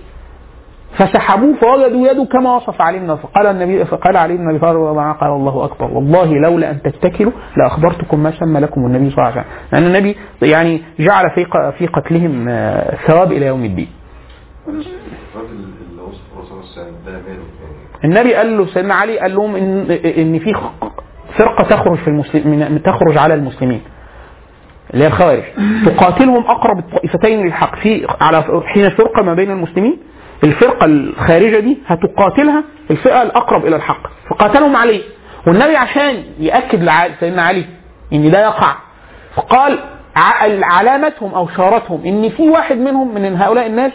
B: فسحبوه فوجدوا يده كما وصف علي بن فقال النبي فقال علي بن ابي طالب رضي الله عنه قال الله اكبر والله لولا ان تتكلوا لاخبرتكم ما سمى لكم النبي صلى الله عليه وسلم لان النبي يعني جعل في ق- في قتلهم آه، ثواب الى يوم الدين
D: الراجل اللي وصف الرسول صلى الله عليه وسلم ده ماله يعني
B: النبي قال له سيدنا علي قال لهم ان ان في فرقه تخرج في المسلم من تخرج على المسلمين اللي هي الخوارج تقاتلهم اقرب الطائفتين للحق في على حين فرقه ما بين المسلمين الفرقه الخارجه دي هتقاتلها الفئه الاقرب الى الحق فقاتلهم علي والنبي عشان ياكد لعلي سيدنا علي ان ده يقع فقال ع- علامتهم او شارتهم ان في واحد منهم من هؤلاء الناس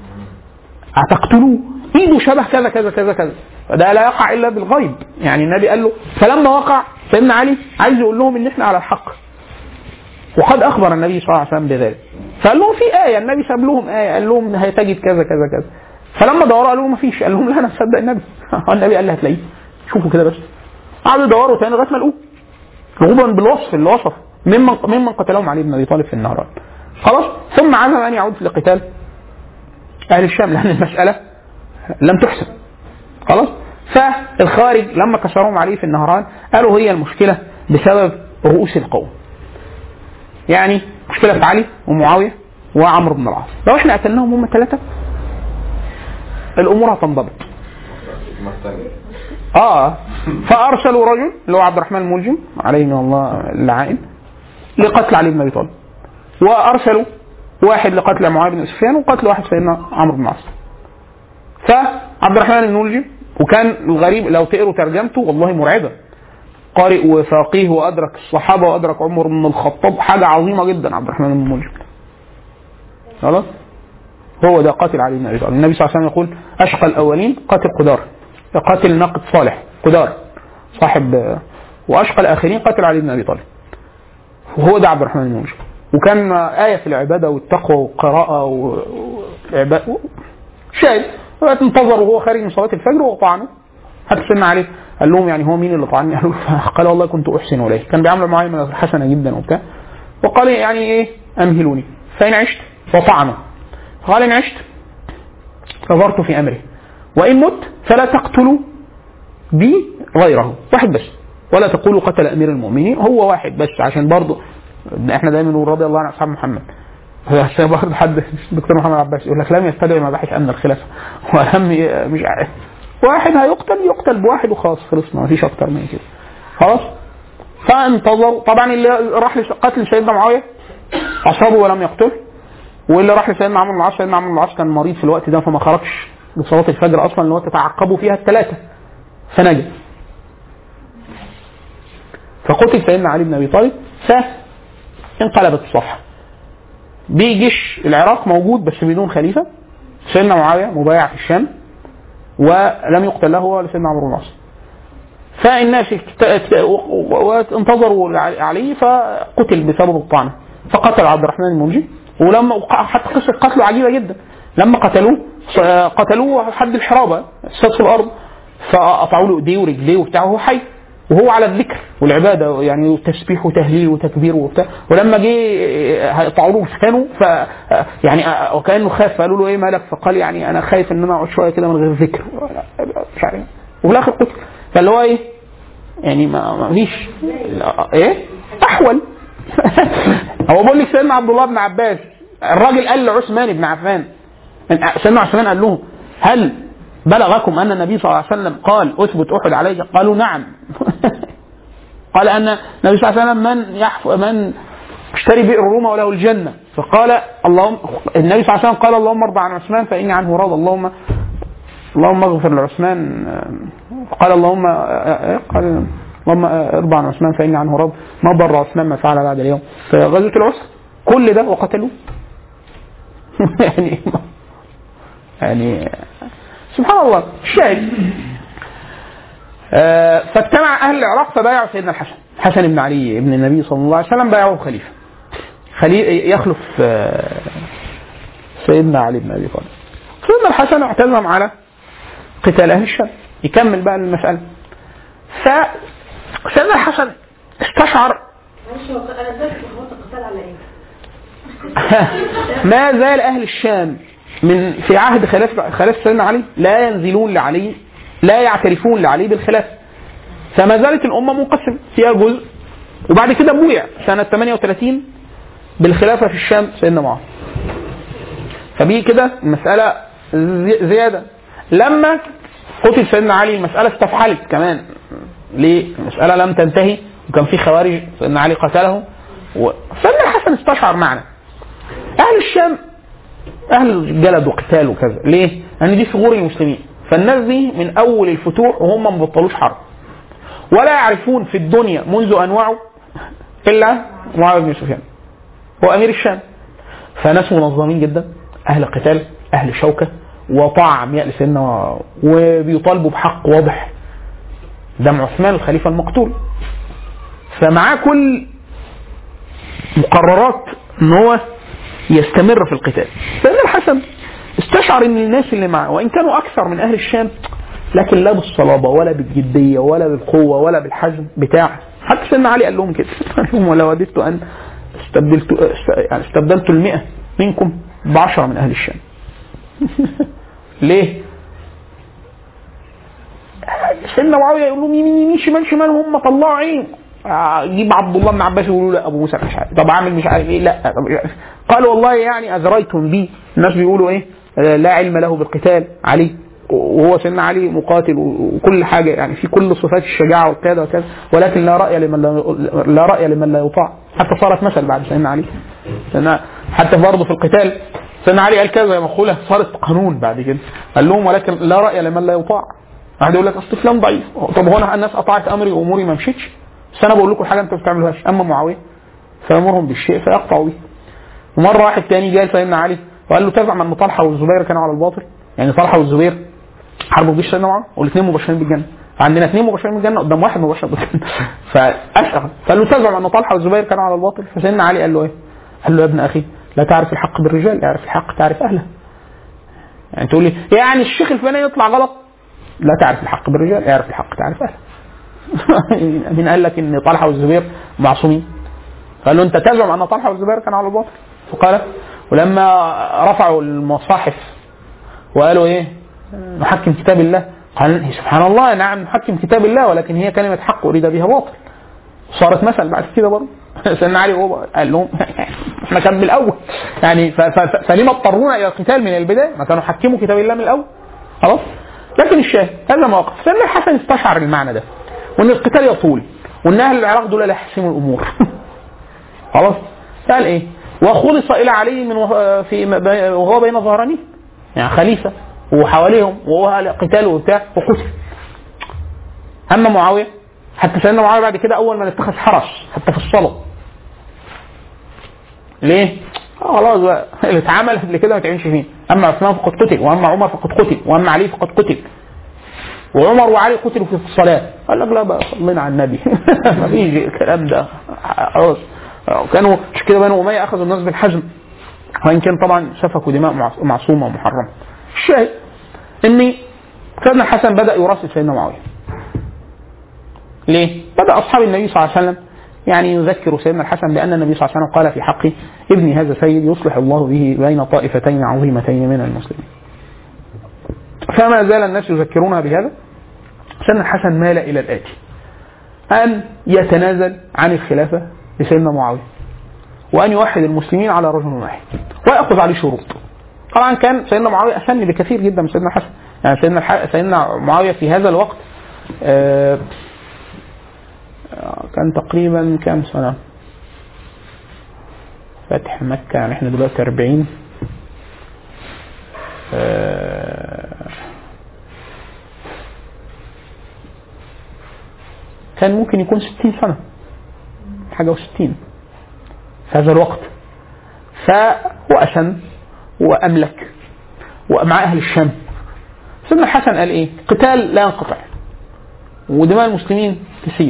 B: هتقتلوه ايده شبه كذا كذا كذا كذا فده لا يقع الا بالغيب يعني النبي قال له فلما وقع سيدنا علي عايز يقول لهم ان احنا على الحق وقد اخبر النبي صلى الله عليه وسلم بذلك فقال لهم في ايه النبي ساب لهم ايه قال لهم هتجد كذا كذا كذا فلما دوروا قالوا ما فيش قال لهم لا انا مصدق النبي هو النبي قال لي هتلاقيه شوفوا كده بس قعدوا يدوروا تاني لغايه ما لقوه رغبا بالوصف اللي وصف ممن ممن قتلهم علي بن ابي طالب في النهران خلاص ثم عزم ان يعود لقتال اهل الشام لان المساله لم تحسن خلاص فالخارج لما كسرهم عليه في النهران قالوا هي المشكله بسبب رؤوس القوم يعني مشكله علي ومعاويه وعمرو بن العاص لو احنا قتلناهم هم ثلاثه الامور هتنضبط
D: ما الثانية
B: اه فارسلوا رجل اللي هو عبد الرحمن الملجم عليه من الله اللعائن لقتل علي بن ابي طالب وارسلوا واحد لقتل معاويه بن سفيان وقتل واحد سيدنا عمرو بن العاص فعبد الرحمن الملجم وكان الغريب لو تقروا ترجمته والله مرعبه قارئ وفقيه وادرك الصحابه وادرك عمر بن الخطاب حاجه عظيمه جدا عبد الرحمن بن الملجم خلاص هو ده قاتل علي بن ابي طالب النبي صلى الله عليه وسلم يقول اشقى الاولين قاتل قدار قاتل ناقد صالح قدار صاحب واشقى الاخرين قاتل علي بن ابي طالب وهو ده عبد الرحمن بن الملجم وكان آية في العبادة والتقوى والقراءة والعبادة شاهد انتظر وهو خارج من صلاة الفجر وطعنه حتى سيدنا عليه قال لهم يعني هو مين اللي طعني؟ قالوا له قال والله كنت احسن اليه، كان بيعامل معامله حسنه جدا وبتاع. وقال يعني ايه؟ امهلوني فان عشت فطعنه. قال ان عشت نظرت في امره وان مت فلا تقتلوا بي غيره، واحد بس. ولا تقولوا قتل امير المؤمنين هو واحد بس عشان برضه احنا دايما نقول رضي الله عن اصحاب محمد بس برضه حد الدكتور محمد عباس يقول لك لم يستدعي مباحث امن الخلافه ولم ي- مش عارف واحد هيقتل يقتل بواحد وخلاص خلصنا مفيش اكتر من كده خلاص فانتظروا طبعا اللي راح لقتل سيدنا معاويه اصابه ولم يقتله واللي راح لسيدنا عمرو بن العاص سيدنا عمرو بن العاص كان مريض في الوقت ده فما خرجش لصلاه الفجر اصلا اللي هو تتعقبوا فيها الثلاثه فنجا فقتل سيدنا علي بن ابي طالب فانقلبت الصفحه بجيش العراق موجود بس بدون خليفه سيدنا معاويه مبايع في الشام ولم يقتل له ولا سيدنا عمرو بن العاص فالناس اكت- اكت- وانتظروا عليه فقتل بسبب الطعنه فقتل عبد الرحمن المنجي ولما حتى قصه قتله عجيبه جدا لما قتلوه قتلوه حد الحرابه سد في الارض فقطعوا له ايديه ورجليه وبتاع وهو حي وهو على الذكر والعباده يعني تسبيح وتهليل وتكبير وبتاع ولما جه هيقطعوا له لسانه ف يعني وكانه خاف فقالوا له ايه مالك فقال يعني انا خايف ان انا اقعد شويه كده من غير ذكر مش عارف وفي الاخر قتل فاللي هو ايه يعني ما ما فيش ايه احول هو بقول لك سيدنا عبد الله بن عباس الراجل قال لعثمان بن عفان سيدنا عثمان قال له هل بلغكم ان النبي صلى الله عليه وسلم قال اثبت احد عليك قالوا نعم قال ان النبي صلى الله عليه وسلم من يحف من اشتري بئر الروم وله الجنه فقال اللهم النبي صلى الله عليه وسلم قال اللهم ارضى عن عثمان فاني عنه راض اللهم اللهم اغفر لعثمان قال اللهم قال اللهم ارضى عن عثمان فاني عنه راض ما ضر عثمان ما فعل بعد اليوم في غزوه العسر كل ده وقتلوه يعني يعني سبحان الله الشاهد آه، فاجتمع اهل العراق فبايعوا سيدنا الحسن حسن بن علي ابن النبي صلى الله عليه وسلم بايعوه خليفه خليفه يخلف آه، سيدنا علي بن ابي طالب سيدنا الحسن اعتزم على قتال اهل الشام يكمل بقى المساله فسيدنا الحسن استشعر
C: معلش هو انا ازاي اتلخبطت القتال على ايه؟
B: ما زال اهل الشام من في عهد خلافه خلافه سيدنا علي لا ينزلون لعلي لا يعترفون لعلي بالخلافه فما زالت الامه منقسمه فيها جزء وبعد كده بويع سنه 38 بالخلافه في الشام سيدنا معاويه فبيه كده المساله زي- زياده لما قتل سيدنا علي المساله استفحلت كمان ليه؟ المساله لم تنتهي وكان في خوارج سيدنا علي قتلهم وسيدنا الحسن استشعر معنى اهل الشام اهل جلد وقتال وكذا ليه؟ لان دي ثغور المسلمين فالناس دي من اول الفتوح وهم ما بطلوش حرب ولا يعرفون في الدنيا منذ ان وعوا الا معاويه بن سفيان هو امير الشام فناس منظمين جدا اهل قتال اهل شوكه وطاعه عمياء لسيدنا وبيطالبوا بحق واضح دم عثمان الخليفه المقتول فمعاه كل مقررات ان هو يستمر في القتال سيدنا الحسن استشعر ان الناس اللي معه وان كانوا اكثر من اهل الشام لكن لا بالصلابه ولا بالجديه ولا بالقوه ولا بالحزم بتاعه حتى سيدنا علي قال لهم كده قال لهم ولو وددت ان استبدلت است- يعني استبدلت المئة منكم بعشرة من اهل الشام ليه؟ سيدنا معاويه يقول لهم يمين يمين شمال شمال هم طلعوا عين آه، جيب عبد الله بن عباس يقولوا لا ابو موسى مش عارف طب اعمل مش عارف ايه لا طب مش عارف. قال والله يعني اذريتم بي الناس بيقولوا ايه آه، لا علم له بالقتال علي وهو سيدنا علي مقاتل وكل حاجه يعني في كل صفات الشجاعه والقياده وكذا ولكن لا راي لمن لا, لا راي لمن لا يطاع حتى صارت مثل بعد سيدنا علي سيدنا حتى برضه في القتال سيدنا علي قال كذا يا مقوله صارت قانون بعد كده قال لهم ولكن لا راي لمن لا يطاع واحد يقول لك اصل فلان ضعيف طب هو انا الناس اطاعت امري واموري ما مشيتش بس انا بقول لكم حاجه انتوا ما بتعملوهاش اما معاويه فيامرهم بالشيء فيقطعوا به ومره واحد تاني جاي سيدنا علي وقال له تزعم ان طلحه والزبير كانوا على الباطل يعني طلحه والزبير حاربوا جيش سيدنا معاويه والاثنين مبشرين بالجنه عندنا اثنين مبشرين بالجنه قدام واحد مبشر بالجنه فاشعر فقال له تزعم ان طلحه والزبير كانوا على الباطل فسيدنا علي قال له ايه؟ قال له يا ابن اخي لا تعرف الحق بالرجال اعرف الحق تعرف اهله يعني تقول لي يعني الشيخ الفلاني يطلع غلط لا تعرف الحق بالرجال اعرف الحق تعرف اهله مين قال لك ان طلحه والزبير معصومين؟ قال له انت تزعم ان طلحه والزبير كانوا على الباطل فقال ولما رفعوا المصاحف وقالوا ايه نحكم كتاب الله قال سبحان الله نعم نحكم كتاب الله ولكن هي كلمه حق اريد بها باطل صارت مثل بعد كده برضه سيدنا علي هو قال لهم احنا كان من الاول يعني ف- ف- ف- فلما اضطرونا الى القتال من البدايه ما كانوا حكموا كتاب الله من الاول خلاص لكن الشاهد هذا موقف سيدنا الحسن استشعر المعنى ده وان القتال يطول وان اهل العراق دول لا يحسموا الامور خلاص قال ايه وخلص الى علي من وه- في وهو بين ظهرانيه يعني خليفه وحواليهم وهو أهل قتال وبتاع وقتل اما معاويه حتى سيدنا معاويه بعد كده اول ما اتخذ حرس حتى في الصلاه ليه؟ آه خلاص بقى اللي اتعمل قبل كده ما تعملش فيه اما عثمان فقد قتل واما عمر فقد قتل واما علي فقد قتل وعمر وعلي قتلوا في الصلاه قال لك لا بقى صلينا على النبي ما فيش الكلام ده خلاص كانوا مش كده بنو اميه اخذوا الناس بالحزم وان كان طبعا سفكوا دماء معص- معصومه ومحرمه الشاهد ان سيدنا الحسن بدا يراسل سيدنا معاويه ليه؟ بدا اصحاب النبي صلى الله عليه وسلم يعني يذكر سيدنا الحسن بان النبي صلى الله عليه وسلم قال في حقه ابني هذا سيد يصلح الله به بين طائفتين عظيمتين من المسلمين. فما زال الناس يذكرونها بهذا سيدنا الحسن مال الى الاتي ان يتنازل عن الخلافه لسيدنا معاويه وان يوحد المسلمين على رجل واحد وياخذ عليه شروط. طبعا كان سيدنا معاويه اسن بكثير جدا من سيدنا الحسن يعني سيدنا الح... سيدنا معاويه في هذا الوقت آه، آه، كان تقريبا كام سنه؟ فتح مكة يعني احنا دلوقتي 40 آه، كان ممكن يكون 60 سنة حاجة و60 في هذا الوقت فهو أسن وأملك ومع أهل الشام سيدنا الحسن قال إيه؟ قتال لا ينقطع ودماء المسلمين تسيل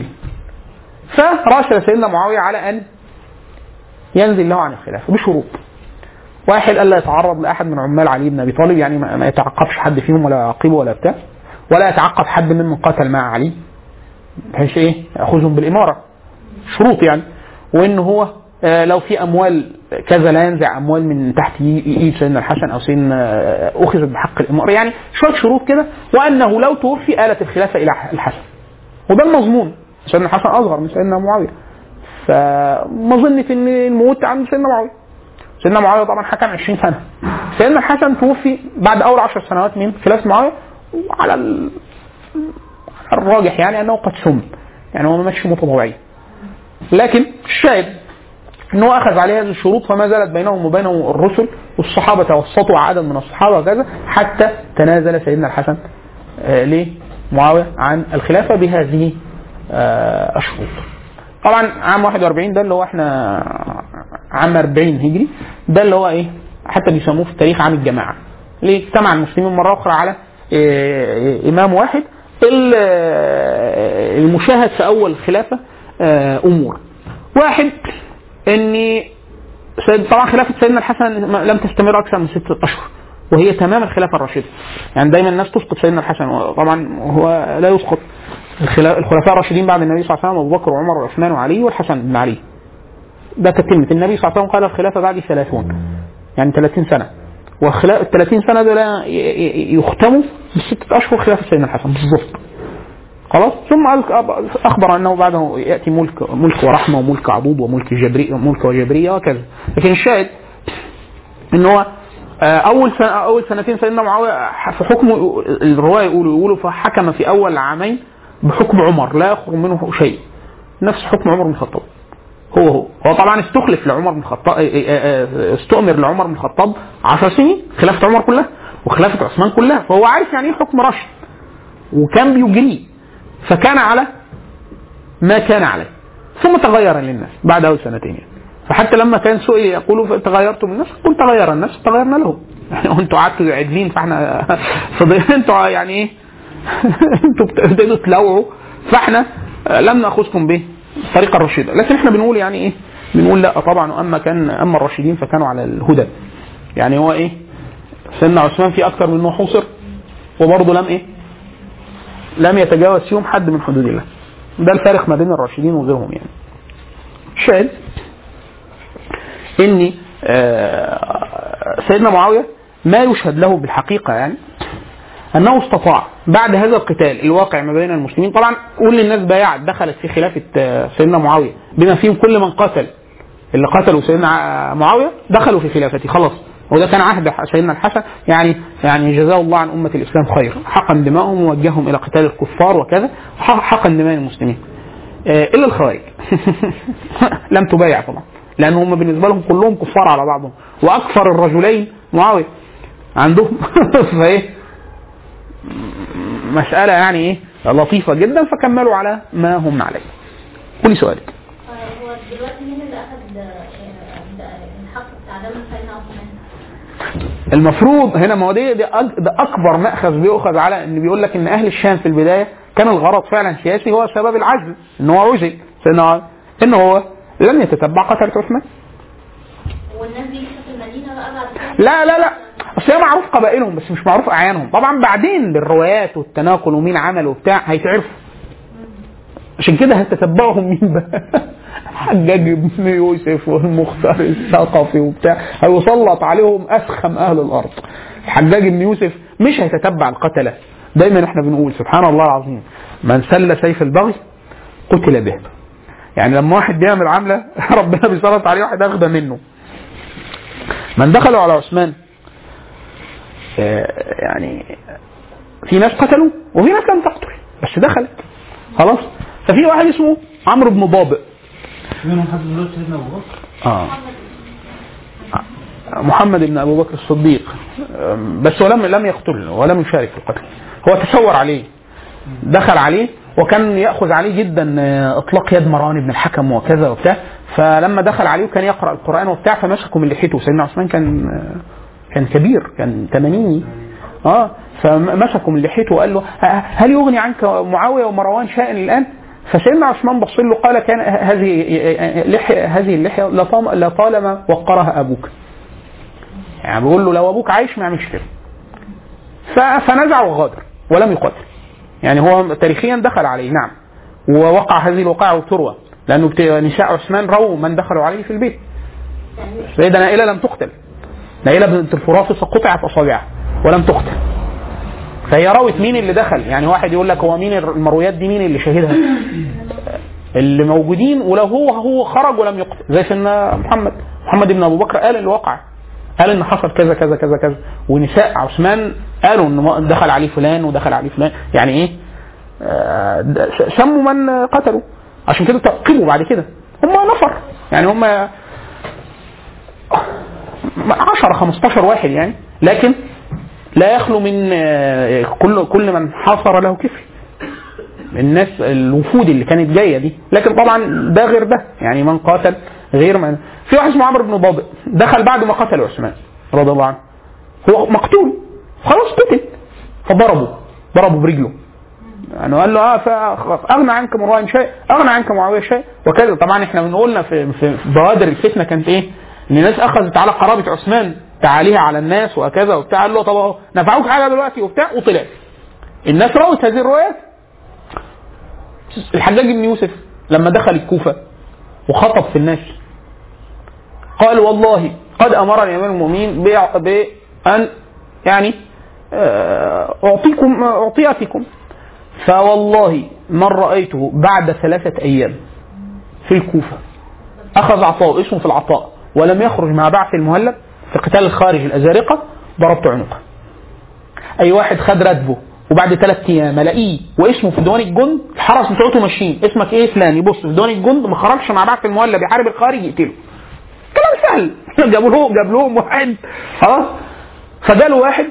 B: فراسل سيدنا معاوية على أن ينزل له عن الخلافة بشروط واحد ألا يتعرض لأحد من عمال علي بن أبي طالب يعني ما ما يتعقبش حد فيهم ولا يعاقبه ولا بتاع ولا يتعقب حد ممن قاتل مع علي بحيث ايه ياخذهم بالاماره شروط يعني وان هو آه، لو في اموال كذا لا ينزع اموال من تحت ي- ايد سيدنا الحسن او سيدنا آه، اخذت بحق الاماره يعني شويه شروط كده وانه لو توفي آلت الخلافه الى الحسن وده المضمون سيدنا الحسن اصغر من سيدنا معاويه فمظنه ان الموت عند سيدنا معاويه سيدنا معاويه طبعا حكم 20 سنه سيدنا الحسن توفي بعد اول 10 سنوات من خلافه معاويه وعلى ال- الراجح يعني انه قد سم يعني هو ما ماتش متطوعيا لكن الشاهد انه اخذ عليه هذه الشروط فما زالت بينهم وبينه الرسل والصحابه توسطوا عدد من الصحابه وكذا حتى تنازل سيدنا الحسن آه لمعاويه عن الخلافه بهذه آه الشروط. طبعا عام 41 ده اللي هو احنا عام 40 هجري ده اللي هو ايه حتى بيسموه في التاريخ عام الجماعه. ليه؟ اجتمع المسلمين مره اخرى على آه، امام واحد ال- آه، المشاهد في اول الخلافه آه، امور. واحد ان سيد طبعا خلافه سيدنا الحسن ما- لم تستمر اكثر من ستة اشهر وهي تمام الخلافه الراشده يعني دايما الناس تسقط سيدنا الحسن طبعا هو لا يسقط الخلا- الخلفاء الراشدين بعد النبي صلى الله عليه وسلم ابو بكر وعمر وعثمان وعلي والحسن بن علي ده تتمة النبي صلى الله عليه وسلم قال الخلافه بعد 30 يعني 30 سنه والخلا- ال 30 سنه دول ي- ي- يختموا بستة اشهر خلافه سيدنا الحسن بالضبط خلاص ثم قال- اخبر انه بعده ياتي ملك ملك ورحمه وملك عضوض وملك جبري ملك وجبريه وكذا لكن الشاهد ان هو آه، اول سنة اول سنتين سيدنا معاويه في حكم الروايه يقولوا يقولوا فحكم في اول عامين بحكم عمر لا يخرج منه شيء نفس حكم عمر بن الخطاب هو هو هو طبعا استخلف لعمر بن الخطاب آه، آه، آه، استؤمر لعمر بن الخطاب 10 سنين خلافه عمر كلها وخلافه عثمان كلها فهو عارف يعني ايه حكم رشد وكان بيجريه فكان على ما كان عليه ثم تغير للناس بعد اول سنتين يعني. فحتى لما كان سئل يقولوا تغيرتم الناس قل تغير الناس تغيرنا لهم يعني انتوا قعدتوا عادلين فاحنا فضي- انتوا يعني ايه انتوا بتبتدوا تلوعوا فاحنا لم ناخذكم به الطريقه الرشيده لكن احنا بنقول يعني ايه بنقول لا طبعا واما كان اما الراشدين فكانوا على الهدى يعني هو ايه سيدنا عثمان في اكثر من انه حوصر وبرضه لم ايه لم يتجاوز فيهم حد من حدود الله ده الفارق ما بين الراشدين وغيرهم يعني شاهد ان آه، سيدنا معاويه ما يشهد له بالحقيقه يعني انه استطاع بعد هذا القتال الواقع ما بين المسلمين طبعا كل الناس بايعت دخلت في خلافه آه، سيدنا معاويه بما فيهم كل من قتل اللي قتلوا سيدنا ع- معاويه دخلوا في خلافته خلاص وده كان عهد ح- سيدنا الحسن يعني يعني جزاه الله عن امه الاسلام خير حقن دماءهم ووجههم الى قتال الكفار وكذا ح- حقن دماء المسلمين آه، الا الخوارج لم تبايع طبعا لان هم بالنسبه لهم كلهم كفار على بعضهم واكثر الرجلين معاويه عندهم فايه مساله يعني ايه لطيفه جدا فكملوا على ما هم عليه قولي سؤالك
C: آه، هو دلوقتي مين اللي اخذ آه، ده الحق بتاع دم سيدنا عثمان؟
B: المفروض هنا ما هو دي ده, أك- ده اكبر ماخذ بيؤخذ على ان بيقول لك ان اهل الشام في البدايه كان الغرض فعلا سياسي هو سبب العزل ان هو عزل سيدنا ان هو لم يتتبع قتله عثمان
C: والناس دي في المدينه بقى بعد كده
B: لا لا لا بس هي معروف قبائلهم بس مش معروف اعيانهم طبعا بعدين بالروايات والتناقل ومين عمل وبتاع هيتعرفوا عشان كده هتتبعهم مين بقى حجاج بن يوسف والمختار الثقفي وبتاع هيسلط عليهم اسخم اهل الارض حجاج بن يوسف مش هيتتبع القتله دايما احنا بنقول سبحان الله العظيم من سل سيف البغي قتل به يعني لما واحد بيعمل عمله ربنا بيسلط عليه واحد اغبى منه من دخلوا على عثمان آه، يعني في ناس قتلوا وفي ناس لم تقتل بس دخلت خلاص ففي واحد اسمه عمرو بن ضابئ
E: منهم حد دلوقتي سيدنا ابو بكر
B: اه محمد بن ابو بكر الصديق آم، بس ولم لم يقتل ولم يشارك في القتل هو تشور عليه دخل عليه وكان ياخذ عليه جدا آه، اطلاق يد مروان بن الحكم وكذا وبتاع فلما دخل عليه وكان يقرا القران وبتاع فمسكوا من لحيته سيدنا عثمان كان آه، كان كبير كان 80 اه فمسكوا من لحيته وقال له ه- هل يغني عنك معاويه ومروان شيئا الان؟ فسيدنا عثمان بص له قال كان هذه لحية هذه اللحيه لطام- لطالما وقرها ابوك. يعني بيقول له لو ابوك عايش ما يعملش كده. ف- فنزع وغادر ولم يقاتل. يعني هو تاريخيا دخل عليه نعم. ووقع هذه الوقائع وتروى لانه بت- نساء عثمان رووا من دخلوا عليه في البيت. سيدة نائلة لم تقتل. نائلة بنت الفرافص قطعت اصابعها ولم تقتل. فهي راوت مين اللي دخل يعني واحد يقول لك هو مين المرويات دي مين اللي شهدها اللي موجودين ولو هو هو خرج ولم يقتل زي سيدنا محمد محمد بن ابو بكر قال اللي وقع قال ان حصل كذا كذا كذا كذا ونساء عثمان قالوا ان دخل عليه فلان ودخل عليه فلان يعني ايه آه، د- سموا من قتلوا عشان كده تعقبوا بعد كده هم نفر يعني هم 10 15 واحد يعني لكن لا يخلو من آه، كل كل من حصر له كفر الناس الوفود اللي كانت جايه دي لكن طبعا ده غير ده يعني من قاتل غير من في واحد اسمه عمرو بن ضابئ دخل بعد ما قتل عثمان رضي الله عنه هو مقتول خلاص قتل فضربه ضربه برجله يعني قال له اه ف- اغنى عنك مروان شيء اغنى عنك معاويه شيء وكذا طبعا احنا بنقولنا في في في بوادر الفتنه كانت ايه؟ ان الناس اخذت على قرابه عثمان تعاليها على الناس وكذا وبتاع قال له طب اهو نفعوك حاجه دلوقتي وبتاع وطلع الناس روت هذه الروايات الحجاج بن يوسف لما دخل الكوفه وخطب في الناس قال والله قد امرني امير المؤمنين بأ- بان يعني آه، اعطيكم اعطياتكم فوالله من رايته بعد ثلاثه ايام في الكوفه اخذ عطاء اسمه في العطاء ولم يخرج مع بعث المهلب في قتال الخارج الازارقه ضربت عنقه اي واحد خد راتبه وبعد ثلاث ايام الاقيه واسمه في ديوان الجند الحرس بتوعته ماشيين اسمك ايه فلان يبص في ديوان الجند ما خرجش مع بعض في المولى بيحارب الخارج يقتله كلام سهل جابوا له جاب لهم واحد خلاص فجاله واحد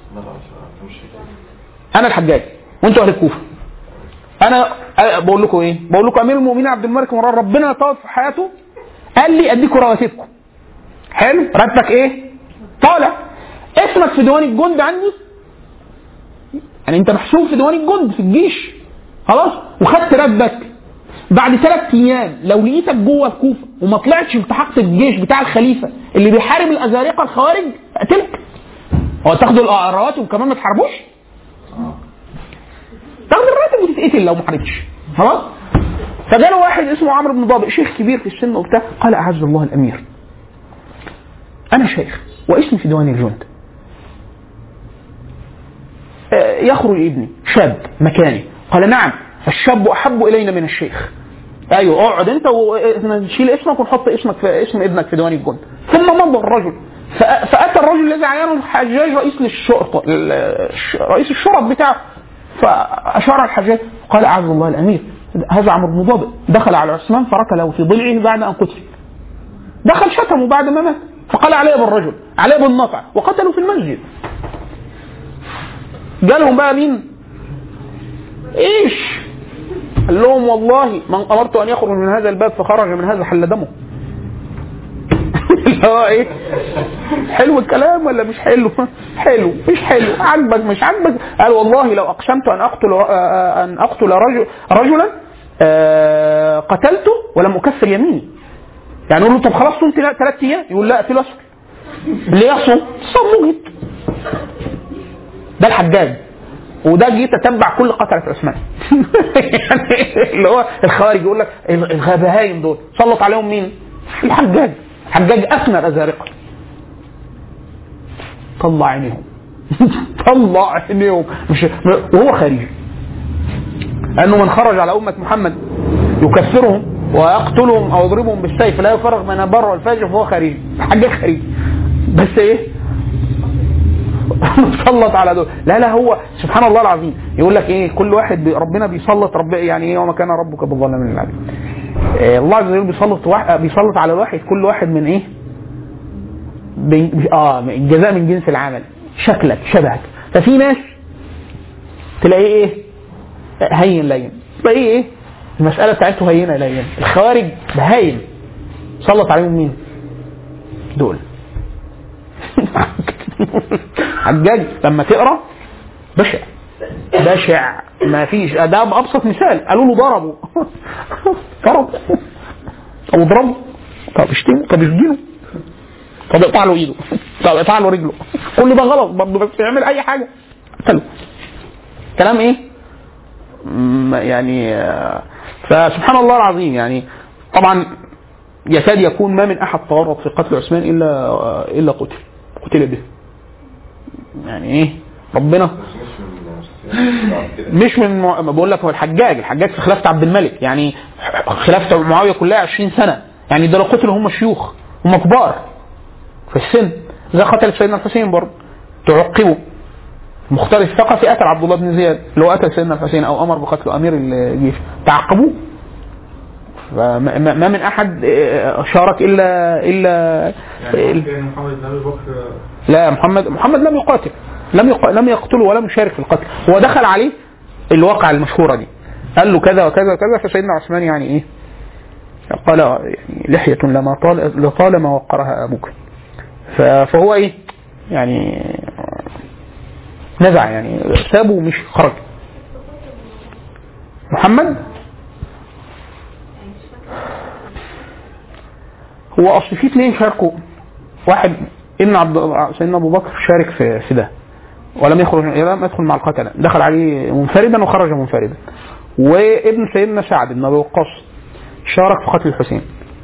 B: انا الحجاج وانتوا اهل الكوفه انا أنا بقول لكم ايه؟ بقول لكم امير المؤمنين عبد الملك مرار ربنا يطول في حياته قال لي اديكم رواتبكم حلو راتبك ايه؟ طالع اسمك في ديوان الجند عندي يعني انت محسوب في ديوان الجند في الجيش خلاص وخدت راتبك بعد ثلاث ايام لو لقيتك جوه الكوفه وما طلعتش التحقت الجيش بتاع الخليفه اللي بيحارب الازارقه الخوارج اقتلك هو تاخدوا الرواتب وكمان ما تحاربوش تاخد الراتب وتتقتل لو ما حاربتش خلاص فجاله واحد اسمه عمرو بن ضابط شيخ كبير في السن وبتاع قال اعز الله الامير انا شيخ واسمي في ديوان الجند آه، يخرج ابني شاب مكاني قال نعم الشاب احب الينا من الشيخ ايوه اقعد انت ونشيل اسمك ونحط اسمك في اسم ابنك في ديوان الجند ثم مضى الرجل فأ- فاتى الرجل الذي عينه الحجاج رئيس للشرطه ال- رئيس الشرط بتاعه فاشار الحجاج قال اعز الله الامير هذا عمرو بن ضابط دخل على عثمان فركله في ضلعه بعد ان قتل دخل شتمه بعد ما مات فقال علي بالرجل علي بالنطع وقتلوا في المسجد جالهم بقى مين ايش قال لهم والله من امرت ان يخرج من هذا الباب فخرج من هذا حل دمه اللي هو ايه حلو الكلام ولا مش حلو حلو مش حلو عاجبك مش عاجبك قال والله لو اقسمت ان اقتل آه، ان اقتل رجل رجلا آه، قتلته ولم اكفر يميني يعني اقول له طب خلاص صمت ثلاث ايام يقول لا اقتله اسود اللي يصوم صوم مجهد ده الحجاج وده جه تتبع كل قتلة عثمان يعني اللي هو الخوارج يقول لك الغبهايم دول سلط عليهم مين؟ الحجاج الحجاج افنى الازارقه طلع عينيهم طلع عينيهم مش وهو خارجي لانه من خرج على امه محمد يكفرهم ويقتلهم او يضربهم بالسيف لا يفرق بين البر والفاجر فهو خارجي حجاج خارجي بس ايه سلط على دول لا لا هو سبحان الله العظيم يقول لك ايه كل واحد بي ربنا بيسلط رب يعني ايه وما كان ربك بالظلام للعبيد إيه الله عز وجل بيسلط واحد بيسلط على الواحد كل واحد من ايه بي بي- اه الجزاء من جنس العمل شكلك شبهك ففي ناس تلاقيه ايه هين لين تلاقيه ايه المسألة بتاعته هينة لين الخوارج بهايم سلط عليهم مين دول حجاج لما تقرا بشع بشع ما فيش ده بابسط مثال قالوا له ضربوا ضرب طب اضربه طب اشتمه طب اسجنه طب اقطع له ايده طب اقطع له رجله كل ده غلط برضه بس يعمل اي حاجه قتله كلام ايه؟ م- يعني آه، فسبحان الله العظيم يعني طبعا يكاد يكون ما من احد تورط في قتل عثمان الا آه، الا قتل قتل به يعني ايه ربنا مش من مع... ما بقول لك هو الحجاج الحجاج في خلافه عبد الملك يعني خلافه معاويه كلها 20 سنه يعني ده لو قتلوا هم شيوخ هم كبار في السن زي قتل سيدنا الحسين برضه تعقبوا مختار الثقفي قتل عبد الله بن زياد اللي هو قتل سيدنا الحسين او امر بقتل امير الجيش تعقبوه فما ما ما من احد آه، شارك الا الا
E: يعني محمد بن ابي بكر
B: لا محمد محمد لم يقاتل لم يق... لم يقتله ولم يشارك في القتل هو دخل عليه الواقعة المشهورة دي قال له كذا وكذا وكذا فسيدنا عثمان يعني ايه قال يعني لحية لما طال لطالما وقرها ابوك ف... فهو ايه يعني نزع يعني سابه ومش خرج محمد هو اصل في اثنين شاركوا واحد ابن عبد سيدنا ابو بكر شارك في في ده ولم يخرج لم يدخل مع القتله دخل عليه منفردا وخرج منفردا وابن سيدنا سعد بن ابي وقاص شارك في قتل الحسين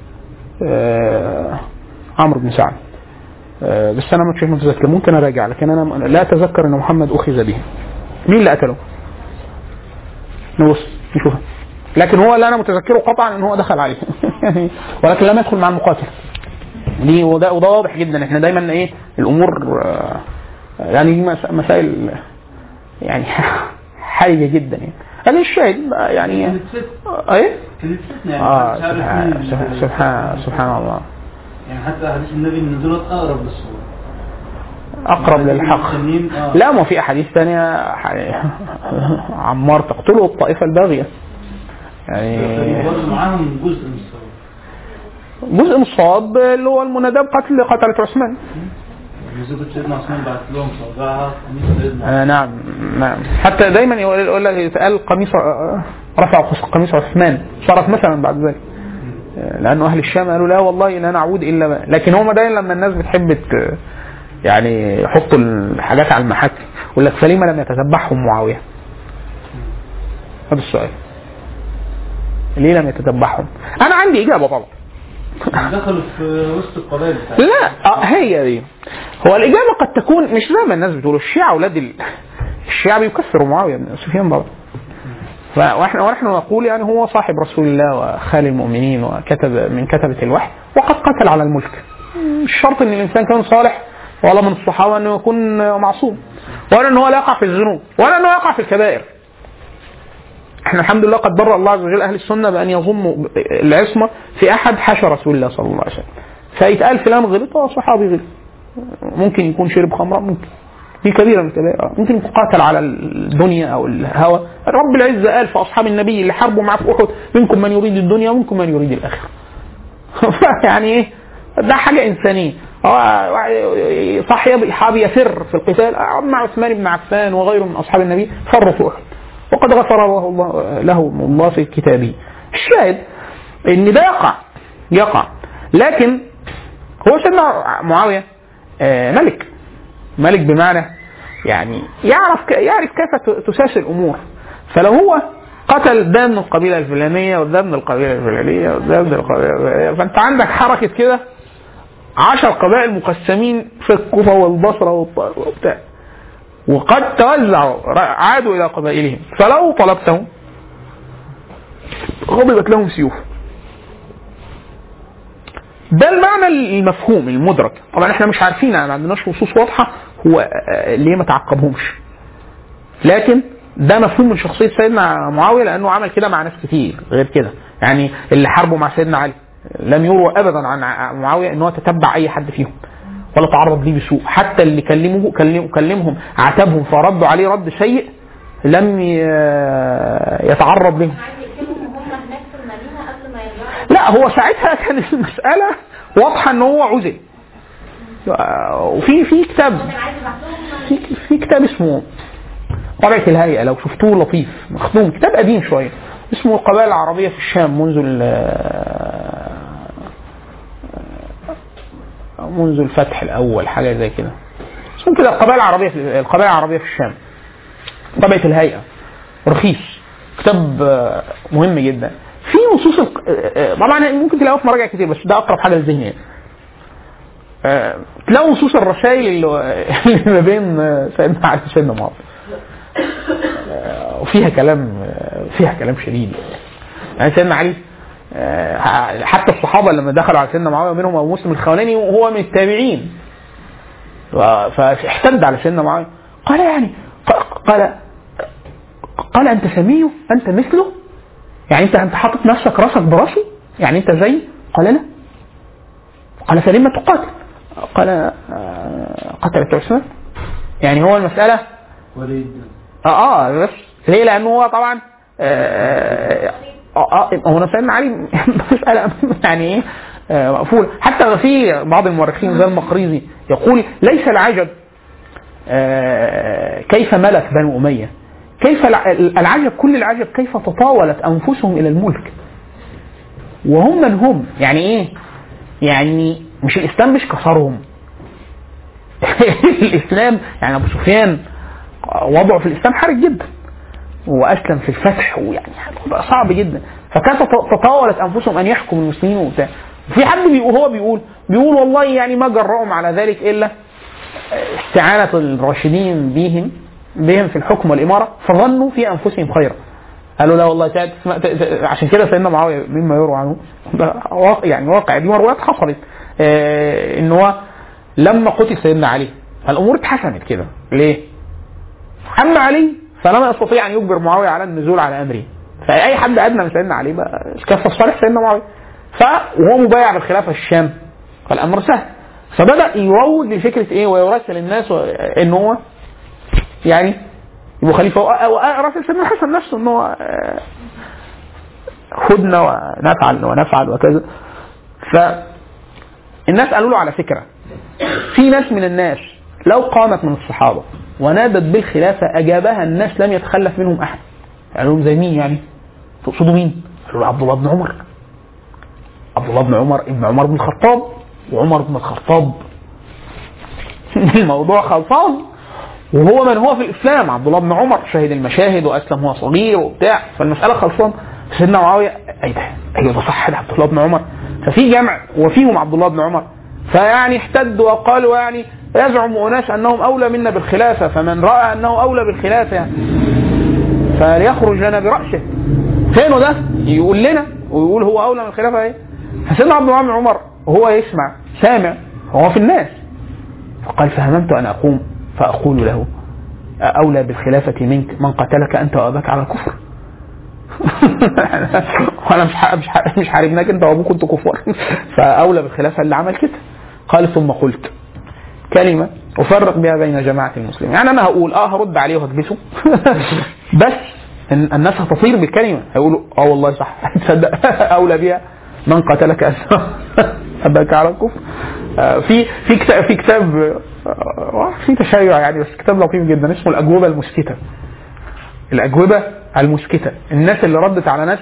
B: آه عمرو بن سعد آه بس انا مش متذكر ممكن اراجع لكن انا لا اتذكر ان محمد اخذ به مين اللي قتله؟ نبص نشوفها لكن هو اللي انا متذكره قطعا ان هو دخل عليه ولكن لم يدخل مع المقاتل دي وده وده واضح جدا احنا دايما ايه الامور آه، يعني دي مس- مسائل يعني حرجه جدا يعني هذا الشاهد يعني
F: كانت فتنة
B: ايه
F: كانت فتنة يعني
B: اه
F: محدش عارف
B: سبحان
F: مين
B: سبحان-
F: ال-
B: سبحان سبحان الله
F: يعني حتى حديث النبي ان دولت اقرب للصواب
B: اقرب للحق
F: التانيين، آه.
B: لا ما في احاديث ثانيه عمار تقتله الطائفه الباغيه يعني
F: برضه معاهم جزء من الصواب
B: جزء من الصواب اللي هو المنادى بقتل قتله عثمان
F: يعني زوجة سيدنا عثمان بعت لهم صوابعها قميص سيدنا
B: آه نعم نعم حتى دايما يقول يقول لك يتقال قميص آه، رفع قميص عثمان صارت مثلا بعد ذلك آه، لانه اهل الشام قالوا لا والله لا نعود الا ما. لكن هم دايما لما الناس بتحب ت- يعني يحطوا الحاجات على المحك يقول لك فلما لم يتتبعهم معاويه هذا السؤال ليه لم يتتبعهم انا عندي اجابه طبعا
F: دخلوا في وسط القبائل بتاعتهم
B: لا آه هي دي هو الإجابة قد تكون مش زي ما الناس بتقول الشيعة أولاد ال... الشيعة بيكفروا معاوية بن سفيان برضه ف- واحنا ونحن نقول يعني هو صاحب رسول الله وخال المؤمنين وكتب من كتبة الوحي وقد قتل على الملك مش شرط ان الانسان كان صالح ولا من الصحابه انه يكون معصوم ولا ان هو لا يقع في الذنوب ولا انه يقع في الكبائر احنا الحمد لله قد بر الله عز وجل اهل السنه بان يظنوا العصمه في احد حاشا رسول الله صلى الله عليه وسلم فيتقال فلان غلط اه صحابي غلط ممكن يكون شرب خمره ممكن دي كبيره من الكبائر آه. ممكن يكون قاتل على الدنيا او الهوى رب العزه قال في اصحاب النبي اللي حاربوا معاه في احد منكم من يريد الدنيا ومنكم من يريد الاخره يعني ايه ده حاجه انسانيه هو صاحب حاب يفر في القتال اما عثمان بن عفان وغيره من اصحاب النبي فروا في احد وقد غفر الله الله لهم الله في كتابه الشاهد ان ده يقع يقع لكن هو سيدنا معاويه آه، ملك ملك بمعنى يعني يعرف ك- يعرف كيف ت- تساس الامور فلو هو قتل ده من القبيله الفلانيه وده من القبيله الفلانيه وده من القبيله الفلانيه فانت عندك حركه كده عشر قبائل مقسمين في الكوفه والبصره والط- وبتاع وقد توزعوا ر- عادوا الى قبائلهم فلو طلبتهم غضبت لهم سيوف ده المعنى المفهوم المدرك طبعا احنا مش عارفين ما عندناش نصوص واضحه هو آه، ليه ما تعقبهمش لكن ده مفهوم من شخصيه سيدنا معاويه لانه عمل كده مع ناس كتير غير كده يعني اللي حاربوا مع سيدنا علي لم يروى ابدا عن ع- معاويه ان هو تتبع اي حد فيهم ولا تعرض ليه بسوء حتى اللي كلمه كلم كلمهم عاتبهم فردوا عليه رد سيء لم ي- يتعرض لهم
C: عايز يقتلهم وهم هناك في المدينه قبل ما يرجعوا
B: لا هو ساعتها كانت المسألة واضحة ان هو عزل وفي في كتاب
C: كان عايز يبعتهم
B: في, في كتاب اسمه طبعة الهيئة لو شفتوه لطيف مخدوم كتاب قديم شوية اسمه القبائل العربية في الشام منذ ال- منذ الفتح الأول حاجة زي كده اسمه كده القبائل العربية في القبائل العربية في الشام طبعة الهيئة رخيص كتاب آه، مهم جدا في نصوص الق- آه، آه، طبعا ممكن تلاقوه في مراجع كتير بس ده اقرب حاجه للذهن يعني. آه، تلاقوا نصوص الرسائل اللي اللي ما بين آه، سيدنا علي وسيدنا معاويه آه، وفيها كلام آه، فيها كلام شديد يعني سيدنا علي آه، حتى الصحابه لما دخلوا على سيدنا معاويه منهم ابو مسلم الخولاني وهو من التابعين و- فاحتد على سيدنا معاويه قال يعني ق- قال قال انت سميه انت مثله يعني انت انت حاطط نفسك راسك براسي يعني انت زي قال لا قال فلما تقاتل قال آه، قتلت عثمان يعني هو المساله
F: وليد
B: اه اه بس ليه؟ لانه هو طبعا آه اه اه هو سيدنا علي مساله يعني ايه آه، مقفوله حتى في بعض المؤرخين زي المقريزي يقول ليس العجب آه، كيف ملك بنو اميه كيف الع- العجب كل العجب كيف تطاولت انفسهم الى الملك وهم من هم يعني ايه يعني مش الاسلام مش كسرهم الاسلام يعني ابو سفيان وضعه في الاسلام حرج جدا واسلم في الفتح ويعني وضع صعب جدا فكيف تطاولت انفسهم ان يحكموا المسلمين وبتاع في حد بيقول هو بيقول بيقول والله يعني ما جرأهم على ذلك الا استعانة الراشدين بهم بهم في الحكم والإمارة فظنوا في أنفسهم خيرا قالوا لا والله تعال تسمع ت- ت- عشان كده سيدنا معاوية مما يروى عنه ده واقع يعني واقع دي روايات حصلت آه ان هو لما قتل سيدنا علي الامور اتحسمت كده ليه؟ اما علي فلم يستطيع ان يجبر معاويه على النزول على امره فاي حد ادنى من سيدنا علي بقى كف في صالح سيدنا معاويه ف وهو مبايع بالخلافه في الشام فالامر سهل فبدا يروج لفكره ايه ويرسل الناس و- ان هو يعني يبقى خليفه ورسل سيدنا الحسن نفسه ان هو آه، خدنا ونفعل ونفعل وكذا فالناس قالوا له على فكره في ناس من الناس لو قامت من الصحابه ونادت بالخلافه اجابها الناس لم يتخلف منهم احد قالوا لهم زي مين يعني؟ تقصدوا مين؟ قالوا له عبد الله بن عمر عبد الله بن عمر ابن عمر بن الخطاب وعمر بن الخطاب الموضوع خلصان وهو من هو في الاسلام عبد الله بن عمر شهد المشاهد واسلم وهو صغير وبتاع فالمساله خلصان سيدنا معاويه ايه ده؟ ايوه ده صح ده عبد الله بن عمر ففي جمع وفيهم عبد الله بن عمر فيعني احتدوا وقالوا يعني يزعم اناس انهم اولى منا بالخلافه فمن راى انه اولى بالخلافه يعني فليخرج لنا براسه فينه ده؟ يقول لنا ويقول هو اولى من الخلافه ايه؟ فسيدنا عبد الله بن عمر وهو يسمع سامع هو في الناس فقال فهممت ان اقوم فاقول له اولى بالخلافه منك من قتلك انت واباك على الكفر وانا مش ح- مش ح- مش حاربناك انت وابوك كنتوا كفار فاولى بالخلافه اللي عمل كده قال ثم قلت كلمه افرق بها بين جماعه المسلمين يعني انا هقول اه هرد عليه وهكبسه بس إن الناس هتطير بالكلمه هيقولوا اه والله صح تصدق اولى بها من قتلك أسرى اباك على الكفر آه، في في كتاب في كتاب آه، في تشيع يعني بس كتاب لطيف جدا اسمه الاجوبه المسكته الاجوبه المسكته الناس اللي ردت على ناس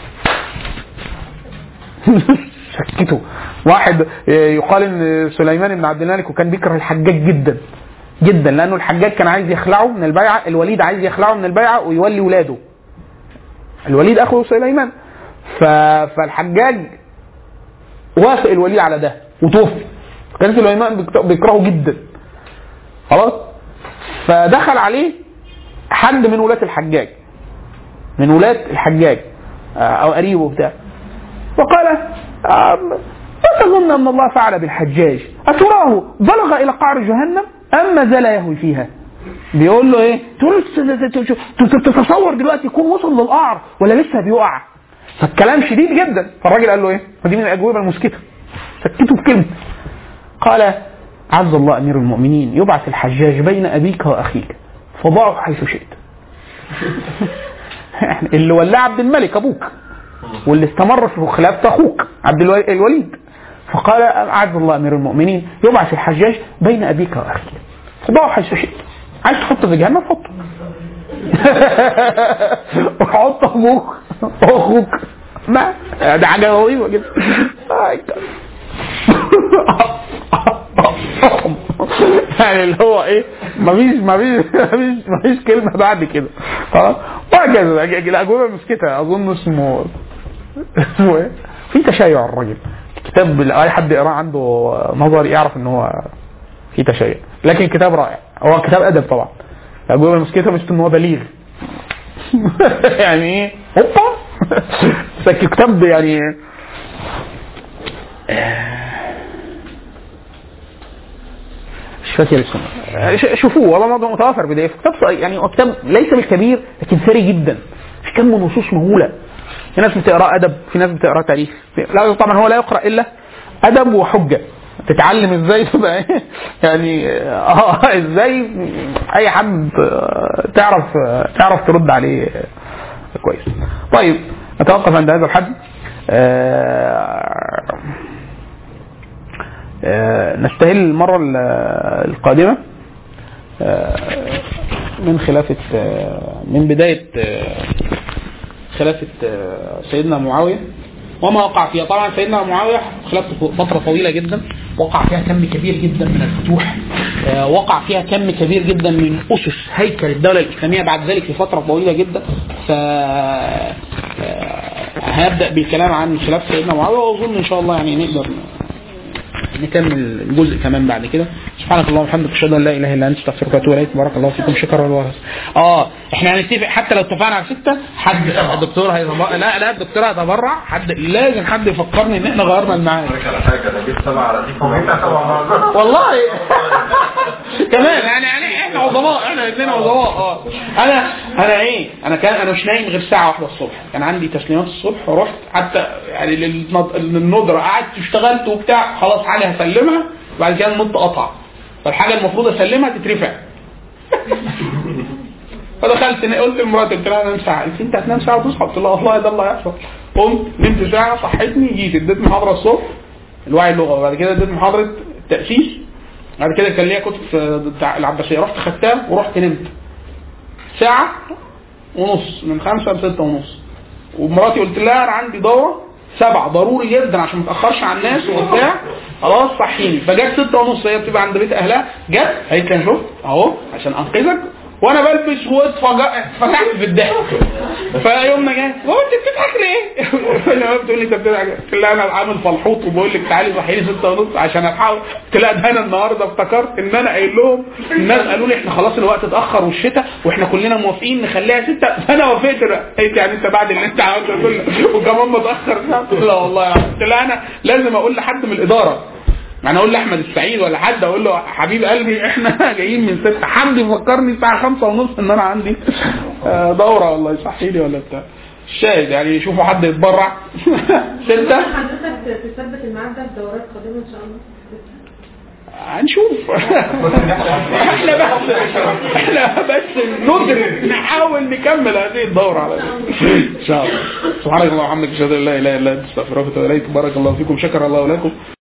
B: سكتوا واحد يقال ان سليمان بن عبد الملك وكان بيكره الحجاج جدا جدا لانه الحجاج كان عايز يخلعه من البيعه الوليد عايز يخلعه من البيعه ويولي ولاده الوليد اخو سليمان ف... فالحجاج وافق الوليد على ده وتوفي كان سليمان بيكت- بيكرهه جدا خلاص فدخل عليه حد من ولاة الحجاج من ولاة الحجاج آه، او قريبه بتاع وقال آم، ما تظن ان الله فعل بالحجاج اتراه بلغ الى قعر جهنم ام ما زال يهوي فيها بيقول له ايه تقول له ت- ت- ت- تتصور دلوقتي يكون وصل للقعر ولا لسه بيقع فالكلام شديد جدا فالراجل قال له ايه ودي من الاجوبه المسكته سكته بكلمه قال عز الله امير المؤمنين يبعث الحجاج بين ابيك واخيك فضعه حيث شئت اللي ولاه عبد الملك ابوك واللي استمر في خلافة اخوك عبد الو- الوليد فقال اعز الله امير المؤمنين يبعث الحجاج بين ابيك واخيك فضعه حيث شئت عايز تحطه في جهنم حطه وحط ابوك واخوك ما ده حاجه غريبه جدا يعني اللي هو ايه مفيش مفيش مفيش مفيش كلمه بعد كده خلاص وهكذا الاجوبه المسكته اظن اسمه اسمه ايه في تشيع الراجل كتاب اي حد يقراه عنده نظر يعرف ان هو في تشيع لكن كتاب رائع هو كتاب ادب طبعا الاجوبه المسكته مش ان هو بليغ يعني ايه هوبا بس كتاب يعني مش فاكر اسمه ش- شوفوه والله موضوع متوافر بدايه كتاب صغير- يعني هو كتاب ليس بالكبير لكن ثري جدا في كم من نصوص مهوله في ناس بتقرا ادب في ناس بتقرا تاريخ لا طبعا هو لا يقرا الا ادب وحجه تتعلم ازاي تبقى ايه يعني اه ازاي اي حد آه، تعرف آه، تعرف ترد عليه آه، كويس طيب نتوقف عند هذا الحد آه، آه، نستهل المرة ال- القادمة آه، من خلافة آه، من بداية آه، خلافة آه، سيدنا معاوية وما وقع فيها طبعا سيدنا معاوية خلافته فترة طويلة جدا وقع فيها كم كبير جدا من الفتوح آه، وقع فيها كم كبير جدا من أسس هيكل الدولة الإسلامية بعد ذلك في فترة طويلة جدا ف آه، هبدأ بالكلام عن خلافة سيدنا معاوية وأظن إن شاء الله يعني نقدر نكمل جزء كمان بعد كده سبحانك اللهم وبحمدك اشهد ان لا اله الا انت استغفرك واتوب اليك بارك الله فيكم شكرا الله اه احنا هنتفق حتى لو اتفقنا على سته حد الدكتور هيتبرع لا لا الدكتور هيتبرع حد لازم حد يفكرني ان احنا غيرنا الميعاد
D: على حاجه انا جبت سبعه على ديكم
B: والله كمان يعني يعني احنا عظماء احنا الاثنين عظماء اه انا انا ايه انا كان انا مش نايم غير ساعه واحده الصبح كان عندي تسليمات الصبح ورحت حتى يعني للنض- للندره قعدت اشتغلت وبتاع خلاص حاجه هسلمها وبعد كده النت قطع فالحاجه المفروض اسلمها تترفع فدخلت ن- قلت لمراتي قلت لها انام ساعه قالت لي انت هتنام ساعه وتصحى قلت لها والله ده اللي هيحصل قمت نمت ساعه صحتني جيت اديت محاضره الصبح الوعي اللغوي وبعد كده اديت محاضره التاسيس بعد كده كان ليا كتب في بتاع العباسيه رحت خدتها ورحت نمت ساعه ونص من خمسه لسته ونص ومراتي قلت لها انا عندي دوره سبعة ضروري جدا عشان ما اتاخرش على الناس وبتاع خلاص صحيني فجت ستة ونص هي بتبقى عند بيت اهلها جت قالت لي شوف اهو عشان انقذك وانا بلبس واتفجعت في الضحك فيومنا جاي بقول انت بتضحك ليه؟ فلما بتقول لي انت بتضحك قلت لها انا عامل فلحوط وبقول لك تعالي صحيني ستة ونص عشان الحق قلت لها ده انا النهارده افتكرت ان انا قايل لهم الناس قالوا لي احنا خلاص الوقت اتاخر والشتاء واحنا كلنا موافقين نخليها ستة فانا وافقت بقى قالت يعني انت بعد اللي انت عملته كله وكمان متاخر قلت لها والله يا عم. قلت لها انا لازم اقول لحد من الاداره يعني اقول لاحمد السعيد ولا حد اقول له حبيب قلبي احنا جايين من ستة حمدي فكرني الساعه خمسة ونص ان انا عندي آه، دوره والله يصحي لي ولا بتاع الشاهد يعني يشوفوا حد يتبرع ستة
G: حضرتك تثبت الميعاد ده في دورات قادمه ان شاء الله
B: هنشوف احنا بس احنا بس ندرك نحاول نكمل هذه الدوره على ان شاء الله سبحانك اللهم وبحمدك اشهد ان لا اله الا انت استغفرك واتوب اليك بارك الله فيكم شكر الله لكم